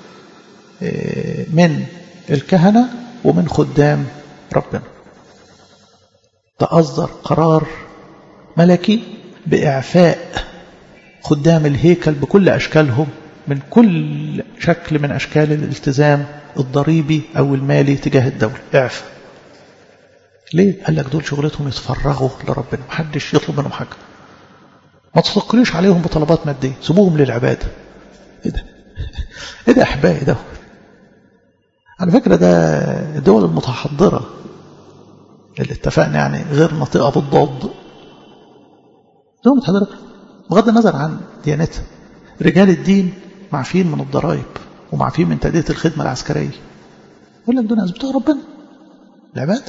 من الكهنة ومن خدام ربنا ده أصدر قرار ملكي بإعفاء خدام الهيكل بكل أشكالهم من كل شكل من أشكال الالتزام الضريبي أو المالي تجاه الدولة إعفاء ليه؟ قال لك دول شغلتهم يتفرغوا لربنا محدش يطلب منهم حاجة ما تفكريش عليهم بطلبات مادية سيبوهم للعبادة ايه ده ايه ده احبائي ده على فكرة ده الدول المتحضرة اللي اتفقنا يعني غير ناطقة بالضاد دول متحضرة بغض النظر عن ديانتها رجال الدين معفين من الضرائب ومعفين من تأدية الخدمة العسكرية يقول لك دول ناس بتوع ربنا العبادة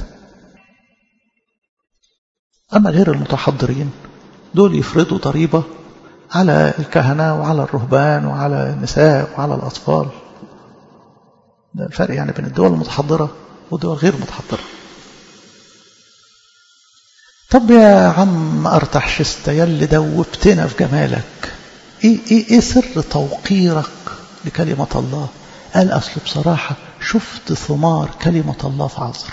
أما غير المتحضرين دول يفرضوا ضريبة على الكهنة وعلى الرهبان وعلى النساء وعلى الأطفال ده الفرق يعني بين الدول المتحضرة والدول غير المتحضرة طب يا عم أرتحشست يلي دوبتنا في جمالك إيه, إيه, إيه سر توقيرك لكلمة الله قال أصل بصراحة شفت ثمار كلمة الله في عصر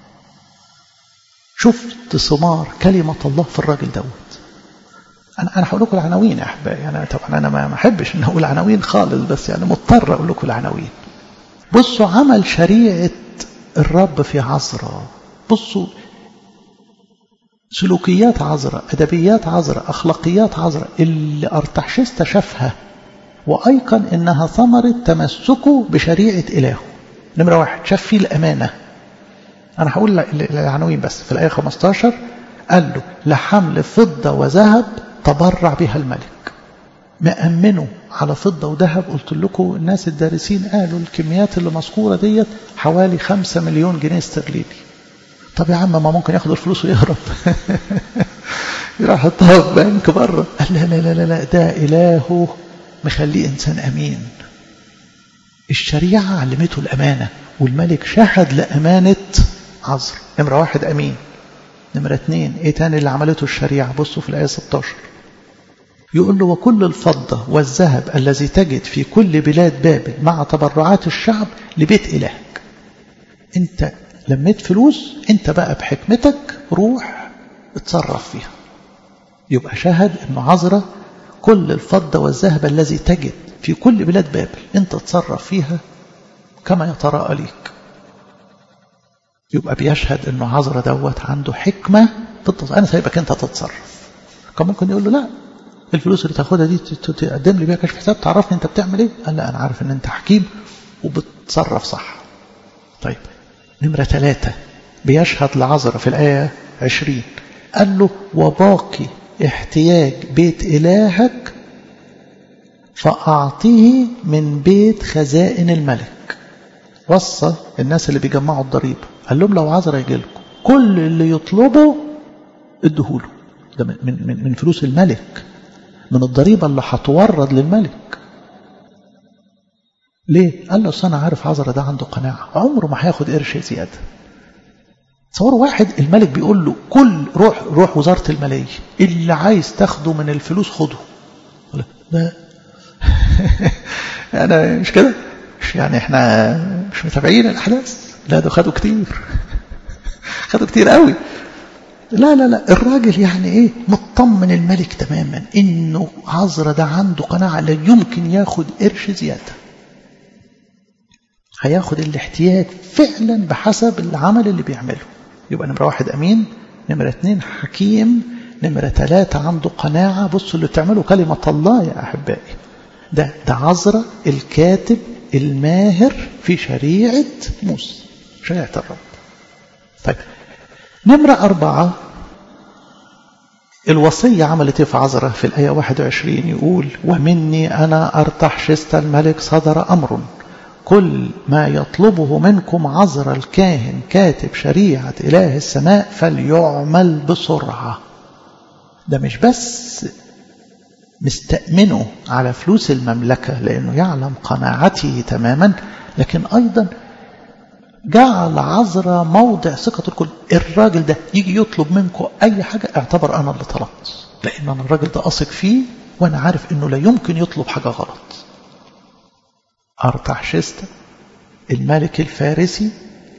شفت ثمار كلمة الله في الراجل دوت أنا أنا هقول لكم العناوين يا أحبائي أنا طبعا أنا ما أحبش إن أقول عناوين خالص بس يعني مضطر أقول لكم العناوين بصوا عمل شريعة الرب في عذراء بصوا سلوكيات عذراء أدبيات عذراء أخلاقيات عذراء اللي أرتحشست شافها وأيقن إنها ثمرة تمسكه بشريعة إلهه نمرة واحد شاف فيه الأمانة أنا هقول العناوين بس في الآية 15 قال له لحمل فضة وذهب تبرع بها الملك مأمنه على فضة وذهب قلت لكم الناس الدارسين قالوا الكميات اللي مذكورة ديت حوالي خمسة مليون جنيه استرليني طب يا عم ما ممكن ياخد الفلوس ويهرب يروح يحطها في بنك بره قال لا لا لا لا ده إلهه مخليه إنسان أمين الشريعة علمته الأمانة والملك شهد لأمانة عذر نمرة واحد أمين نمرة اثنين ايه تاني اللي عملته الشريعة بصوا في الآية 16 يقول له وكل الفضة والذهب الذي تجد في كل بلاد بابل مع تبرعات الشعب لبيت إلهك انت لميت فلوس انت بقى بحكمتك روح اتصرف فيها يبقى شاهد انه عذرة كل الفضة والذهب الذي تجد في كل بلاد بابل انت اتصرف فيها كما يتراءى ليك يبقى بيشهد انه عذرة دوت عنده حكمة في التصرف انا سايبك انت تتصرف كان ممكن يقول له لا الفلوس اللي تاخدها دي تقدم لي بيها كشف حساب تعرفني انت بتعمل ايه قال لا انا عارف ان انت حكيم وبتصرف صح طيب نمرة ثلاثة بيشهد لعذرة في الآية عشرين قال له وباقي احتياج بيت إلهك فأعطيه من بيت خزائن الملك وصى الناس اللي بيجمعوا الضريبة قال لهم لو عذرة يجي لكم كل اللي يطلبه ادهوله ده من, من, من فلوس الملك من الضريبة اللي هتورد للملك ليه؟ قال له أصل أنا عارف عذرة ده عنده قناعة عمره ما هياخد قرش زيادة تصوروا واحد الملك بيقول له كل روح روح وزارة المالية اللي عايز تاخده من الفلوس خده لا أنا مش كده مش يعني احنا مش متابعين الأحداث لا ده خدوا كتير خدوا كتير قوي لا لا لا الراجل يعني ايه مطمن الملك تماما انه عذرة ده عنده قناعة لا يمكن ياخد قرش زيادة هياخد الاحتياج فعلا بحسب العمل اللي بيعمله يبقى نمرة واحد أمين نمرة اتنين حكيم نمرة ثلاثة عنده قناعة بصوا اللي بتعمله كلمة الله يا أحبائي ده ده عذرة الكاتب الماهر في شريعة موسى شريعة الرب طيب نمرة أربعة الوصية عملت في عذرة في الآية 21 يقول ومني أنا أرتح شست الملك صدر أمر كل ما يطلبه منكم عذر الكاهن كاتب شريعة إله السماء فليعمل بسرعة ده مش بس مستأمنه على فلوس المملكة لأنه يعلم قناعته تماما لكن أيضا جعل عذرا موضع ثقة الكل الراجل ده يجي يطلب منكم أي حاجة اعتبر أنا اللي طلبت لأن أنا الراجل ده أثق فيه وأنا عارف أنه لا يمكن يطلب حاجة غلط أرتحشست الملك الفارسي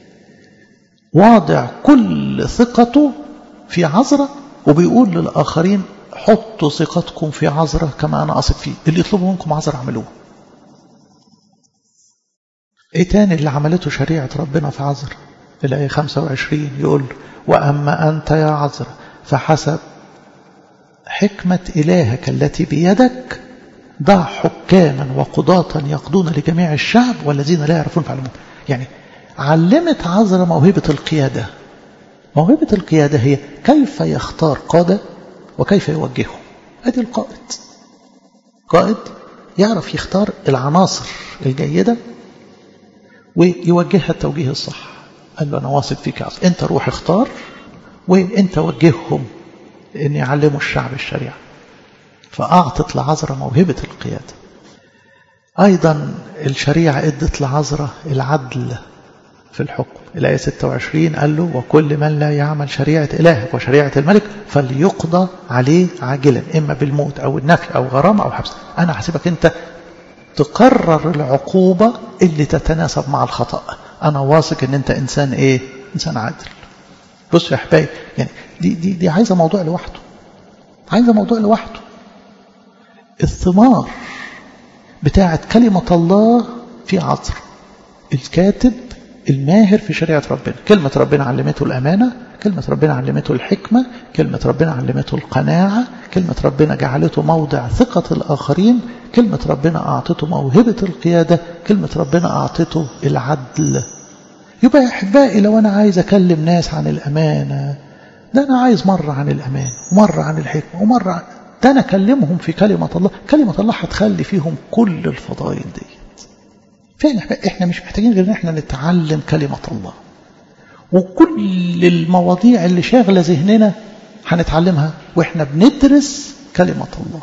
واضع كل ثقته في عذرة وبيقول للآخرين حطوا ثقتكم في عذرة كما أنا أثق فيه اللي يطلبوا منكم عذرة اعملوه ايه تاني اللي عملته شريعة ربنا في عذرة الآية 25 يقول وأما أنت يا عذرة فحسب حكمة إلهك التي بيدك ضع حكاما وقضاة يقضون لجميع الشعب والذين لا يعرفون فعلمون يعني علمت عذرة موهبة القيادة موهبة القيادة هي كيف يختار قادة وكيف يوجههم ادي القائد قائد يعرف يختار العناصر الجيدة ويوجهها التوجيه الصح قال له أنا واثق فيك عصر. أنت روح اختار وأنت وجههم أن يعلموا الشعب الشريعة فأعطت لعذرة موهبة القيادة أيضا الشريعة ادت لعذرة العدل في الحكم الآية 26 قال له وكل من لا يعمل شريعة إلهك وشريعة الملك فليقضى عليه عاجلا إما بالموت أو النفي أو غرامة أو حبس أنا أحسبك أنت تقرر العقوبة اللي تتناسب مع الخطأ أنا واثق أن أنت إنسان إيه إنسان عادل بص يا أحبابي يعني دي, دي, دي عايزة موضوع لوحده عايزة موضوع لوحده الثمار بتاعت كلمة الله في عصر الكاتب الماهر في شريعة ربنا كلمة ربنا علمته الأمانة كلمة ربنا علمته الحكمة كلمة ربنا علمته القناعة كلمة ربنا جعلته موضع ثقة الآخرين كلمة ربنا أعطته موهبة القيادة كلمة ربنا أعطته العدل يبقى يا أحبائي لو أنا عايز أكلم ناس عن الأمانة ده أنا عايز مرة عن الأمان ومرة عن الحكمة ومرة عن ده أنا أكلمهم في كلمة الله كلمة الله هتخلي فيهم كل الفضائل دي فعلا احنا مش محتاجين غير ان احنا نتعلم كلمة الله وكل المواضيع اللي شاغلة ذهننا هنتعلمها واحنا بندرس كلمة الله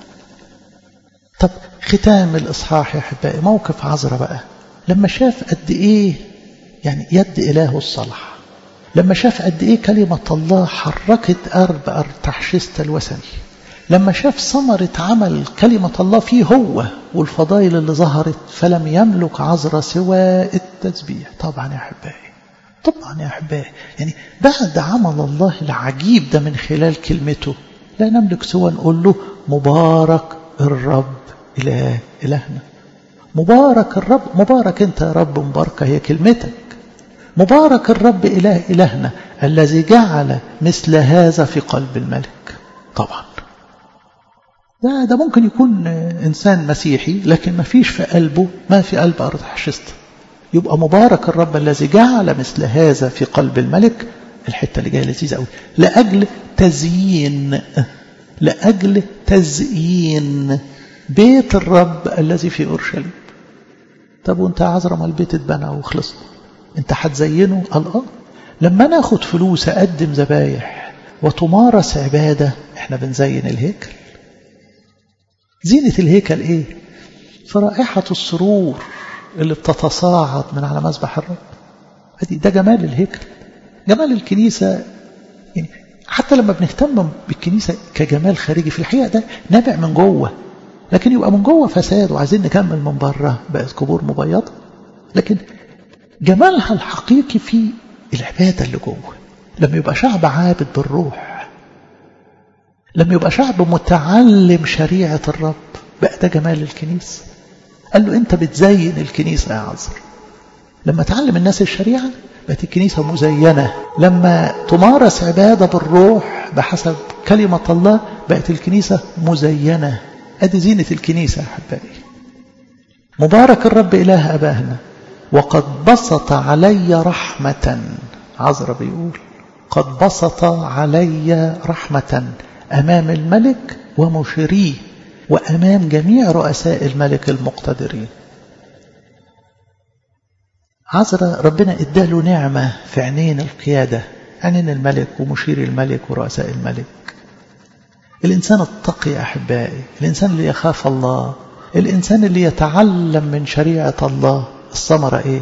طب ختام الإصحاح يا أحبائي موقف عذرة بقى لما شاف قد إيه يعني يد إله الصلح لما شاف قد إيه كلمة الله حركت أرب أرتحشست الوثني لما شاف ثمرة عمل كلمة الله فيه هو والفضائل اللي ظهرت فلم يملك عذرة سوى التسبيح طبعا يا أحبائي طبعا يا أحبائي يعني بعد عمل الله العجيب ده من خلال كلمته لا نملك سوى نقول له مبارك الرب إله إلهنا مبارك الرب مبارك أنت يا رب مباركة هي كلمتك مبارك الرب إله إلهنا الذي جعل مثل هذا في قلب الملك طبعا ده, ده ممكن يكون إنسان مسيحي لكن ما فيش في قلبه ما في قلب أرض حشست يبقى مبارك الرب الذي جعل مثل هذا في قلب الملك الحتة اللي جاية لذيذة قوي لأجل تزيين لأجل تزيين بيت الرب الذي في أورشليم طب وانت عذرا ما البيت اتبنى وخلصنا انت هتزينه قال اه لما ناخد فلوس اقدم ذبايح وتمارس عبادة احنا بنزين الهيكل زينة الهيكل ايه فرائحة السرور اللي بتتصاعد من على مذبح الرب ده جمال الهيكل جمال الكنيسة يعني حتى لما بنهتم بالكنيسة كجمال خارجي في الحقيقة ده نابع من جوه لكن يبقى من جوه فساد وعايزين نكمل من بره بقت قبور مبيضة لكن جمالها الحقيقي في العبادة اللي جوه لما يبقى شعب عابد بالروح لما يبقى شعب متعلم شريعة الرب بقى ده جمال الكنيسة قال له انت بتزين الكنيسة يا عذر لما تعلم الناس الشريعة بقت الكنيسة مزينة لما تمارس عبادة بالروح بحسب كلمة الله بقت الكنيسة مزينة ادي زينة الكنيسة يا أحبائي مبارك الرب إله أباهنا وقد بسط علي رحمة عذر بيقول قد بسط علي رحمة أمام الملك ومشيريه وأمام جميع رؤساء الملك المقتدرين عذر ربنا اداله نعمة في عينين القيادة عينين الملك ومشير الملك ورؤساء الملك الإنسان التقي يا أحبائي الإنسان اللي يخاف الله الإنسان اللي يتعلم من شريعة الله الثمرة إيه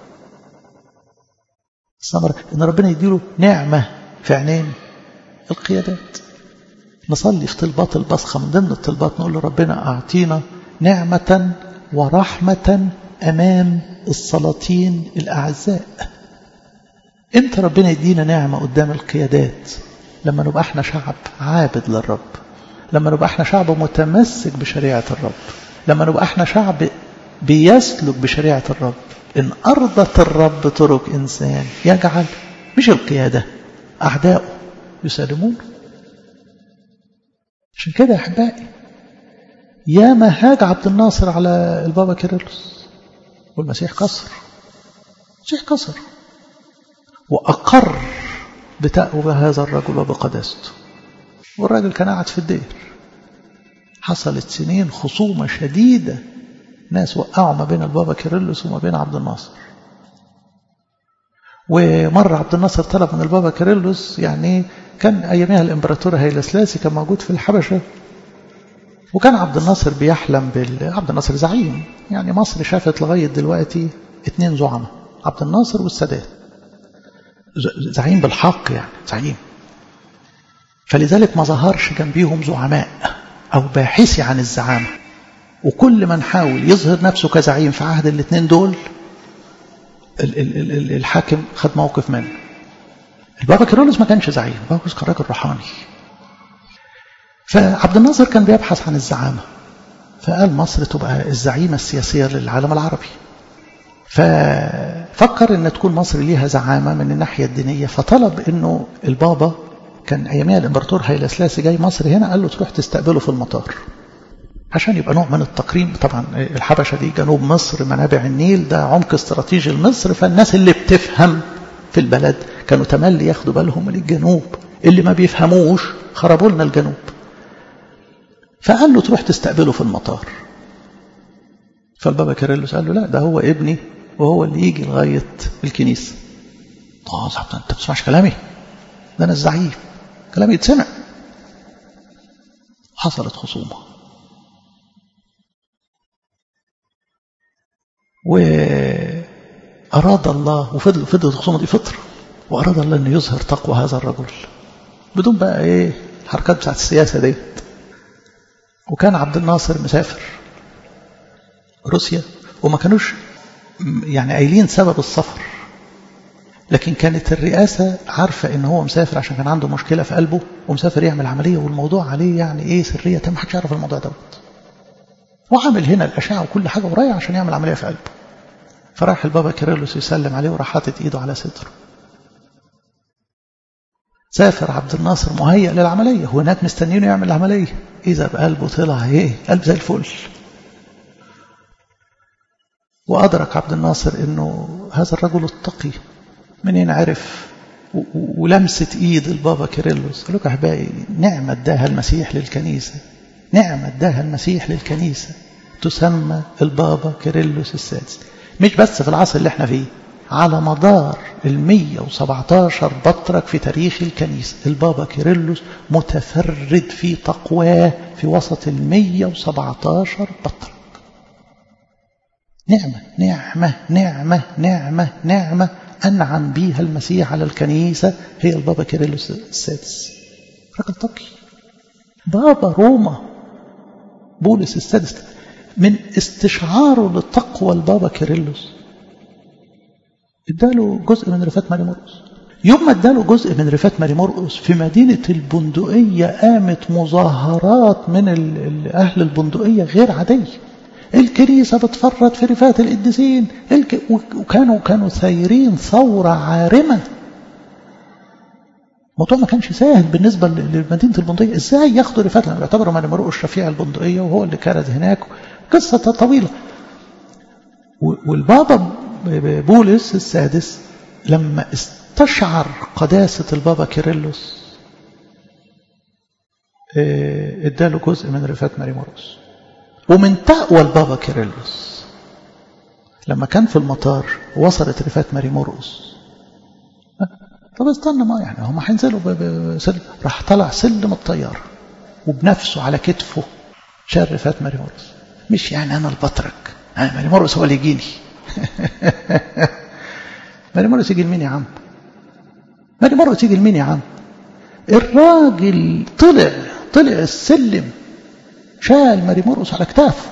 الثمرة إن ربنا يديله نعمة في عينين القيادات نصلي في طلبات البصخة من ضمن الطلبات نقول لربنا أعطينا نعمة ورحمة أمام السلاطين الأعزاء امتى ربنا يدينا نعمة قدام القيادات لما نبقى احنا شعب عابد للرب لما نبقى احنا شعب متمسك بشريعة الرب لما نبقى احنا شعب بيسلك بشريعة الرب إن أرضت الرب طرق إنسان يجعل مش القيادة أعداؤه يسلمون عشان كده يا أحبائي يا ما هاج عبد الناصر على البابا كيرلس والمسيح كسر المسيح كسر وأقر بتأوى هذا الرجل وبقداسته والراجل كان قاعد في الدير حصلت سنين خصومة شديدة ناس وقعوا ما بين البابا كيرلس وما بين عبد الناصر ومرة عبد الناصر طلب من البابا كيرلس يعني كان أيامها الإمبراطور هيلا سلاسي كان موجود في الحبشة وكان عبد الناصر بيحلم بال عبد الناصر زعيم يعني مصر شافت لغاية دلوقتي اتنين زعماء عبد الناصر والسادات زعيم بالحق يعني زعيم فلذلك ما ظهرش جنبيهم زعماء أو باحثي عن الزعامة وكل من حاول يظهر نفسه كزعيم في عهد الاثنين دول الحاكم خد موقف منه البابا كيرلس ما كانش زعيم البابا كيرلس كان راجل روحاني فعبد الناصر كان بيبحث عن الزعامة فقال مصر تبقى الزعيمة السياسية للعالم العربي ففكر ان تكون مصر ليها زعامة من الناحية الدينية فطلب انه البابا كان اياميها الامبراطور هيلا سلاسي جاي مصر هنا قال له تروح تستقبله في المطار عشان يبقى نوع من التقريم طبعا الحبشة دي جنوب مصر منابع النيل ده عمق استراتيجي لمصر فالناس اللي بتفهم في البلد كانوا تملي ياخدوا بالهم من الجنوب اللي ما بيفهموش خربوا لنا الجنوب فقال له تروح تستقبله في المطار فالبابا كيرلس قال له لا ده هو ابني وهو اللي يجي لغاية الكنيسة طب انت بتسمعش كلامي ده انا الزعيم كلامي يتسمع حصلت خصومه وأراد الله وفضل فضلت الخصومة دي فترة وأراد الله أن يظهر تقوى هذا الرجل بدون بقى إيه الحركات بتاعت السياسة دي وكان عبد الناصر مسافر روسيا وما كانوش يعني قايلين سبب السفر لكن كانت الرئاسة عارفة ان هو مسافر عشان كان عنده مشكلة في قلبه ومسافر يعمل عملية والموضوع عليه يعني ايه سرية تم محدش يعرف الموضوع دوت وعمل هنا الأشعة وكل حاجة ورايح عشان يعمل عملية في قلبه فراح البابا كيرلس يسلم عليه وراح حاطط ايده على صدره سافر عبد الناصر مهيأ للعملية وهناك مستنيينه يعمل العملية إذا بقلبه طلع ايه قلب زي الفل وأدرك عبد الناصر أنه هذا الرجل التقي منين عرف ولمسة إيد البابا كيرلس قال لك أحبائي نعمة اداها المسيح للكنيسة نعمة اداها المسيح للكنيسة تسمى البابا كيرلس السادس مش بس في العصر اللي احنا فيه على مدار ال 117 بطرك في تاريخ الكنيسة البابا كيرلس متفرد في تقواه في وسط ال 117 بطرك نعمة نعمة نعمة نعمة نعمة أنعم بيها المسيح على الكنيسة هي البابا كيرلس السادس راجل تقي بابا روما بولس السادس من استشعاره لتقوى البابا كيرلس اداله جزء من رفات ماري مرقس يوم ما اداله جزء من رفات ماري مرقس في مدينة البندقية قامت مظاهرات من أهل البندقية غير عادية الكنيسة بتفرط في رفات القديسين الك... وكانوا كانوا سايرين ثورة عارمة الموضوع ما كانش سهل بالنسبة لمدينة البندقية ازاي ياخدوا رفات لما يعتبروا ماني مرقس شفيع البندقية وهو اللي كرز هناك قصة طويلة والبابا بولس السادس لما استشعر قداسة البابا كيرلس اداله جزء من رفات ماري مرقس ومن تقوى البابا كيرلس لما كان في المطار وصلت رفات ماري مرقس طب استنى ما يعني هم هينزلوا راح طلع سلم الطيارة وبنفسه على كتفه شال رفات ماري مرقس مش يعني أنا البطرك أنا ماري مرقس هو اللي يجيني ماري مرقس يجي لمين يا عم ماري مرقس يجي لمين يا عم الراجل طلع طلع السلم شال ماري مرقس على كتافه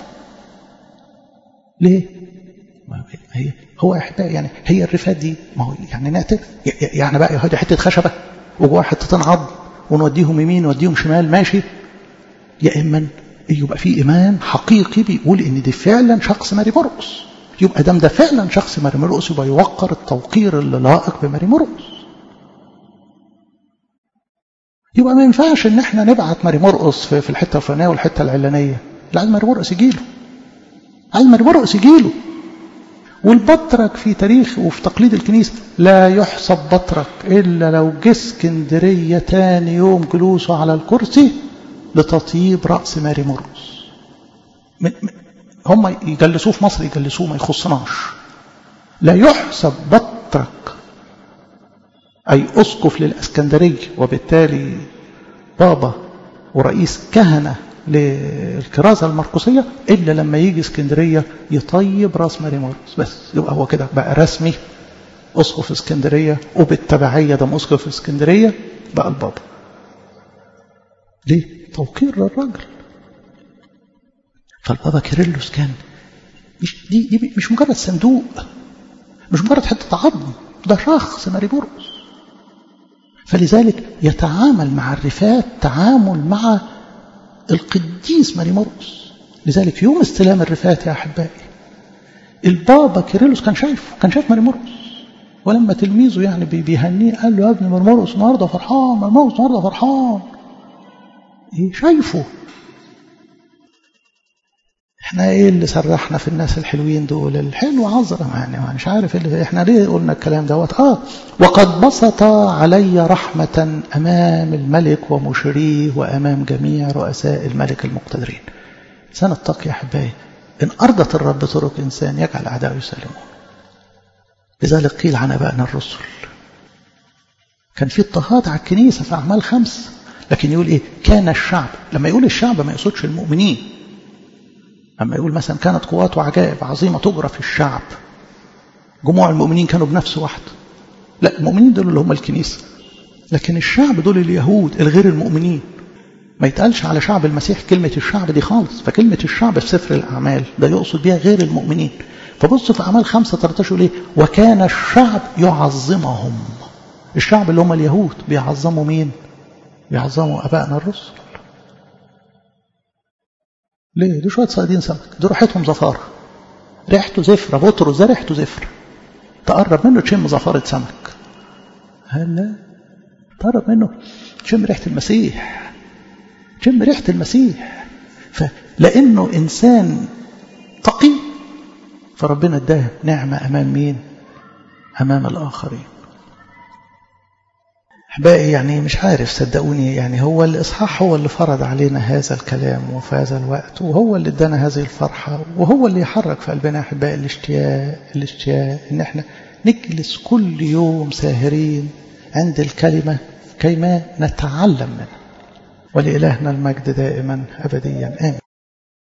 ليه هي هو احبائي يعني هي الرفات دي ما هو يعني نعتبر يعني بقى هذه حته خشبه وجواها حتتين عظم ونوديهم يمين ونوديهم شمال ماشي يا اما يبقى في ايمان حقيقي بيقول ان دي فعلا شخص ماري مرقس يبقى دام ده فعلا شخص ماري مرقس يبقى يوقر التوقير اللي لائق بماري مرقس يبقى ما ينفعش ان احنا نبعت ماري مرقس في, في الحته الفلانيه والحته العلانيه لا عايز ماري مرقس يجيله عايز ماري مرقس يجيله والبطرك في تاريخ وفي تقليد الكنيسة لا يحسب بطرك إلا لو جه اسكندرية تاني يوم جلوسه على الكرسي لتطيب رأس ماري مرقس هم يجلسوه في مصر يجلسوه ما يخصناش لا يحسب بطرك أي أسقف للأسكندرية وبالتالي بابا ورئيس كهنة للكرازة المرقسية إلا لما يجي اسكندرية يطيب راس ماري مرقس بس يبقى هو كده بقى رسمي أسقف اسكندرية وبالتبعية ده أسقف اسكندرية بقى البابا ليه؟ توقير للراجل فالبابا كيرلس كان مش دي, دي مش مجرد صندوق مش مجرد حتة عظم ده شخص ماري مرقس فلذلك يتعامل مع الرفات تعامل مع القديس ماري مرقس لذلك في يوم استلام الرفات يا أحبائي البابا كيرلس كان شايفه كان شايف ماري مرقس ولما تلميذه يعني بيهنيه قال له يا ابني ماري مرقس النهارده فرحان ماري مرقس النهارده فرحان ايه شايفه احنا ايه اللي سرحنا في الناس الحلوين دول الحلو عذرة يعني مش عارف اللي احنا ليه قلنا الكلام دوت اه وقد بسط علي رحمة امام الملك ومشريه وامام جميع رؤساء الملك المقتدرين سنة التقي يا احبائي ان ارضت الرب طرق انسان يجعل اعداءه يسلمون لذلك قيل عن ابائنا الرسل كان في اضطهاد على الكنيسة في اعمال خمس لكن يقول ايه كان الشعب لما يقول الشعب ما يقصدش المؤمنين أما يقول مثلا كانت قوات وعجائب عظيمة تجرى في الشعب جموع المؤمنين كانوا بنفس واحد لا المؤمنين دول اللي هم الكنيسة لكن الشعب دول اليهود الغير المؤمنين ما يتقالش على شعب المسيح كلمة الشعب دي خالص فكلمة الشعب في سفر الأعمال ده يقصد بها غير المؤمنين فبص في أعمال خمسة 13 يقول إيه وكان الشعب يعظمهم الشعب اللي هم اليهود بيعظموا مين بيعظموا أبائنا الرسل ليه دي شوية صيادين سمك دي ريحتهم زفارة ريحته زفرة بطرس ده ريحته زفرة تقرب منه تشم زفارة سمك هلا تقرب منه تشم ريحة المسيح تشم ريحة المسيح فلأنه إنسان تقي فربنا اداه نعمة أمام مين أمام الآخرين أحبائي يعني مش عارف صدقوني يعني هو الإصحاح هو اللي فرض علينا هذا الكلام وفي هذا الوقت وهو اللي ادانا هذه الفرحة وهو اللي يحرك في قلبنا أحبائي الاشتياق الاشتياق إن احنا نجلس كل يوم ساهرين عند الكلمة كيما نتعلم منها ولإلهنا المجد دائما أبديا آمين